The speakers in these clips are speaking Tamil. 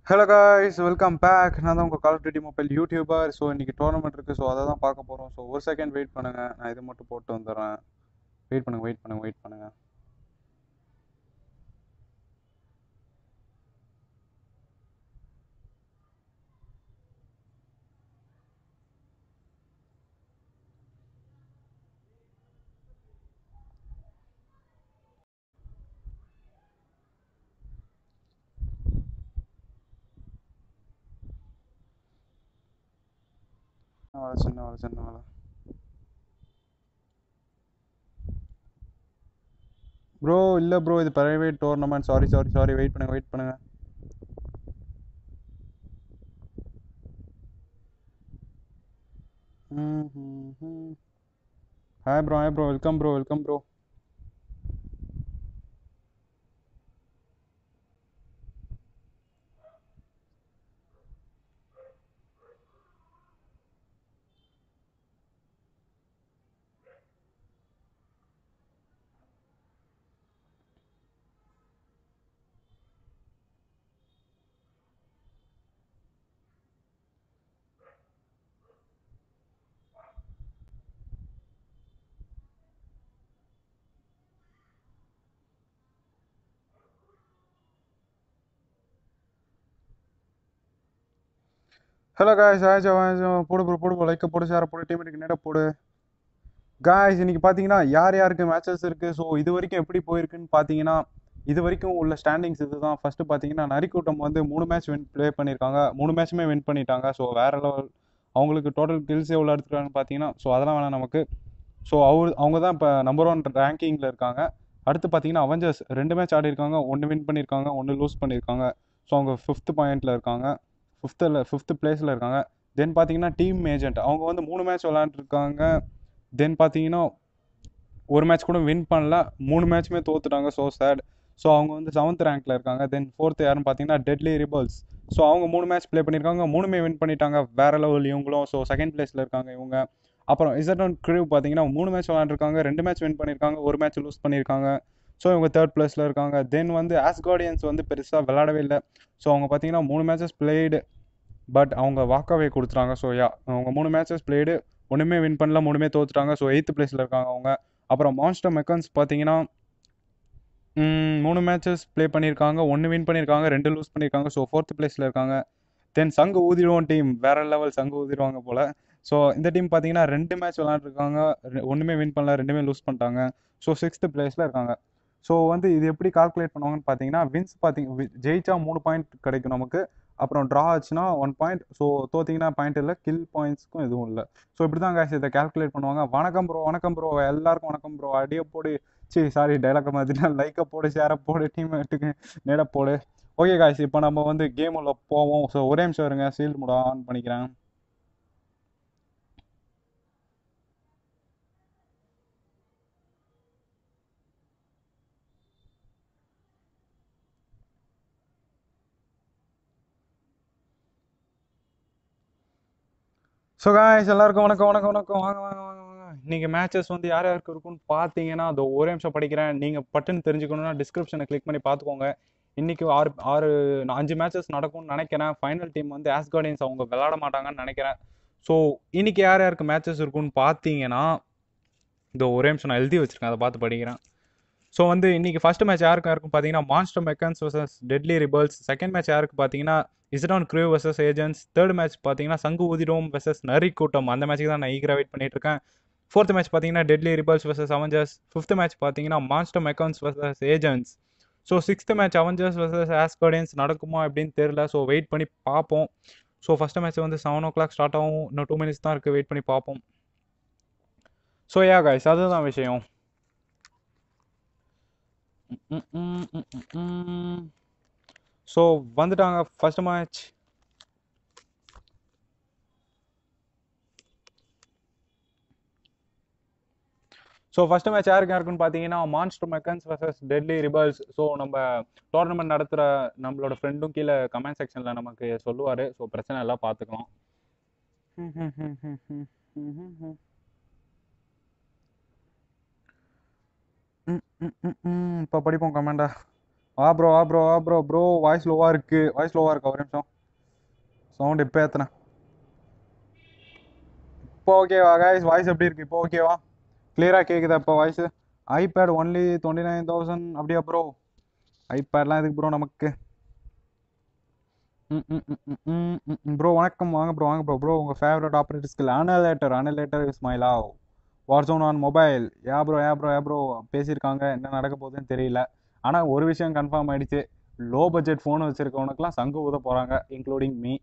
ஹலோ காய்ஸ் வெல்கம் பேக் நான் தான் உங்கள் call of duty mobile YouTuber so இன்றைக்கி டோர்னமெண்ட் இருக்குது ஸோ அதை தான் பார்க்க போகிறோம் ஸோ ஒரு செகண்ட் வெயிட் பண்ணுங்கள் நான் இது மட்டும் போட்டு வந்துடுறேன் வெயிட் பண்ணுங்கள் வெயிட் பண்ணுங்கள் வெயிட் பண்ணுங்கள் சின்ன வேலை சின்ன வேலை சின்ன வேலை ப்ரோ இல்லை ப்ரோ இது private tournament sorry sorry sorry wait பண்ணுங்கள் வெயிட் பண்ணுங்கள் hi bro hi bro welcome bro welcome bro hello guys ஆயிச்சா போடு ப்ரோ போடு லைக்கை போடு ஷேரை போடு டீமேட்டுக்கு நேராக போடு காய்ஸ் இன்னைக்கு பார்த்தீங்கன்னா யார் யாருக்கு மேட்சஸ் இருக்குது ஸோ இது வரைக்கும் எப்படி போயிருக்குன்னு பார்த்தீங்கன்னா இது வரைக்கும் உள்ள ஸ்டாண்டிங்ஸ் இதுதான் ஃபஸ்ட்டு பார்த்தீங்கன்னா நரிக்கூட்டம் வந்து மூணு மேட்ச் வின் ப்ளே பண்ணியிருக்காங்க மூணு மேட்ச்சுமே வின் பண்ணிட்டாங்க ஸோ வேற லெவல் அவங்களுக்கு டோட்டல் கில்ஸ் எவ்வளோ எடுத்துருக்காங்கன்னு பார்த்தீங்கன்னா ஸோ அதெல்லாம் வேணாம் நமக்கு ஸோ அவர் அவங்க தான் இப்போ நம்பர் ஒன் ரேங்கிங்கில் இருக்காங்க அடுத்து பார்த்தீங்கன்னா அவெஞ்சர்ஸ் ரெண்டு மேட்ச் ஆடி இருக்காங்க ஒன்று வின் பண்ணியிருக்காங்க ஒன்று லூஸ் பண்ணியிருக்காங்க ஸோ அவங்க ஃபிஃப்த் பாயிண்டில் இருக்காங்க ஃபிஃப்த்தில் ஃபிஃப்த் பிளேஸில் இருக்காங்க தென் பார்த்தீங்கன்னா டீம் ஏஜென்ட் அவங்க வந்து மூணு மேட்ச் விளாண்டுருக்காங்க தென் பார்த்தீங்கன்னா ஒரு மேட்ச் கூட வின் பண்ணல மூணு மேட்ச்சுமே தோத்துட்டாங்க ஸோ சேட் ஸோ அவங்க வந்து செவன்த் ரேங்க்கில் இருக்காங்க தென் ஃபோர்த் யாருன்னு பார்த்தீங்கன்னா டெட்லி ரிபல்ஸ் ஸோ அவங்க மூணு மேட்ச் ப்ளே பண்ணியிருக்காங்க மூணுமே வின் பண்ணிட்டாங்க வேற லெவல் இவங்களும் ஸோ செகண்ட் பிளேஸில் இருக்காங்க இவங்க அப்புறம் இசட் ஒன் க்ரூ பார்த்தீங்கன்னா மூணு மேட்ச் விளாண்டுருக்காங்க ரெண்டு மேட்ச் வின் பண்ணியிருக்காங்க ஒரு மேட்ச் லூஸ் பண்ணியிருக்காங்க ஸோ இவங்க தேர்ட் பிளேஸில் இருக்காங்க தென் வந்து ஆஸ்கார்டியன்ஸ் வந்து பெருசாக விளாடவே இல்லை ஸோ அவங்க பார்த்தீங்கன்னா மூணு மேட்சஸ் பிளேடு பட் அவங்க வாக்காவே கொடுத்துட்டாங்க ஸோ யா அவங்க மூணு மேட்சஸ் பிளேடு ஒன்றுமே வின் பண்ணல மூணுமே தோத்துட்டாங்க ஸோ எயித்து பிளேஸில் இருக்காங்க அவங்க அப்புறம் மான்ஸ்டர் மெக்கன்ஸ் பார்த்தீங்கன்னா மூணு மேட்சஸ் ப்ளே பண்ணியிருக்காங்க ஒன்று வின் பண்ணியிருக்காங்க ரெண்டு லூஸ் பண்ணியிருக்காங்க ஸோ ஃபோர்த் பிளேஸில் இருக்காங்க தென் சங்கு ஊதிடுவோம் டீம் வேற லெவல் சங்கு ஊதிடுவாங்க போல் ஸோ இந்த டீம் பார்த்தீங்கன்னா ரெண்டு மேட்ச் விளாண்டுருக்காங்க ஒன்றுமே வின் பண்ணல ரெண்டுமே லூஸ் பண்ணிட்டாங்க ஸோ சிக்ஸ்த் பிளேஸில் இருக்காங்க ஸோ வந்து இது எப்படி கால்குலேட் பண்ணுவாங்கன்னு பார்த்தீங்கன்னா வின்ஸ் பார்த்தீங்க ஜெயிச்சா மூணு பாயிண்ட் கிடைக்கும் நமக்கு அப்புறம் ட்ரா ஆச்சுன்னா ஒன் பாயிண்ட் ஸோ தோத்திங்கன்னா பாயிண்ட் இல்லை கில் பாயிண்ட்ஸ்க்கும் எதுவும் இல்லை ஸோ இப்படி தான் காசு இதை கால்குலேட் பண்ணுவாங்க வணக்கம் ப்ரோ வணக்கம் ப்ரோ எல்லாருக்கும் வணக்கம் ப்ரோ அடியை போடு சரி சாரி டைலாக் மாதிரினா லைக்கை போடு ஷேரை போடு டீம்மேட்டுக்கு நேட போடு ஓகே காய்ஸ் இப்போ நம்ம வந்து கேம் உள்ள போவோம் ஸோ ஒரே நிமிஷம் இருங்க சீல்டு மூட ஆன் பண்ணிக்கிறேன் ஸோ காய்ஸ் எல்லாருக்கும் வணக்கம் வணக்கம் வணக்கம் வாங்க வாங்க வாங்க வாங்க இன்னைக்கு மேட்சஸ் வந்து யார் யாருக்கு இருக்குன்னு பார்த்தீங்கன்னா அது ஒரே நிமிஷம் படிக்கிறேன் நீங்கள் பட்டுன்னு தெரிஞ்சுக்கணும்னா டிஸ்கிரிப்ஷனை கிளிக் பண்ணி பார்த்துக்கோங்க இன்னைக்கு ஆறு ஆறு அஞ்சு மேட்சஸ் நடக்கும்னு நினைக்கிறேன் ஃபைனல் டீம் வந்து ஆஸ்கார்டியன்ஸ் அவங்க விளாட மாட்டாங்கன்னு நினைக்கிறேன் ஸோ இன்னைக்கு யார் யாருக்கு மேட்சஸ் இருக்குன்னு பார்த்தீங்கன்னா இந்த ஒரே நிமிஷம் நான் எழுதி வச்சிருக்கேன் அதை பார்த்து படிக்கிறேன் ஸோ வந்து இன்னைக்கு ஃபர்ஸ்ட் மேட்ச் யாருக்கு யாருக்கும் பார்த்தீங்கன்னா Monster மெக்கன்ஸ் versus Deadly Rebels second match யாருக்கு பார்த்தீங்கன்னா இஸ்டான் Crew versus Agents third match பார்த்தீங்கன்னா சங்கு ஊதிரோம் வர்சஸ் நரி கூட்டம் அந்த மேட்ச்சுக்கு தான் நான் ஈகராக வெயிட் பண்ணிட்டு இருக்கேன் ஃபோர்த் மேட்ச் பார்த்தீங்கன்னா deadly rebels versus Avengers fifth match பார்த்தீங்கன்னா Monster மெக்கன்ஸ் versus agents so sixth match Avengers versus Asgardians நடக்குமா அப்படின்னு தெரியல ஸோ வெயிட் பண்ணி பார்ப்போம் ஸோ ஃபஸ்ட் மேட்ச் வந்து செவன் ஓ கிளாக் ஸ்டார்ட் ஆகும் இன்னும் டூ மினிட்ஸ் தான் இருக்குது வெயிட் பண்ணி பார்ப்போம் ஸோ யா கைஸ் அதுதான் விஷயம் ஸோ வந்துட்டாங்க first match so first match யாருக்கு யாருக்குன்னு பார்த்தீங்கன்னா Monster மெக்கன்ஸ் versus Deadly Rebels so நம்ம டோர்னமெண்ட் நடத்துகிற நம்மளோட ஃப்ரெண்டும் கீழே கமெண்ட் செக்ஷனில் நமக்கு சொல்லுவார் ஸோ பிரச்சனை எல்லாம் பார்த்துக்கலாம் இப்போ படிப்போம் கமெண்டா வா ப்ரோ வா ப்ரோ வா ப்ரோ ப்ரோ வாய்ஸ் லோவாக இருக்கு வாய்ஸ் லோவாக இருக்கா ஒரு நிமிஷம் சவுண்ட் இப்போ ஏற்றுனேன் இப்போ ஓகேவா கைஸ் வாய்ஸ் எப்படி இருக்கு இப்போ ஓகேவா கிளியராக கேட்குதா இப்போ voice iPad only twenty nine thousand அப்படியா ப்ரோ ஐபேட்லாம் எதுக்கு ப்ரோ நமக்கு ப்ரோ வணக்கம் வாங்க ப்ரோ வாங்க ப்ரோ ப்ரோ உங்கள் favourite operative skill annihilator annihilator is my love WhatsApp on mobile yeah bro yeah bro yeah bro பேசியிருக்காங்க என்ன நடக்க போகுதுன்னு தெரியல ஆனால் ஒரு விஷயம் கன்ஃபார்ம் ஆயிடுச்சு லோ பட்ஜெட் ஃபோன் வச்சுருக்கவனுக்குலாம் சங்கு ஊத போகிறாங்க இன்க்ளூடிங் மீ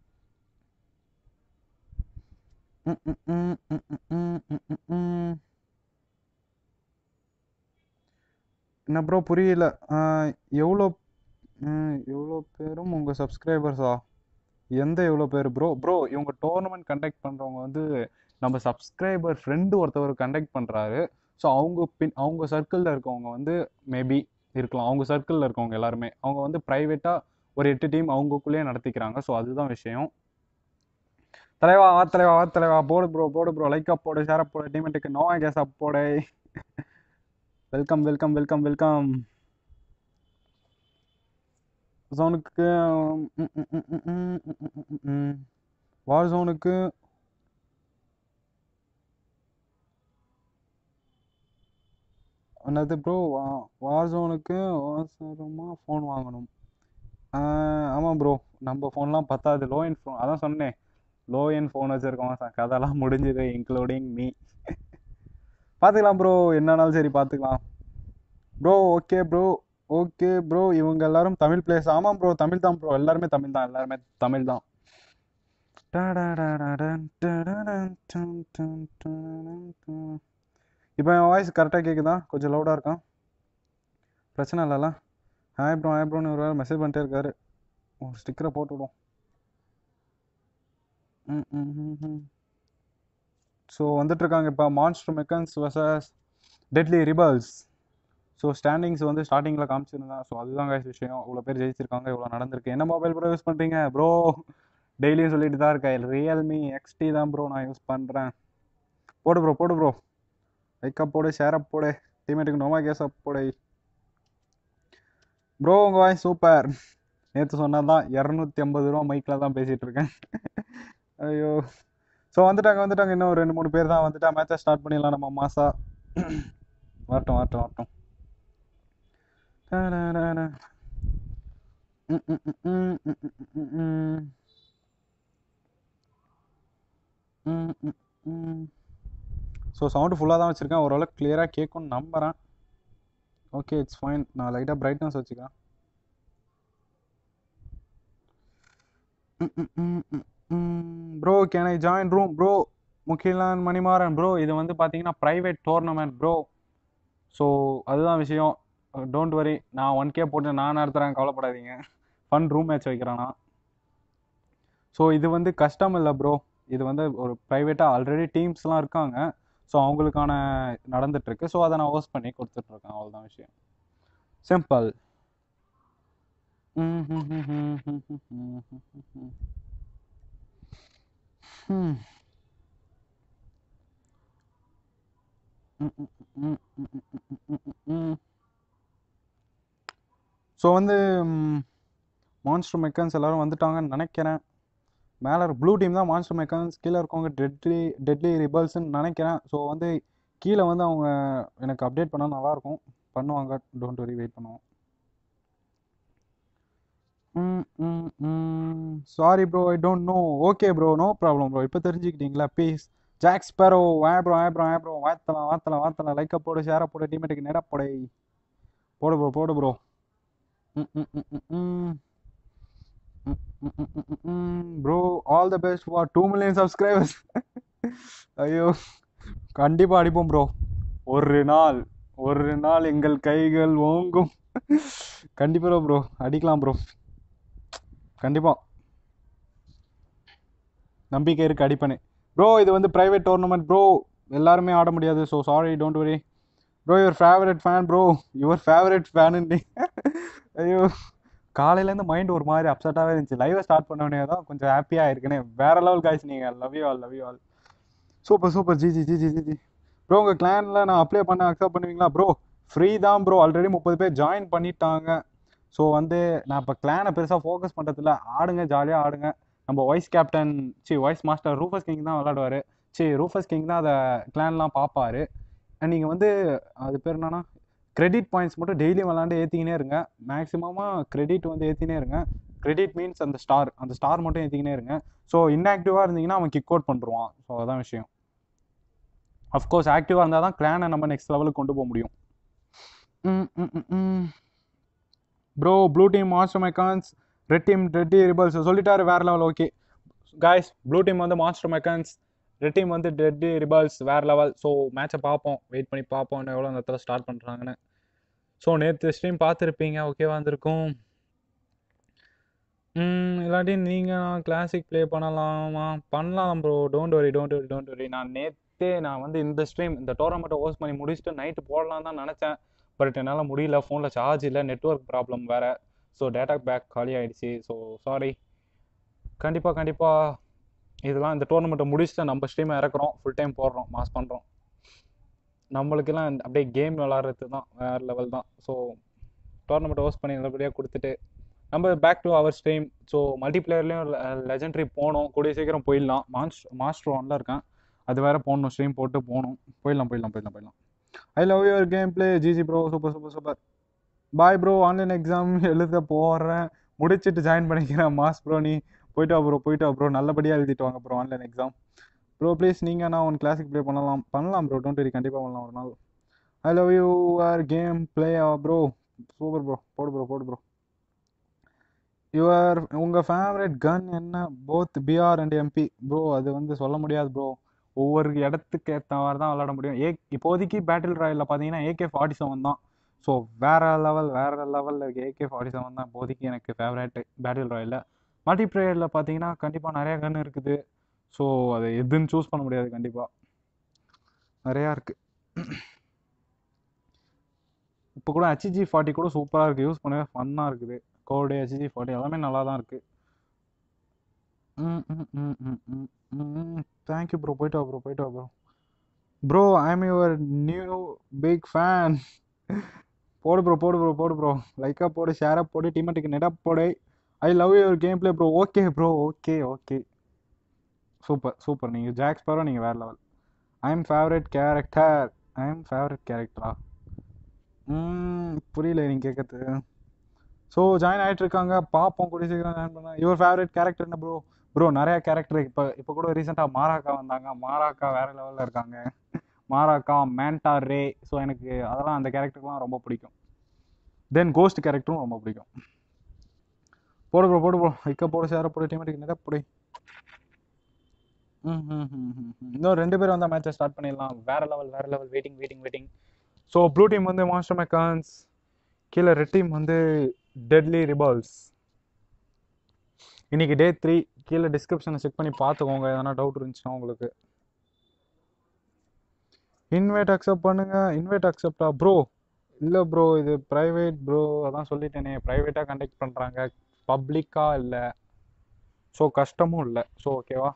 என்ன ப்ரோ புரியல எவ்வளோ எவ்வளோ பேரும் உங்கள் சப்ஸ்கிரைபர்ஸா எந்த எவ்வளோ பேர் ப்ரோ ப்ரோ இவங்க டோர்னமெண்ட் கண்டக்ட் பண்ணுறவங்க வந்து நம்ம சப்ஸ்கிரைபர் ஃப்ரெண்டு ஒருத்தவர் கண்டக்ட் பண்ணுறாரு ஸோ அவங்க பின் அவங்க சர்க்கிளில் இருக்கவங்க வந்து மேபி இருக்கலாம் அவங்க சர்க்கிளில் இருக்கவங்க எல்லாருமே அவங்க வந்து ப்ரைவேட்டாக ஒரு எட்டு டீம் அவங்களுக்குள்ளேயே நடத்திக்கிறாங்க ஸோ அதுதான் விஷயம் தலைவா வா தலைவா வா தலைவா போடு ப்ரோ போடு ப்ரோ லைக் அப் போடு ஷேர் அப் போடு டீமெட்டுக்கு நோ கேஸ் அப் போடு வெல்கம் வெல்கம் வெல்கம் வெல்கம் ஜோனுக்கு வார் ஜோனுக்கு என்னது ப்ரோ வார் ஜோனுக்கு அவசரமாக ஃபோன் வாங்கணும் ஆமாம் ப்ரோ நம்ம ஃபோன்லாம் பத்தாது லோ என் ஃபோன் அதான் சொன்னேன் லோ என் ஃபோன் வச்சுருக்கோம் கதெல்லாம் முடிஞ்சுது இன்க்ளூடிங் மீ பார்த்துக்கலாம் ப்ரோ என்னன்னாலும் சரி பார்த்துக்கலாம் bro okay bro okay bro இவங்க எல்லாரும் தமிழ் பிளேஸ் ஆமாம் ப்ரோ தமிழ் தான் ப்ரோ எல்லாருமே தமிழ் தான் எல்லாருமே தமிழ் தான் இப்போ என் வாய்ஸ் கரெக்டாக கேட்குதா கொஞ்சம் லவுடாக இருக்கான் பிரச்சனை இல்லைல்ல ஹாய் ப்ரோ ஹாய் ப்ரோன்னு ஒரு மெசேஜ் பண்ணிட்டே இருக்காரு ஒரு ஸ்டிக்கரை போட்டு விடும் ம் ம் ம் ஸோ வந்துட்டுருக்காங்க இப்போ Monster மெக்கன்ஸ் versus Deadly Rebels so standings வந்து ஸ்டார்டிங்கில் காமிச்சிருந்தேன் ஸோ அதுதான் guys விஷயம் இவ்வளோ பேர் ஜெயிச்சிருக்காங்க இவ்வளோ நடந்திருக்கு என்ன மொபைல் ப்ரோ யூஸ் பண்ணுறீங்க ப்ரோ டெய்லியும் சொல்லிட்டு தான் இருக்கேன் ரியல்மி எக்ஸ்டி தான் ப்ரோ நான் யூஸ் பண்ணுறேன் போடு ப்ரோ போடு ப்ரோ லைக்கப் போடு ஷேர் அப் போடு டீமேட்டுக்கு நோமா கேஸ் அப் போடு ப்ரோ உங்கள் வாய்ஸ் சூப்பர் நேற்று சொன்னது தான் இரநூத்தி ஐம்பது ரூபா மைக்கில் தான் பேசிகிட்டு இருக்கேன் ஐயோ ஸோ வந்துட்டாங்க வந்துட்டாங்க இன்னும் ஒரு ரெண்டு மூணு பேர் தான் வந்துட்டா மேட்சை ஸ்டார்ட் பண்ணிடலாம் நம்ம மாசா வரட்டும் வரட்டும் வரட்டும் ஸோ சவுண்டு ஃபுல்லாக தான் வச்சுருக்கேன் ஓரளவுக்கு கிளியராக கேட்கும்னு நம்புகிறேன் ஓகே இட்ஸ் ஃபைன் நான் லைட்டாக பிரைட்னஸ் வச்சுக்கிறேன் bro can I join room bro Mugilan Manimaran bro இது வந்து பார்த்தீங்கன்னா ப்ரைவேட் டோர்னமெண்ட் ப்ரோ ஸோ அதுதான் விஷயம் டோன்ட் வரி நான் ஒன் கே போட்டு நான் நடத்துகிறேன் கவலைப்படாதீங்க ஃபன் ரூம் மேட்ச் வைக்கிறேன் நான் ஸோ இது வந்து கஷ்டம் இல்லை ப்ரோ இது வந்து ஒரு ப்ரைவேட்டாக ஆல்ரெடி டீம்ஸ்லாம் இருக்காங்க ஸோ அவங்களுக்கான நடந்துட்டுருக்கு ஸோ அதை நான் ஹோஸ்ட் பண்ணி கொடுத்துட்ருக்கேன் அவ்வளோதான் விஷயம் சிம்பிள் ஸோ வந்து மான்ஸ்டர் மெக்கன்ஸ் எல்லாரும் வந்துட்டாங்கன்னு நினைக்கிறேன் மேலே ப்ளூ டீம் தான் மான்ஸ்டர் மெக்கன்ஸ் கீழே இருக்கவங்க டெட்லி டெட்லி ரிபல்ஸ்ன்னு நினைக்கிறேன் ஸோ வந்து கீழே வந்து அவங்க எனக்கு அப்டேட் பண்ணால் நல்லாயிருக்கும் பண்ணுவாங்க டோன்ட் வரி வெயிட் பண்ணுவோம் sorry bro I don't know okay bro no problem bro இப்போ தெரிஞ்சுக்கிட்டீங்களா ப்ளீஸ் ஜாக் ஸ்பேரோ வா ப்ரோ வா ப்ரோ வா ப்ரோ வாத்தலாம் வாத்தலாம் வாத்தலாம் லைக்கை போடு ஷேரை போடு டீமேட்டுக்கு நேராக போடு போடு ப்ரோ போடு bro bro all the best for two million subscribers ஐயோ கண்டிப்பாக அடிப்போம் ப்ரோ ஒரு நாள் ஒரு நாள் எங்கள் கைகள் ஓங்கும் கண்டிப்பாக ப்ரோ அடிக்கலாம் ப்ரோ கண்டிப்பாக நம்பிக்கை இருக்கு அடிப்பேன்னு ப்ரோ இது வந்து ப்ரைவேட் டோர்னமெண்ட் ப்ரோ எல்லாருமே ஆட முடியாது so sorry don't worry bro your favourite fan bro your favourite fan ஐயோ காலையிலேருந்து மைண்ட் ஒரு மாதிரி அப்செட்டாகவே இருந்துச்சு லைவை ஸ்டார்ட் பண்ண தான் கொஞ்சம் ஹாப்பியாக இருக்குன்னு வேற லெவல் காய்ஸ் நீங்கள் love you all love you all super super G G G G G bro உங்கள் கிளானில் நான் அப்ளை பண்ண அக்செப்ட் பண்ணுவீங்களா ப்ரோ ஃப்ரீ தான் ப்ரோ ஆல்ரெடி முப்பது பேர் ஜாயின் பண்ணிட்டாங்க ஸோ வந்து நான் இப்போ கிளானை பெருசாக ஃபோக்கஸ் பண்ணுறதில்ல ஆடுங்க ஜாலியாக ஆடுங்க நம்ம vice captain C vice master Rufus King தான் விளாடுவார் சி ரூஃபஸ் கிங் தான் அதை கிளான்லாம் பார்ப்பாரு நீங்கள் வந்து அது பேர் என்னன்னா கிரெடிட் பாயிண்ட்ஸ் மட்டும் டெய்லியும் விளாண்டு ஏற்றிக்கினே இருங்க மேக்ஸிமமாக கிரெடிட் வந்து ஏற்றினே இருங்க கிரெடிட் மீன்ஸ் அந்த ஸ்டார் அந்த ஸ்டார் மட்டும் ஏற்றிக்கினே இருங்க ஸோ இன்ஆக்டிவாக இருந்தீங்கன்னா அவன் கிக் அவுட் பண்ணுருவான் ஸோ அதான் விஷயம் அஃப்கோர்ஸ் ஆக்டிவாக இருந்தால் தான் கிளானை நம்ம நெக்ஸ்ட் லெவலுக்கு கொண்டு போக முடியும் bro blue team Master Mechanics red team Ready Rebels சொல்லிட்டாரு வேற level okay guys blue team வந்து மாஸ்டர் மெக்கான்ஸ் ரெட் டீம் வந்து ரெட்டி ரிபல்ஸ் வேற லெவல் ஸோ மேட்சை பார்ப்போம் வெயிட் பண்ணி பார்ப்போம் இன்னும் எவ்வளோ நேரத்தில் ஸ்டார்ட் பண்ணுறாங்கன்னு ஸோ நேற்று ஸ்ட்ரீம் பார்த்துருப்பீங்க ஓகேவா இருந்திருக்கும் ம், இல்லாட்டி நீங்கள் கிளாசிக் ப்ளே பண்ணலாமா பண்ணலாம் bro don't worry don't worry don't worry நான் நேற்றே நான் வந்து இந்த ஸ்ட்ரீம் இந்த டோர்னமெண்ட்டை ஹோஸ்ட் பண்ணி முடிச்சுட்டு நைட்டு போடலாம் தான் நினச்சேன் பட் என்னால் முடியல ஃபோனில் சார்ஜ் இல்லை நெட்ஒர்க் ப்ராப்ளம் வேறு ஸோ டேட்டா பேக் காலி ஆயிடுச்சு ஸோ சாரி கண்டிப்பாக கண்டிப்பாக இதெல்லாம் இந்த டோர்னமெண்ட்டை முடிச்சுட்டு நம்ம ஸ்ட்ரீமை இறக்குறோம் ஃபுல் டைம் போடுறோம் மாஸ் பண்ணுறோம் நம்மளுக்கெல்லாம் இந்த- அப்படியே கேம் விளாட்றது தான் வேறு லெவல் தான் ஸோ டோர்னமெண்ட் ஹோஸ்ட் பண்ணி நல்லபடியாக கொடுத்துட்டு நம்ம back to our stream so மல்டிப்ளேயர்லேயும் லெஜெண்டரி போகணும் கூடிய சீக்கிரம் போயிடலாம் மாஸ்ட் மாஸ்டர் ஒன்ல இருக்கேன் அது வேற போகணும் ஸ்ட்ரீம் போட்டு போகணும் போயிடலாம் போயிடலாம் போயிடலாம் போயிடலாம் I love your game play GG bro super super super bye bro online exam எழுத போகிறேன் முடிச்சிட்டு ஜாயின் பண்ணிக்கிறேன் மாஸ் ப்ரோ நீ போயிட்டு வா ப்ரோ போயிட்டு வா ப்ரோ நல்லபடியாக எழுதிட்டு வாங்க bro online exam bro please நீங்கள் நான் ஒன் கிளாசிக் ப்ளே பண்ணலாம் பண்ணலாம் ப்ரோ டோன்ட் வெரி கண்டிப்பாக பண்ணலாம் ஒரு நாள் I love your game play bro super bro போடு ப்ரோ போடு ப்ரோ யுவர் உங்கள் ஃபேவரட் கன் என்ன both BR and MP bro அது வந்து சொல்ல முடியாது ப்ரோ ஒவ்வொரு இடத்துக்கு ஏற்ற மாதிரி தான் விளாட முடியும் ஏ இப்போதைக்கு பேட்டில் ராயலில் பார்த்தீங்கன்னா ஏகே ஃபார்ட்டி செவன் தான் ஸோ வேற லெவல் வேற லெவலில் இருக்க ஏகே ஃபார்ட்டி செவன் தான் இப்போதைக்கு எனக்கு ஃபேவரட் பேட்டில் ராயலில் மல்டி ப்ளேயரில் பார்த்தீங்கன்னா கண்டிப்பாக நிறைய கன் இருக்குது ஸோ அதை எதுன்னு சூஸ் பண்ண முடியாது கண்டிப்பாக நிறையா இருக்குது இப்போ கூட ஹச்ஜி ஃபார்ட்டி கூட சூப்பராக இருக்குது யூஸ் பண்ணவே ஃபன்னாக இருக்குது கோடு ஹச்ஜி ஃபார்ட்டி எல்லாமே நல்லா தான் இருக்குது ம் ம் ம் ம் ம் ம் தேங்க்யூ ப்ரோ போயிட்டு வா ப்ரோ போயிட்டு வா bro bro I am your new big fan போடு ப்ரோ போடு ப்ரோ போடு ப்ரோ லைக்காக போடு ஷேராக போடு டீமேட்டுக்கு நெடாக போடு I love your game play bro okay bro okay okay super super நீங்கள் ஜாக்ஸ் பாரோ நீங்கள் வேறு level I am favourite character I am favourite கேரக்டரா ம் புரியல நீங்கள் கேட்கறது ஸோ ஜாயின் ஆகிட்டு இருக்காங்க பார்ப்போம் கூடிய சீக்கிரம் ஜாயின் பண்ண யுவர் ஃபேவரட் கேரக்டர் என்ன ப்ரோ ப்ரோ நிறைய கேரக்டர் இப்போ இப்போ கூட ரீசெண்டாக மாராக்கா வந்தாங்க மாராக்கா வேற லெவலில் இருக்காங்க மாராக்கா மேண்டா ரே ஸோ எனக்கு அதெல்லாம் அந்த கேரக்டர்லாம் ரொம்ப பிடிக்கும் தென் கோஸ்ட் கேரக்டரும் ரொம்ப பிடிக்கும் போடு ப்ரோ போடு ப்ரோ ஐக்கா போடு சேர போடு டீமேட்டுக்கு நிறைய போடு ம் ம் ம் ம் ம். இன்னும் ரெண்டு பேரும் வந்தால் மேட்சை ஸ்டார்ட் பண்ணிடலாம் வேற லெவல் வேற level waiting waiting waiting so blue team வந்து மாஸ்டர் மெக்கான்ஸ் கீழே ரெட் டீம் வந்து டெட்லி ரிபால்ஸ் இன்னைக்கு டே த்ரீ கீழே டிஸ்கிரிப்ஷனை செக் பண்ணி பார்த்துக்கோங்க எதனா டவுட் இருந்துச்சுன்னா உங்களுக்கு இன்வைட் அக்செப்ட் பண்ணுங்க இன்வைட் அக்செப்டா ப்ரோ இல்லை ப்ரோ இது ப்ரைவேட் ப்ரோ அதான் சொல்லிட்டேனே ப்ரைவேட்டாக கண்டக்ட் பண்ணுறாங்க பப்ளிக்காக இல்லை ஸோ கஷ்டமும் இல்லை ஸோ ஓகேவா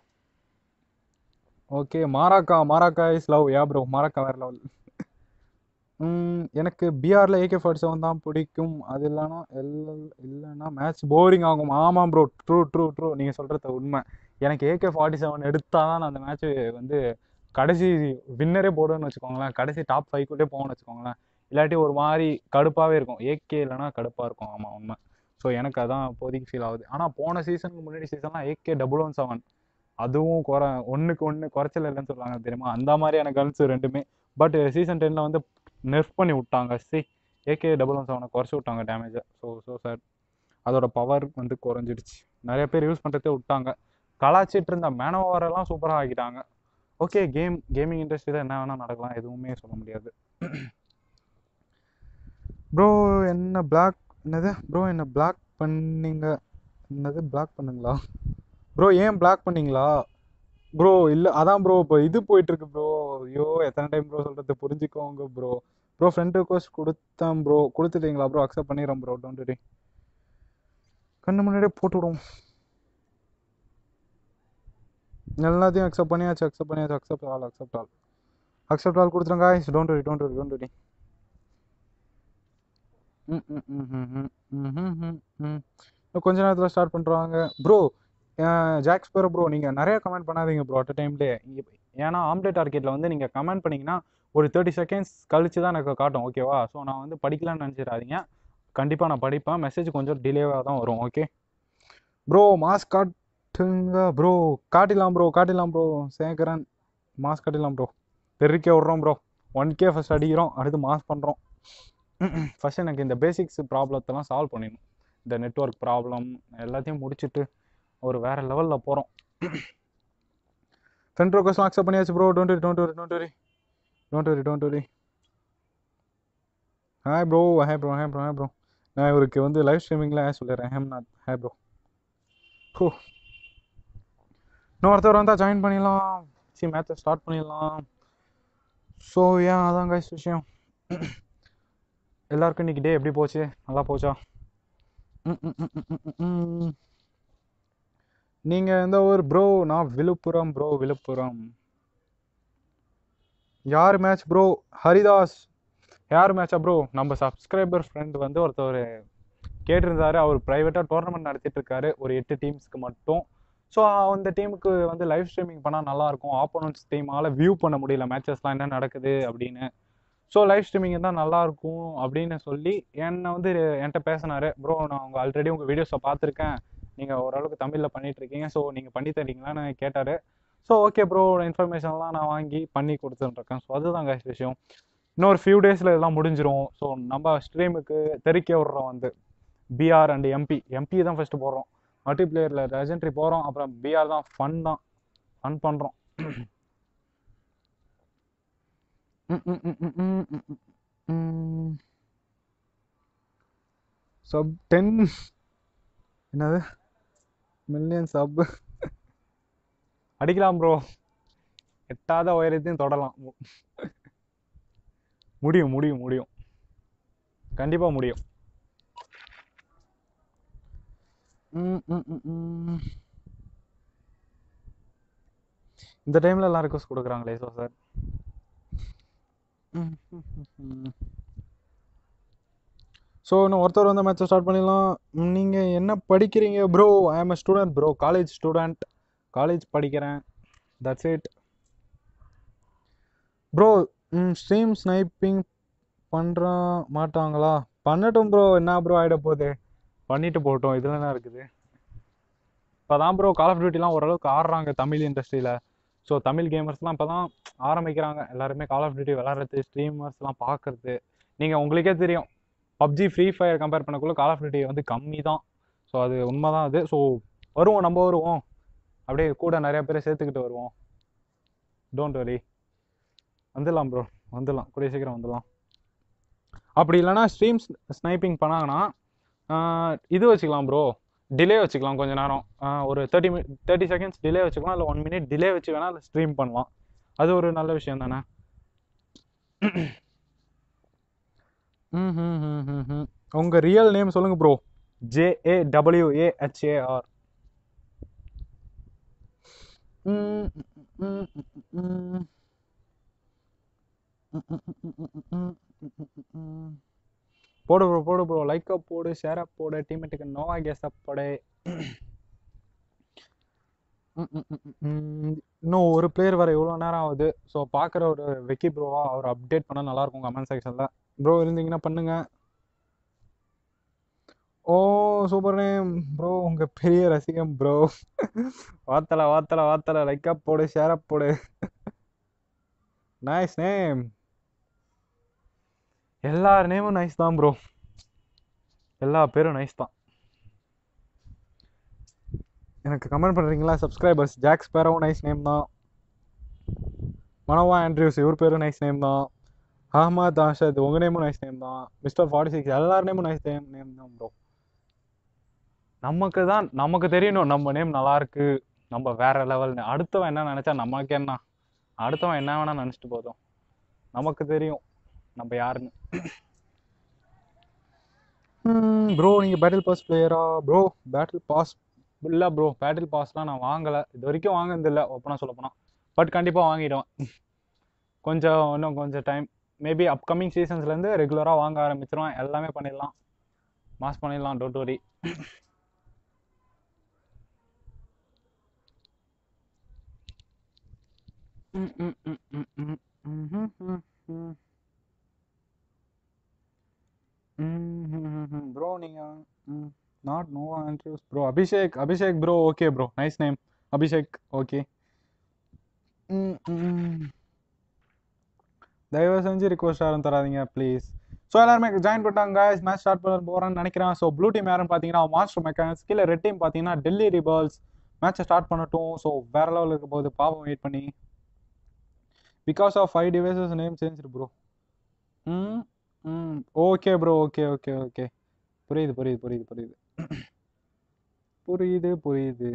ஓகே மாராக்கா மாராக்கா இஸ் லவ் யா ப்ரோ மாராக்கா வேற லெவல் எனக்கு பிஆரில் ஏகே ஃபார்ட்டி செவன் தான் பிடிக்கும் அது இல்லைனா இல்லை இல்லைன்னா மேட்ச் போரிங் ஆகும் ஆமாம் ப்ரோ ட்ரூ ட்ரூ ட்ரூ நீங்கள் சொல்கிறது உண்மை எனக்கு ஏகே ஃபார்ட்டி செவன் எடுத்தால் தான் நான் அந்த மேட்ச் வந்து கடைசி வின்னரே போடுவேன்னு வச்சுக்கோங்களேன் கடைசி டாப் ஃபைவ்க்குள்ளே போகணும்னு வச்சுக்கோங்களேன் இல்லாட்டி ஒரு மாதிரி கடுப்பாகவே இருக்கும் ஏகே இல்லைனா கடுப்பாக இருக்கும் ஆமாம் உண்மை ஸோ எனக்கு அதான் இப்போதைக்கு ஃபீல் ஆகுது ஆனால் போன சீசனுக்கு முன்னாடி சீசன்லாம் ஏகே டபுள் ஒன் செவன் அதுவும் குறை ஒன்றுக்கு ஒன்று குறைச்சல் இல்லைன்னு சொல்லுவாங்க தெரியுமா அந்த மாதிரியான கன்ஸ் ரெண்டுமே பட் சீசன் டென்னில் வந்து நெர்ஃப் பண்ணி விட்டாங்க சி ஏகே டபுள் ஒன் செவனை குறைச்சி விட்டாங்க டேமேஜை ஸோ ஸோ சார் அதோட பவர் வந்து குறைஞ்சிடுச்சு நிறைய பேர் யூஸ் பண்ணுறதே விட்டாங்க கலாச்சிட்டு இருந்த மேனோவரெல்லாம் சூப்பராக ஆக்கிட்டாங்க ஓகே கேம் கேமிங் இண்டஸ்ட்ரியில் என்ன வேணால் நடக்கலாம் எதுவுமே சொல்ல முடியாது ப்ரோ என்ன பிளாக் என்னது ப்ரோ என்ன பிளாக் பண்ணீங்க என்னது பிளாக் பண்ணுங்களா ப்ரோ ஏன் பிளாக் பண்ணீங்களா ப்ரோ இல்லை அதான் ப்ரோ இப்போ இது போயிட்டு இருக்கு ப்ரோ ஐயோ எத்தனை டைம் ப்ரோ சொல்கிறது புரிஞ்சுக்கோங்க ப்ரோ ப்ரோ ஃப்ரெண்ட் ரிக்வஸ்ட் கொடுத்தேன் ப்ரோ கொடுத்துட்டீங்களா ப்ரோ அக்செப்ட் பண்ணிடுறேன் ப்ரோ டோன்ட் வரி கண்ணு முன்னாடியே போட்டு விடுவோம் எல்லாத்தையும் அக்செப்ட் பண்ணியாச்சு அக்செப்ட் பண்ணியாச்சு accept all accept all accept all கொடுத்துருங்க guys don't worry don't worry don't worry ம் ம் ம் ம் ம் ம் ம் ம் ம் இன்னும் கொஞ்ச நேரத்தில் ஸ்டார்ட் பண்ணுறாங்க ப்ரோ ஜாக்ஸ் பேர் ப்ரோ நீங்கள் நிறைய கமெண்ட் பண்ணாதீங்க ப்ரோ அட் டைம்லே ஏன்னா ஆம்லேட் ஆர்கேட்டில் வந்து நீங்கள் கமெண்ட் பண்ணிங்கன்னா ஒரு தேர்ட்டி செகண்ட்ஸ் கழிச்சு தான் எனக்கு காட்டும் ஓகேவா ஸோ நான் வந்து படிக்கலாம்னு நினச்சிடாதீங்க கண்டிப்பாக நான் படிப்பேன் மெசேஜ் கொஞ்சம் டிலேவாக தான் வரும் ஓகே ப்ரோ மாஸ் காட்டுங்க ப்ரோ காட்டிடலாம் ப்ரோ காட்டிடலாம் ப்ரோ சேகரன் மாஸ் காட்டிடலாம் ப்ரோ தெருக்கே விட்றோம் ப்ரோ ஒன் கே ஃபஸ்ட் அடிக்கிறோம் அடுத்து மாஸ் பண்ணுறோம் ஃபஸ்ட் எனக்கு இந்த பேசிக்ஸ் ப்ராப்ளத்தெல்லாம் சால்வ் பண்ணிடணும் இந்த நெட்ஒர்க் ப்ராப்ளம் எல்லாத்தையும் முடிச்சுட்டு ஒரு வேறு லெவலில் போகிறோம் ஃப்ரெண்ட் ரோக்கர்ஸ்லாம் அக்செப்ட் பண்ணியாச்சு bro don't worry don't worry don't worry don't worry don't worry hi bro hi bro hi bro hi bro நான் இவருக்கு வந்து லைவ் ஸ்ட்ரீமிங்கில் சொல்லிடுறேன் ஹேம்நாத் ஹாய் ப்ரோ ஹோ இன்னொருத்தர் வந்தால் ஜாயின் பண்ணிடலாம் சி மேட்சை ஸ்டார்ட் பண்ணிடலாம் ஸோ ஏன் அதான் கைஸ் விஷயம் எல்லாருக்கும் இன்னைக்கு டே எப்படி போச்சு நல்லா போச்சா ம், ம், ம், ம், ம், ம், ம். நீங்க எந்த ஊர் ப்ரோ நான் விழுப்புரம் ப்ரோ விழுப்புரம் யார் மேட்ச் ப்ரோ ஹரிதாஸ் யார் மேட்சா ப்ரோ நம்ம சப்ஸ்கிரைபர் ஃப்ரெண்ட் வந்து ஒருத்தர் கேட்டிருந்தாரு அவர் ப்ரைவேட்டாக டோர்னமெண்ட் நடத்திட்டு இருக்காரு ஒரு எட்டு டீம்ஸ்க்கு மட்டும் ஸோ அந்த டீமுக்கு வந்து லைவ் ஸ்ட்ரீமிங் பண்ணால் நல்லாயிருக்கும் ஆப்போனன்ட்ஸ் டீமால் வியூ பண்ண முடியல மேட்சஸ்லாம் என்ன நடக்குது அப்படின்னு ஸோ லைவ் ஸ்ட்ரீமிங் தான் நல்லாயிருக்கும் அப்படின்னு சொல்லி என்னை வந்து என்கிட்ட பேசினாரு ப்ரோ நான் உங்கள் ஆல்ரெடி உங்கள் வீடியோஸை பார்த்துருக்கேன் நீங்கள் ஓரளவுக்கு தமிழில் பண்ணிட்டு இருக்கீங்க ஸோ நீங்கள் பண்ணி தரீங்களான்னு கேட்டார் ஸோ ஓகே ப்ரோ இன்ஃபர்மேஷன்லாம் நான் வாங்கி பண்ணி கொடுத்துட்டுருக்கேன் ஸோ அதுதான் guys விஷயம் இன்னொரு ஃபியூ டேஸில் எல்லாம் முடிஞ்சிரும் ஸோ நம்ம ஸ்ட்ரீமுக்கு தெறிக்க விடுறோம் வந்து பிஆர் அண்ட் எம்பி எம்பி தான் ஃபஸ்ட்டு போடுறோம் மல்டிப்ளேயரில் லெஜெண்ட்ரி போகிறோம் அப்புறம் பிஆர் தான் ஃபன் தான் ஃபன் பண்ணுறோம் சப் டென் என்னது மில்லியன் சப் அடிக்கலாம் ப்ரோ எட்டாத உயரத்தையும் தொடலாம் முடியும் முடியும் முடியும் கண்டிப்பாக முடியும் ம், ம், ம், ம். இந்த டைம்ல எல்லாம் ரிக்வஸ்ட் கொடுக்குறாங்களே ஸோ சார் ஸோ இன்னும் ஒருத்தர் வந்து மேட்ச்சை ஸ்டார்ட் பண்ணிடலாம் நீங்கள் என்ன படிக்கிறீங்க bro I am a student bro college student college படிக்கிறேன் that's it bro stream sniping பண்ணுற மாட்டாங்களா பண்ணட்டும் ப்ரோ என்ன ப்ரோ ஆகிட போகுது பண்ணிட்டு போகட்டும் இதில் என்ன இருக்குது இப்போ தான் ப்ரோ கால் ஆஃப் டியூட்டிலாம் ஓரளவுக்கு ஆடுறாங்க தமிழ் இண்டஸ்ட்ரியில் ஸோ தமிழ் கேமர்ஸ்லாம் இப்போ தான் ஆரம்பிக்கிறாங்க எல்லாருமே கால் ஆஃப் டியூட்டி விளாட்றது ஸ்ட்ரீமர்ஸ்லாம் பார்க்குறது நீங்கள் உங்களுக்கே தெரியும் பப்ஜி ஃப்ரீ ஃபயர் கம்பேர் பண்ணக்குள்ள கால் ஆஃப் டியூட்டி வந்து கம்மி தான் ஸோ அது உண்மை தான் அது ஸோ வருவோம் நம்ம வருவோம் அப்படியே கூட நிறைய பேரை சேர்த்துக்கிட்டு வருவோம் டோன்ட் வரி வந்துடலாம் ப்ரோ வந்துடலாம் கூடிய சீக்கிரம் வந்துடலாம் அப்படி இல்லைன்னா ஸ்ட்ரீம் ஸ்னைப்பிங் பண்ணாங்கன்னா ஆஹ், இது வச்சுக்கலாம் ப்ரோ டிலே வச்சுக்கலாம் கொஞ்ச நேரம் ஆஹ், ஒரு thirty minute thirty seconds delay வச்சுக்கலாம் இல்லை ஒன் மினிட் டிலே வச்சு வேணால் அதில் ஸ்ட்ரீம் பண்ணலாம் அது ஒரு நல்ல விஷயம் தானே உங்கள் ரியல் நேம் சொல்லுங்கள் ப்ரோ ஜேஏ டபிள்யூஏ ஹெச்ஏஆர் போடு ப்ரோ போடு ப்ரோ லைக் அப் போடு ஷேர் அப் போடு டீமேட்டுக்கு நோவா கேஸ் அப் போடு ம், ம், ம், ம். இன்னும் ஒரு பிளேயர் வர எவ்வளோ நேரம் ஆகுது ஸோ பார்க்குற ஒரு வெக்கி ப்ரோவா அவர் அப்டேட் பண்ணால் நல்லாயிருக்கும் கமெண்ட் செக்ஷனில் ப்ரோ இருந்தீங்கன்னா பண்ணுங்க ஓ சூப்பர் நேம் ப்ரோ உங்கள் பெரிய ரசிகம் ப்ரோ வாத்தலை வாத்தலை வாத்தலை லைக் அப் போடு ஷேர் அப் போடு நைஸ் நேம் எல்லார் நேமும் நைஸ் தான் ப்ரோ எல்லா பேரும் நைஸ் தான் எனக்கு கமெண்ட் பண்ணுறீங்களா சப்ஸ்கிரைபர்ஸ் ஜாக் ஸ்பேரோவும் நைஸ் நேம் தான் மனோவா ஆண்ட்ரியூஸ் இவர் பேரும் நைஸ் நேம் தான் அஹமத் ஆஷத் உங்கள் நேமும் நைஸ் நேம் தான் மிஸ்டர் ஃபார்ட்டி சிக்ஸ் எல்லார் நேமும் நைஸ் நேம் நேம் தான் ப்ரோ நமக்கு தான் நமக்கு தெரியணும் நம்ம நேம் நல்லா இருக்கு நம்ம வேற லெவல்னு அடுத்தவன் என்ன நினைச்சா நமக்கு என்ன அடுத்தவன் என்ன வேணா நினைச்சிட்டு போதும் நமக்கு தெரியும் நம்ம யாருன்னு ப்ரோ நீங்கள் பேட்டில் பாஸ் பிளேயரா ப்ரோ பேட்டில் பாஸ் இல்லை ப்ரோ பேட்டில் பாஸ்லாம் நான் வாங்கலை இது வரைக்கும் வாங்கினது இல்லை ஓப்பனாக சொல்ல போனால் பட் கண்டிப்பாக வாங்கிடுவேன் கொஞ்சம் இன்னும் கொஞ்சம் டைம் மேபி அப்கமிங் சீசன்ஸ்லேருந்து ரெகுலராக வாங்க ஆரம்பிச்சிருவேன் எல்லாமே பண்ணிடலாம் மாஸ் பண்ணிடலாம் டோன்ட் வரி ப்ரோ நீங்க not know Andrews bro Abhishek Abhishek bro okay bro nice name Abhishek okay தயவு செஞ்சு ரிக்வஸ்ட் யாரும் தராதீங்க ப்ளீஸ் ஸோ எல்லாருமே ஜாயின் பண்ணிட்டாங்க மேட்ச் ஸ்டார்ட் பண்ண போகிறேன்னு நினைக்கிறேன் ஸோ ப்ளூ டீம் யாருன்னு பார்த்தீங்கன்னா மாஸ்டர் மெக்கானிக்ஸ் கீழே ரெட் டீம் பார்த்தீங்கன்னா டெல்லி ரிபல்ஸ் மேட்சை ஸ்டார்ட் பண்ணட்டும் ஸோ வேற லெவலில் இருக்க போது பாவம் வெயிட் பண்ணி because of five devices name change bro ம் ம் okay bro okay okay okay புரியுது புரியுது புரியுது புரியுது புரியுது புரியுது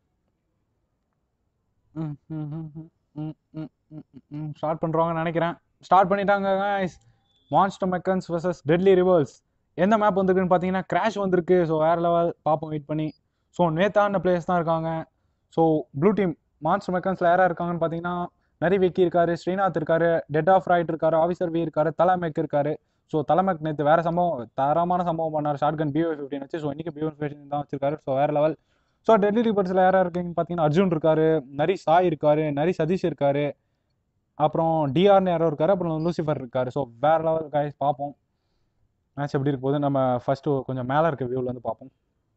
ம் ம் ம் ம் ம் ம் ம் ம் ஸ்டார்ட் பண்ணுறவங்க நினைக்கிறேன் ஸ்டார்ட் பண்ணிட்டாங்க guys Monster Mechanics vs Deadly Rebels எந்த மேப் வந்திருக்குன்னு பார்த்தீங்கன்னா கிராஷ் வந்திருக்கு ஸோ வேறு லெவல் பார்ப்போம் வெயிட் பண்ணி ஸோ நேத்தான பிளேயர்ஸ் தான் இருக்காங்க ஸோ ப்ளூ டீம் மான்ஸ்டர் மெக்கன்ஸில் யாராக இருக்காங்கன்னு பார்த்தீங்கன்னா நரி விக்கி இருக்காரு ஸ்ரீநாத் இருக்காரு டெட் ஆஃப் ரைட் இருக்காரு ஆஃபீஸர் வி இருக்காரு தலைமைக் இருக்காரு ஸோ தலைமைக் நேற்று வேற சம்பவம் தரமான சம்பவம் பண்ணார் ஷார்ட் கன் பிஓ ஃபிஃப்டின் வச்சு ஸோ இன்னைக்கு பிஓ ஃபிஃப்டின் தான் வச்சிருக்காரு ஸோ வேற லெவல் ஸோ டெல்லி ரிப்பர்ஸில் யாராக இருக்கீங்கன்னு பார்த்தீங்கன்னா அர்ஜுன் இருக்காரு நரி சாய் இருக்காரு நரி சதீஷ் இருக்காரு அப்புறம் டிஆர்னு யாரோ இருக்காரு அப்புறம் லூசிஃபர் இருக்காரு ஸோ வேற லெவல் காய்ஸ் பார்ப்போம் மேட்ச் எப்படி இருக்க போகுது நம்ம ஃபர்ஸ்ட் கொஞ்சம் மேலே இருக்க வியூவில் வந்து பார்ப்போம்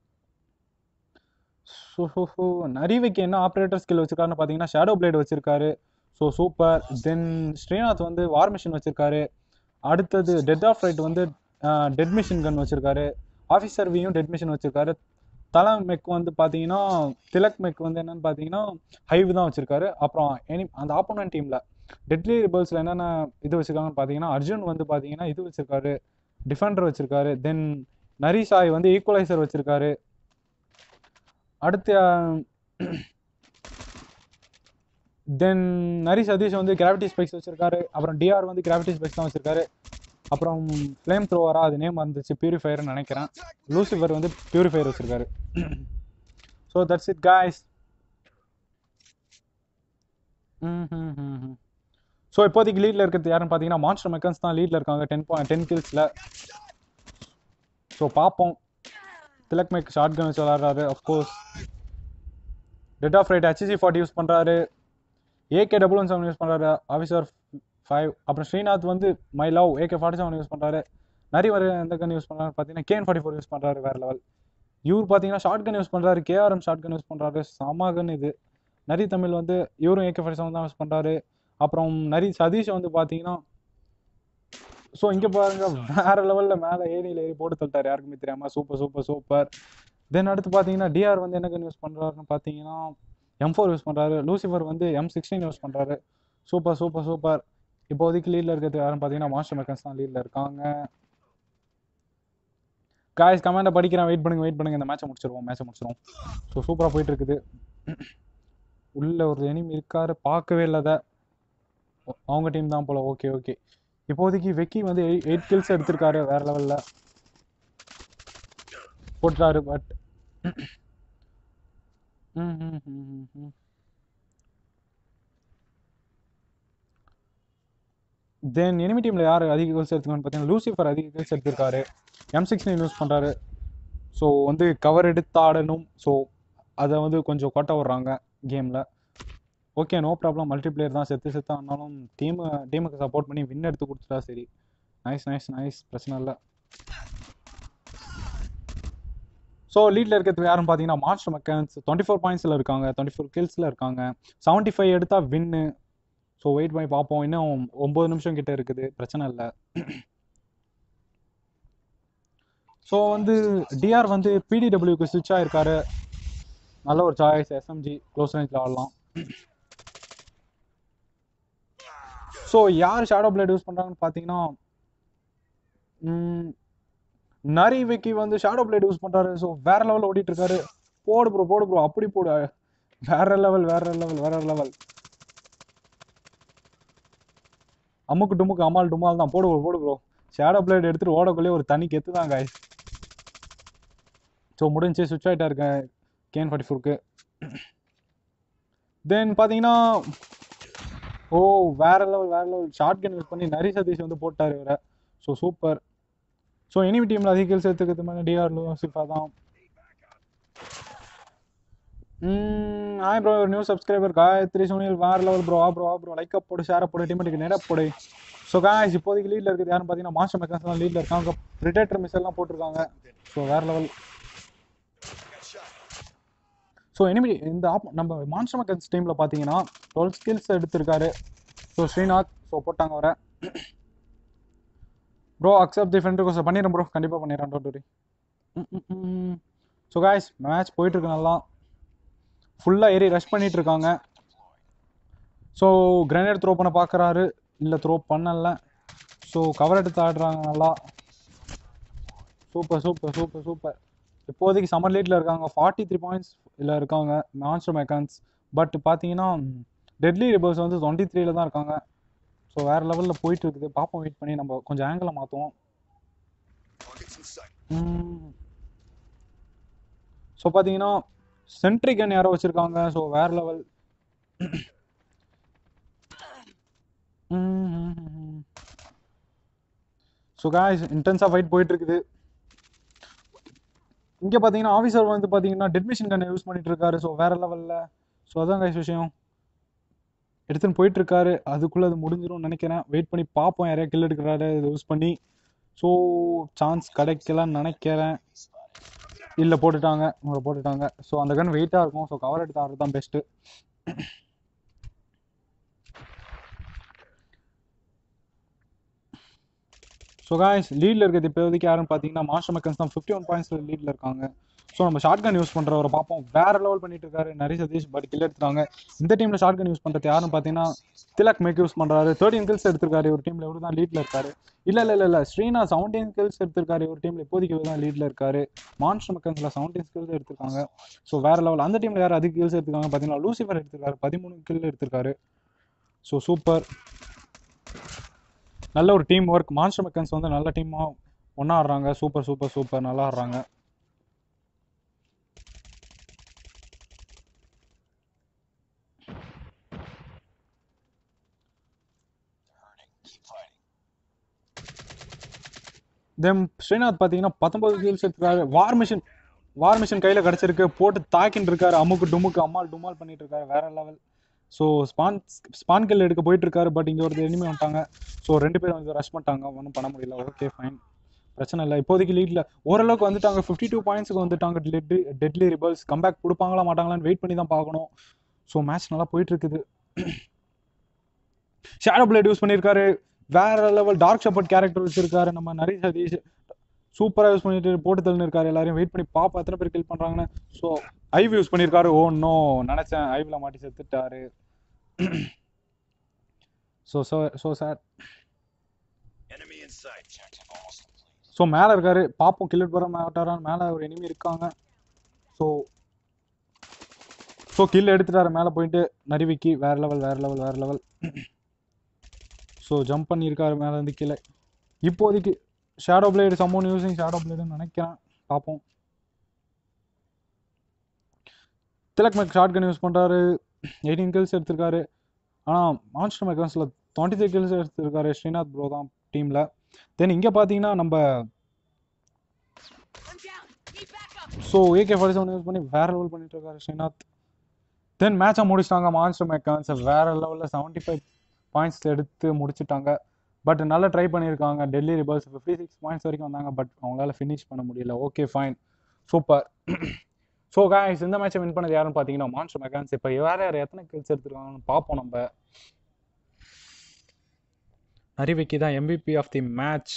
ஸோ ஸோ ஸோ நரிவைக்கு என்ன ஆப்ரேட்டர் ஸ்கில் வச்சிருக்காருன்னு பார்த்தீங்கன்னா ஷேடோ பிளேட் வச்சிருக்காரு ஸோ சூப்பர் தென் ஸ்ரீநாத் வந்து வார் மிஷின் வச்சிருக்காரு அடுத்தது டெட் ஆஃப் ரைட் வந்து டெட் மிஷின் கன் வச்சிருக்காரு ஆஃபீஸர் வியும் டெட் மிஷின் வச்சிருக்காரு தலை மெக் வந்து பார்த்தீங்கன்னா திலக் மெக் வந்து என்னன்னு பார்த்தீங்கன்னா ஹைவ் தான் வச்சிருக்காரு அப்புறம் எனி அந்த ஆப்போனன்ட் டீமில் டெட்லி ரிபல்ஸில் என்னென்ன இது வச்சிருக்காங்கன்னு பார்த்தீங்கன்னா அர்ஜுன் வந்து பார்த்தீங்கன்னா இது வச்சிருக்காரு டிஃபெண்டர் வச்சிருக்காரு தென் நரி சாய் வந்து ஈக்குவலைசர் வச்சிருக்காரு அடுத்து தென் நரி சதீஷ் வந்து கிராவிட்டி ஸ்பைக்ஸ் வச்சிருக்காரு அப்புறம் டிஆர் வந்து கிராவிட்டி ஸ்பைக்ஸ் தான் வச்சிருக்காரு அப்புறம் ஃப்ளேம் த்ரோவரா அது நேம் வந்துச்சு பியூரிஃபயர்னு நினைக்கிறேன் லூசிஃபர் வந்து பியூரிஃபயர் வச்சிருக்காரு so that's it guys so இப்போதைக்கு லீட்ல இருக்கிறது யாருன்னு பார்த்தீங்கன்னா மான்ஸ்டர் மெக்கன்ஸ் தான் லீட்ல இருக்காங்க டென் பாயிண்ட் டென் கில்ஸில் ஸோ பார்ப்போம் திலக் மேக் ஷார்ட் கன் வச்சு விளாட்றாரு of course dead of right HC forty use பண்ணுறாரு AK double one seven use பண்ணுறாரு ஆஃபீஸர் ஃபைவ் அப்புறம் ஸ்ரீநாத் வந்து my love AK forty seven use பண்ணுறாரு நிறைய வர எந்த கன் யூஸ் பண்ணுறாரு பார்த்தீங்கன்னா கேன் ஃபார்ட்டி ஃபோர் யூஸ் பண்ணுறாரு வேறு லெவல் இவர் பார்த்தீங்கன்னா ஷார்ட் கன் யூஸ் பண்ணுறாரு கேஆர்எம் ஷார்ட் கன் யூஸ் பண்ணுறாரு சம கன் இது நரி தமிழ் வந்து இவரும் ஏகே ஃபார்ட்டி செவன் தான் யூஸ் பண்ணுறாரு அப்புறம் நரி சதீஷ் வந்து பார்த்தீங்கன்னா ஸோ இங்கே பாருங்க வேற லெவலில் மேலே ஏரியில் ஏறி போட்டு தள்ளிட்டார் யாருக்குமே தெரியாம சூப்பர் சூப்பர் சூப்பர் தென் அடுத்து பார்த்தீங்கன்னா டிஆர் வந்து என்ன கன் யூஸ் பண்ணுறாருன்னு பார்த்தீங்கன்னா எம் ஃபோர் யூஸ் பண்ணுறாரு லூசிஃபர் வந்து எம் சிக்ஸ்டீன் யூஸ் பண்ணுறாரு சூப்பர் சூப்பர் சூப்பர் இப்போதைக்கு லீடில் இருக்கிறது யாருன்னு பார்த்தீங்கன்னா மாஸ்டர் மெக்கன்ஸ் தான் லீடில் இருக்காங்க காய்ஸ் கமெண்ட்டை படிக்கிறேன் வெயிட் பண்ணுங்க வெயிட் பண்ணுங்க இந்த மேட்சை முடிச்சிருவோம் மேட்சை முடிச்சிருவோம் ஸோ சூப்பராக போயிட்டு இருக்குது உள்ள ஒரு எனிமி இருக்காரு பார்க்கவே இல்லாத அவங்க டீம் தான் போல ஓகே ஓகே இப்போதைக்கு வெக்கி வந்து எயிட் கில்ஸ் எடுத்திருக்காரு வேற லெவலில் போட்டுறாரு பட் தென் எனிமி டீமில் யார் அதிக கோல்ஸ் எடுத்துக்கணும்னு பார்த்தீங்கன்னா லூசிஃபர் அதிக கோல்ஸ் எடுத்திருக்காரு எம் சிக்ஸ்டீன் யூஸ் பண்ணுறாரு ஸோ வந்து கவர் எடுத்து ஆடணும் ஸோ அதை வந்து கொஞ்சம் கொட்ட விட்றாங்க கேமில் ஓகே நோ ப்ராப்ளம் மல்டிப்ளேயர் தான் செத்து செத்து ஆனாலும் டீமு டீமுக்கு சப்போர்ட் பண்ணி வின் எடுத்து கொடுத்துட்டா சரி நைஸ் நைஸ் நைஸ் பிரச்சனை இல்லை ஸோ லீடில் இருக்கிறது யாருன்னு பார்த்தீங்கன்னா மாஸ்டர் மெக்கானிக்ஸ் டுவெண்ட்டி ஃபோர் பாயிண்ட்ஸில் இருக்காங்க டுவெண்ட்டி ஃபோர் கில்ஸில் இருக்காங்க செவன்ட்டி ஃபைவ் எடுத்தால் வின்னு ஸோ வெயிட் பண்ணி பார்ப்போம் இன்னும் ஒம்பது நிமிஷம் கிட்ட இருக்குது பிரச்சனை இல்லை ஸோ வந்து டிஆர் வந்து பிடிடபிள்யூக்கு ஸ்விட்ச் ஆயிருக்காரு நல்ல ஒரு சாய்ஸ் எஸ்எம்ஜி க்ளோஸ் ரேஞ்சில் ஆடலாம் ஸோ யார் ஷேடோ பிளேட் யூஸ் பண்ணுறாங்கன்னு பார்த்தீங்கன்னா நரி விக்கி வந்து ஷேடோ பிளேட் யூஸ் பண்ணுறாரு ஸோ வேற லெவலில் ஓடிட்டு இருக்காரு போடு ப்ரோ போடு ப்ரோ அப்படி போடு வேற லெவல் வேற லெவல் வேற லெவல் அம்முக்கு டுமுக்கு அம்மாள் டுமால் தான் போடு ப்ரோ போடு ப்ரோ ஷேடோ பிளேட் எடுத்துட்டு ஓடக்குள்ளே ஒரு தனி கெத்து தான் காய்ஸ் ஸோ முடிஞ்சு சுவிட்ச் ஆகிட்டா இருக்கேன் கேன் ஃபார்ட்டி ஃபோருக்கு தென் பார்த்தீங்கன்னா ஓ வேற லெவல் வேற லெவல் ஷார்ட் கன் யூஸ் பண்ணி நரி சதீஷ் வந்து போட்டார் இவரை ஸோ சூப்பர் ஸோ எனிமி டீமில் அதிக kills எடுத்துக்கிறது மாதிரி டிஆர் லூசிஃபா தான் ஆய் bro new subscriber Gayathri Sunil வேற லெவல் ப்ரோ ஆ ப்ரோ ஆ ப்ரோ லைக் போடு ஷேர் போடு டீமெட்டுக்கு நேரம் போடு ஸோ காய்ஸ் இப்போதைக்கு லீடில் இருக்குது யாருன்னு பார்த்தீங்கன்னா மாஸ்டர் மெக்கான்ஸ் தான் லீடில் இருக்காங்க ப்ரிடேட்டர் மிஸ்ஸெல்லாம் போட்டிருக்காங்க ஸோ வேற லெவல் ஸோ எனிமி இந்த ஆப் நம்ம மான்ஸ்டர் மெக்கன்ஸ் டீமில் பார்த்தீங்கன்னா டுவெல் ஸ்கில்ஸ் எடுத்திருக்காரு ஸோ ஸ்ரீநாத் ஸோ போட்டாங்க வர bro accept the friend request பண்ணிடுறேன் ப்ரோ கண்டிப்பாக பண்ணிடுறேன் டோட்டரி ஸோ காய்ஸ் மேட்ச் போயிட்டுருக்கு நல்லா ஃபுல்லாக ஏறி ரஷ் பண்ணிட்டு இருக்காங்க ஸோ கிரனேட் த்ரோ பண்ண பார்க்குறாரு இல்லை த்ரோ பண்ணல ஸோ கவர் எடுத்து ஆடுறாங்க நல்லா சூப்பர் சூப்பர் சூப்பர் சூப்பர் இப்போதைக்கு சம்மர் லீட்டில் இருக்காங்க ஃபார்ட்டி த்ரீ பாயிண்ட்ஸ் இல்லை இருக்காங்க மான்ஸ்டர் மெக்கான்ஸ் பட் பார்த்தீங்கன்னா டெட்லி ரிபர்ஸ் வந்து டுவெண்ட்டி த்ரீல தான் இருக்காங்க ஸோ வேறு லெவலில் போயிட்டு இருக்குது பார்ப்போம் வெயிட் பண்ணி நம்ம கொஞ்சம் ஆங்கிளை மாற்றுவோம் ஸோ பார்த்தீங்கன்னா சென்ட்ரிகன் யாரோ வச்சுருக்காங்க ஸோ வேறு லெவல் ஸோ காய்ஸ் இன்டென்ஸாக ஃபைட் போயிட்டு இருக்குது இங்கே பார்த்தீங்கன்னா ஆஃபீஸர் வந்து பார்த்தீங்கன்னா டெட் மிஷின் கன்னை யூஸ் பண்ணிட்டு இருக்காரு ஸோ வேற லெவலில் ஸோ அதான் கைஸ் விஷயம் எடுத்துன்னு போயிட்டு இருக்காரு அதுக்குள்ளே அது முடிஞ்சிரும்னு நினைக்கிறேன் வெயிட் பண்ணி பார்ப்போம் யாரையா கில் எடுக்கிறாரு இதை யூஸ் பண்ணி ஸோ சான்ஸ் கிடைக்கலன்னு நினைக்கிறேன் இல்லை போட்டுட்டாங்க உங்களை போட்டுட்டாங்க ஸோ அந்த கன் வெயிட்டாக இருக்கும் ஸோ கவர் எடுத்து ஆடுறது தான் பெஸ்ட்டு ஸோ காய்ஸ் லீடில் இருக்கிறது இப்போதைக்கு யாருன்னு பார்த்தீங்கன்னா மாஸ்டர் மெக்கன்ஸ் தான் ஃபிஃப்டி ஒன் பாயிண்ட்ஸ் லீடில் இருக்காங்க ஸோ நம்ம ஷார்ட் கன் யூஸ் பண்ணுறவரை பார்ப்போம் வேற லெவல் பண்ணிட்டு இருக்காரு நரி சதீஷ் பட் கில் எடுத்துட்டாங்க இந்த டீமில் ஷார்ட் கன் யூஸ் பண்ணுறது யாருன்னு பார்த்தீங்கன்னா திலக் மேக் யூஸ் பண்ணுறாரு தேர்ட்டின் கில்ஸ் எடுத்திருக்காரு ஒரு டீமில் இவர் தான் லீடில் இருக்காரு இல்லை இல்லை இல்லை இல்லை ஸ்ரீனா செவன்டீன் ஸ்கில்ஸ் எடுத்திருக்காரு ஒரு டீமில் இப்போதைக்கு இவர் தான் லீடில் இருக்காரு மான்ஸ்டர் மெக்கன்ஸில் செவன்டீன் ஸ்கில்ஸ் எடுத்திருக்காங்க ஸோ வேற லெவல் அந்த டீமில் யார் அதிக கில்ஸ் எடுத்திருக்காங்க பார்த்தீங்கன்னா லூசிஃபர் எடுத்திருக்காரு பதிமூணு கில் எடுத்திருக்காரு ஸோ சூப்பர் நல்ல ஒரு டீம் ஒர்க் மான்ஸ்டர் மெக்கன்ஸ் வந்து நல்ல டீமாக ஒன்றா ஆடுறாங்க சூப்பர் சூப்பர் சூப்பர் நல்லா ஆடுறாங்க தென் ஸ்ரீநாத் பார்த்தீங்கன்னா பத்தொன்பது கீல்ஸ் எடுத்துருக்காரு வார் மிஷின் வார் மிஷின் கையில் கிடச்சிருக்கு போட்டு தாக்கின்னு இருக்காரு அம்முக்கு டுமுக்கு அம்மாள் டுமால் பண்ணிட்டு இருக்காரு வேற level so spawn spawn kill எடுக்க போயிட்டு இருக்காரு பட் இங்கே ஒரு எனிமி வந்துட்டாங்க ஸோ ரெண்டு பேரும் வந்து ரஷ் பண்ணிட்டாங்க ஒன்றும் பண்ண முடியல ஓகே ஃபைன் பிரச்சனை இல்லை இப்போதைக்கு லீட்ல ஓரளவுக்கு வந்துட்டாங்க ஃபிஃப்டி டூ பாயிண்ட்ஸுக்கு வந்துட்டாங்க டெட்லி டெட்லி ரிபல்ஸ் கம்பேக் கொடுப்பாங்களா மாட்டாங்களான்னு வெயிட் பண்ணி தான் பார்க்கணும் ஸோ மேட்ச் நல்லா போயிட்டு இருக்குது ஷேடோ பிளேட் யூஸ் பண்ணியிருக்காரு வேற லெவல் டார்க் ஷெப்பர்ட் கேரக்டர் வச்சிருக்காரு நம்ம நரி சதீஷ் சூப்பராக யூஸ் பண்ணிட்டு போட்டு தள்ளின்னு இருக்காரு எல்லாரையும் வெயிட் பண்ணி பார்ப்போம் எத்தனை பேர் கில் பண்ணுறாங்கன்னு ஸோ ஐவ் யூஸ் பண்ணியிருக்காரு ஓ நோ நினச்சேன் ஐவ்ல மாட்டி செத்துட்டாரு so so so sir Enemy in sight. So மேலே இருக்காரு பார்ப்போம் கில்லட் வர மாட்டாரான்னு மேலே ஒரு எனிமி இருக்காங்க ஸோ ஸோ கில் எடுத்துட்டாரு மேலே போயிட்டு நரிவிக்கி வேற லெவல் வேற லெவல் வேற லெவல் ஸோ ஜம்ப் பண்ணியிருக்காரு மேலே இருந்து கீழே இப்போதைக்கு shadow blade summon using shadow பிளேடுன்னு நினைக்கிறேன் பார்ப்போம் Tilak mac shotgun use பண்ணுறாரு எயிட்டீன் கில்ஸ் எடுத்திருக்காரு ஆனால் மான்ஸ்டர் மெக்கான்ஸில் டுவெண்ட்டி த்ரீ கில்ஸ் எடுத்திருக்காரு ஸ்ரீநாத் ப்ரோ தான் டீமில் தென் இங்கே பார்த்தீங்கன்னா நம்ம I'm down. Need backup. So AK forty seven use பண்ணி வேற லெவல் பண்ணிட்டு இருக்காரு ஸ்ரீநாத் தென் மேட்சை முடிச்சிட்டாங்க மான்ஸ்டர் மெக்கான்ஸ் வேற லெவலில் செவன்ட்டி ஃபைவ் பாயிண்ட்ஸ் எடுத்து முடிச்சிட்டாங்க பட் நல்லா ட்ரை பண்ணியிருக்காங்க deadly rebels fifty six points வரைக்கும் வந்தாங்க பட் அவங்களால ஃபினிஷ் பண்ண முடியல okay fine super so guys இந்த மேட்சை வின் பண்ணது யாருன்னு பார்த்தீங்கன்னா மான்ஸ்டர் மெக்கான்ஸ் இப்போ வேற யார் எத்தனை கில்ஸ் எடுத்துருக்காங்கன்னு பார்ப்போம் நம்ம நரிவிக்கி தான் MVP of the match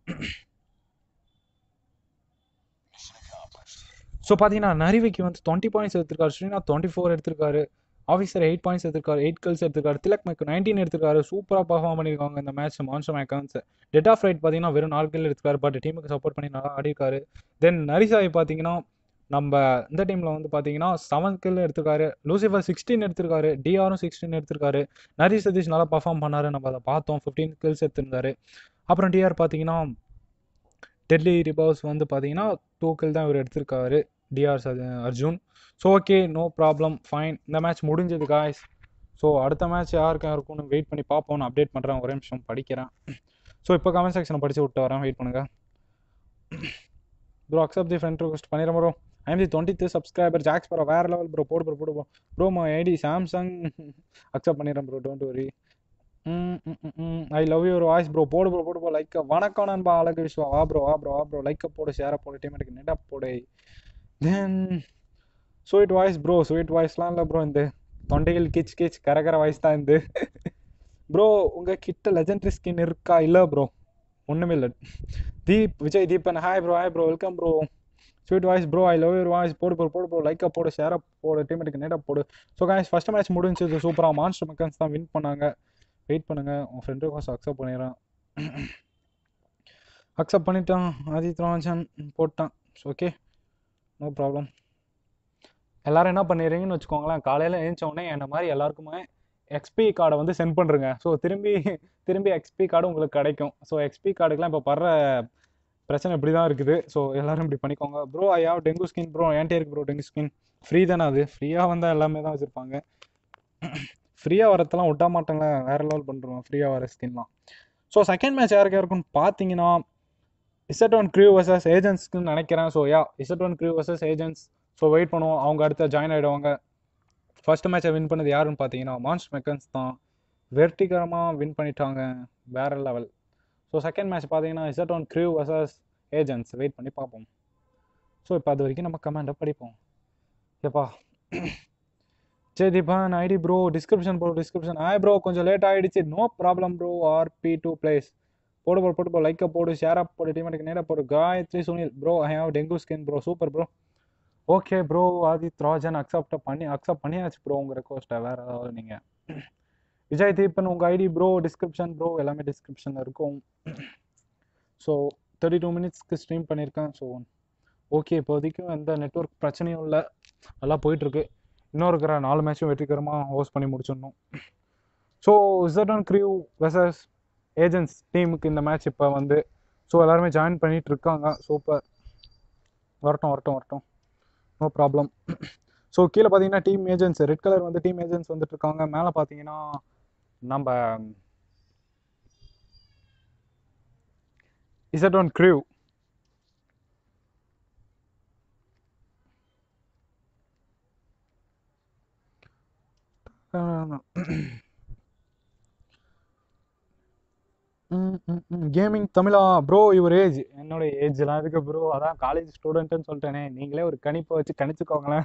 so பார்த்தீங்கன்னா நரிவிக்கு வந்து டுவெண்ட்டி பாயிண்ட்ஸ் எடுத்திருக்காரு ஸ்ரீநாத் டுவெண்ட்டி ஃபோர் எடுத்திருக்காரு ஆஃபீஸர் எயிட் பாயிண்ட்ஸ் எடுத்திருக்காரு எயிட் கில்ஸ் எடுத்திருக்காரு திலக் மேக் நைன்டீன் எடுத்திருக்காரு சூப்பராக பர்ஃபார்ம் பண்ணியிருக்காங்க இந்த மேட்ச் மான்சர் மேக்கான்ஸ் டெட் ஆஃப் ரைட் பார்த்தீங்கன்னா வெறும் நாலு கில் எடுத்திருக்காரு பட் டீமுக்கு சப்போர்ட் பண்ணி நல்லா ஆடிருக்காரு தென் நரிசாய் பார்த்தீங்கன்னா நம்ம இந்த டீமில் வந்து பார்த்தீங்கன்னா செவன் கில் எடுத்திருக்காரு லூசிஃபர் சிக்ஸ்டீன் எடுத்திருக்காரு டிஆரும் சிக்ஸ்டீன் எடுத்திருக்காரு நரி சதீஷ் நல்லா பர்ஃபார்ம் பண்ணாரு நம்ம அதை பார்த்தோம் ஃபிஃப்டீன் கில்ஸ் எடுத்திருந்தாரு அப்புறம் டிஆர் பார்த்தீங்கன்னா டெட்லி ரிபர்ஸ் வந்து பார்த்தீங்கன்னா டூ கில் தான் இவர் எடுத்திருக்காரு TR Arjun so okay no problem fine இந்த மேட்ச் முடிஞ்சது காய்ஸ் ஸோ அடுத்த மேட்ச் யாருக்கு இருக்கும்னு வெயிட் பண்ணி பார்ப்போம் நான் அப்டேட் பண்ணுறேன் ஒரே நிமிஷம் படிக்கிறேன் ஸோ இப்போ கமெண்ட் செக்ஷனை படித்து விட்டு வரேன் வெயிட் பண்ணுங்கள் bro accept the friend request பண்ணிடுறேன் bro I'm the twenty three subscriber ஜாக்ஸ் ப்ரோ வேறு லெவல் ப்ரோ போடு ப்ரோ போடு bro bro my ID Samsung accept பண்ணிடுறேன் bro don't worry I love your voice bro போடு ப்ரோ போடு ப்ரோ லைக் வணக்கம் நண்பா அழகு விஸ்வா வா ப்ரோ வா ப்ரோ வா ப்ரோ லைக்கை போடு ஷேரை போடு டீமேட்டுக்கு நெட்டா போடு then sweet voice bro sweet வாய்ஸ்லாம் இல்லை ப்ரோ இந்த தொண்டைகள் கிச் கிச் கரகர வாய்ஸ் தான் இந்த ப்ரோ உங்கள் கிட்ட லெஜெண்டரி ஸ்கின் இருக்கா இல்லை ப்ரோ ஒன்றுமே இல்லை Deep Vijay Deepan hi bro hi bro welcome bro sweet voice bro I love your voice போடு ப்ரோ போடு ப்ரோ லைக்கை போடு ஷேரை போடு டீமேட்டுக்கு நேட்டாக போடு ஸோ காய்ஸ் ஃபஸ்ட் மேட்ச் முடிஞ்சது சூப்பராக மான்ஸ்டர் மெக்கன்ஸ் தான் வின் பண்ணாங்க வெயிட் பண்ணுங்கள் உன் ஃப்ரெண்டு கோஸ் அக்செப்ட் பண்ணிடுறேன் அக்செப்ட் பண்ணிட்டான் ஆதித் ராஜன் போட்டான் ஓகே நோ ப்ராப்ளம் எல்லாரும் என்ன பண்ணிடுறீங்கன்னு வச்சுக்கோங்களேன் காலையில் எழுந்த உடனே என்ன மாதிரி எல்லாருக்குமே எக்ஸ்பி கார்டை வந்து சென்ட் பண்ணுறங்க ஸோ திரும்பி திரும்பி எக்ஸ்பி கார்டு உங்களுக்கு கிடைக்கும் ஸோ எக்ஸ்பி கார்டுக்கெலாம் இப்போ படுற பிரச்சனை இப்படி தான் இருக்குது ஸோ எல்லாரும் இப்படி பண்ணிக்கோங்க bro I have dengue skin bro ஏன்ட்டே இருக்கு ப்ரோ டெங்கு ஸ்கின் ஃப்ரீ தானே அது ஃப்ரீயாக வந்தால் எல்லாமே தான் வச்சுருப்பாங்க ஃப்ரீயாக வரத்தெல்லாம் விட்டா மாட்டாங்களே வேறு லெவல் பண்ணுறோம் ஃப்ரீயாக வர ஸ்கின்லாம் ஸோ செகண்ட் மேட்ச் யாருக்கு யாருக்குன்னு பார்த்தீங்கன்னா இசட் ஒன் க்ரூ வர்சஸ் ஏஜென்ட்ஸ்க்குன்னு நினைக்கிறேன் so ya Z one crew versus agents so wait பண்ணுவோம் அவங்க அடுத்த ஜாயின் ஆகிடுவாங்க ஃபர்ஸ்ட் மேட்சை வின் பண்ணது யாருன்னு பார்த்தீங்கன்னா மான்ஸ் மெக்கன்ஸ் தான் வெர்டிகரமாக வின் பண்ணிட்டாங்க வேற லெவல் ஸோ செகண்ட் மேட்ச் பார்த்தீங்கன்னா Z one crew versus agents wait பண்ணி பார்ப்போம் ஸோ இப்போ அது வரைக்கும் நம்ம கமெண்ட்டை படிப்போம் ஏப்பா சரி Deepan ID bro description bro description ஆய் ப்ரோ கொஞ்சம் லேட் ஆகிடுச்சு no problem bro RP two place போடு ப்ரோ போட்டு ப்ரோ லைக்கை போடு ஷேராக போடு டீமேட்டுக்கு நேராக போடு Gayathri Sunil bro I have dengue skin bro super bro okay bro Aadith Rajan accept பண்ணி அக்செப்ட் பண்ணியாச்சு ப்ரோ உங்கள் ரெக்வஸ்ட்டை வேறு ஏதாவது நீங்கள் விஜய் தீபன் உங்கள் ஐடி ப்ரோ டிஸ்கிரிப்ஷன் ப்ரோ எல்லாமே டிஸ்கிரிப்ஷனில் இருக்கும் ஸோ தேர்ட்டி டூ மினிட்ஸ்க்கு ஸ்ட்ரீம் பண்ணியிருக்கேன் ஸோ ஓகே இப்போதைக்கும் எந்த நெட்ஒர்க் பிரச்சனையும் இல்லை நல்லா போயிட்டுருக்கு இன்னும் இருக்கிற நாலு மேட்சும் வெற்றிகரமாக ஹோஸ்ட் பண்ணி முடிச்சிடணும் so Z one crew versus agents டீமுக்கு இந்த மேட்ச் இப்போ வந்து ஸோ எல்லாருமே ஜாயின் பண்ணிட்டு இருக்காங்க சூப்பர் வரட்டும் வரட்டும் வரட்டும் நோ ப்ராப்ளம் ஸோ கீழே பார்த்தீங்கன்னா டீம் ஏஜென்ட்ஸ் ரெட் கலர் வந்து டீம் ஏஜென்ட்ஸ் வந்துட்டு இருக்காங்க மேலே பார்த்தீங்கன்னா நம்ம இசட் ஒன் க்ரியூ கேமிங் தமிழா ப்ரோ யுவர் ஏஜ் என்னோட ஏஜ்லாம் இருக்கு ப்ரோ அதான் காலேஜ் ஸ்டூடெண்ட்னு சொல்லிட்டேனே நீங்களே ஒரு கணிப்பை வச்சு கணிச்சுக்கோங்களேன்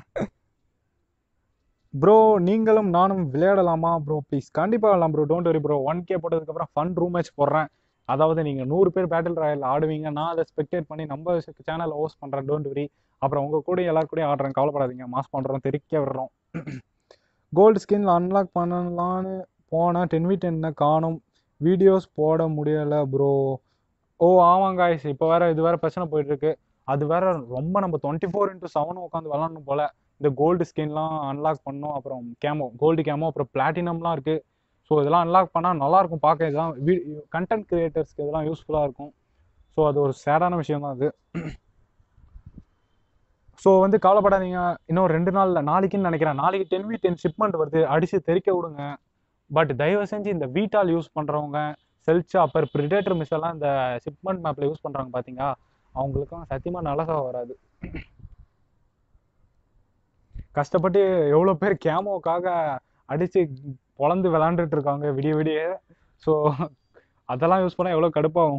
ப்ரோ நீங்களும் நானும் விளையாடலாமா ப்ரோ ப்ளீஸ் கண்டிப்பாக விளாடலாம் bro don't worry bro one K போட்டதுக்கப்புறம் ஃபன் ரூம் மேட்ச் போடுறேன் அதாவது நீங்கள் நூறு பேர் பேட்டில் ராயல் ஆடுவீங்க நான் அதை ஸ்பெக்டேட் பண்ணி நம்ம சேனலில் ஹோஸ்ட் பண்ணுறேன் டோன்ட் வரி அப்புறம் உங்கள் கூட எல்லாரும் கூடயும் ஆடுறேன் கவலைப்படாதீங்க மாஸ் பண்ணுறோம் தெரிக்க விடுறோம் கோல்டு ஸ்கின் அன்லாக் பண்ணலான்னு போனால் டென் வி டென்னை காணும் வீடியோஸ் போட முடியலை ப்ரோ ஓ ஆமாங்க guys இப்போ வேற இது வேற பிரச்சனை போயிட்டு இருக்கு அது வேற ரொம்ப நம்ம டுவெண்ட்டி ஃபோர் இன்ட்டு செவன் உட்காந்து விளாடணும் போல இந்த கோல்டு ஸ்கின்லாம் அன்லாக் பண்ணோம் அப்புறம் கேமோ கோல்டு கேமோ அப்புறம் பிளாட்டினம்லாம் இருக்கு ஸோ இதெல்லாம் அன்லாக் பண்ணால் நல்லா இருக்கும் பார்க்க இதெல்லாம் வீ கண்டென்ட் கிரியேட்டர்ஸ்க்கு இதெல்லாம் யூஸ்ஃபுல்லாக இருக்கும் ஸோ அது ஒரு சேடான விஷயம் தான் அது ஸோ வந்து கவலைப்படாதீங்க இன்னும் ரெண்டு நாளில் நாளைக்குன்னு நினைக்கிறேன் நாளைக்கு டென் வி டென் ஷிப்மெண்ட் வருது அடித்து தெறிக்க விடுங்க பட் தயவு செஞ்சு இந்த வீட்டால் யூஸ் பண்ணுறவங்க செல்ச்சா அப்பர் ப்ரிடேட்டர் மிஸ் எல்லாம் இந்த ஷிப்மெண்ட் மேப்பில் யூஸ் பண்ணுறாங்க பார்த்தீங்களா அவங்களுக்கும் சத்தியமாக நல்லதாக வராது கஷ்டப்பட்டு எவ்வளோ பேர் கேமோக்காக அடித்து பொழந்து விளாண்டுட்டு இருக்காங்க விடிய விடிய ஸோ அதெல்லாம் யூஸ் பண்ணால் எவ்வளோ கடுப்பாகும்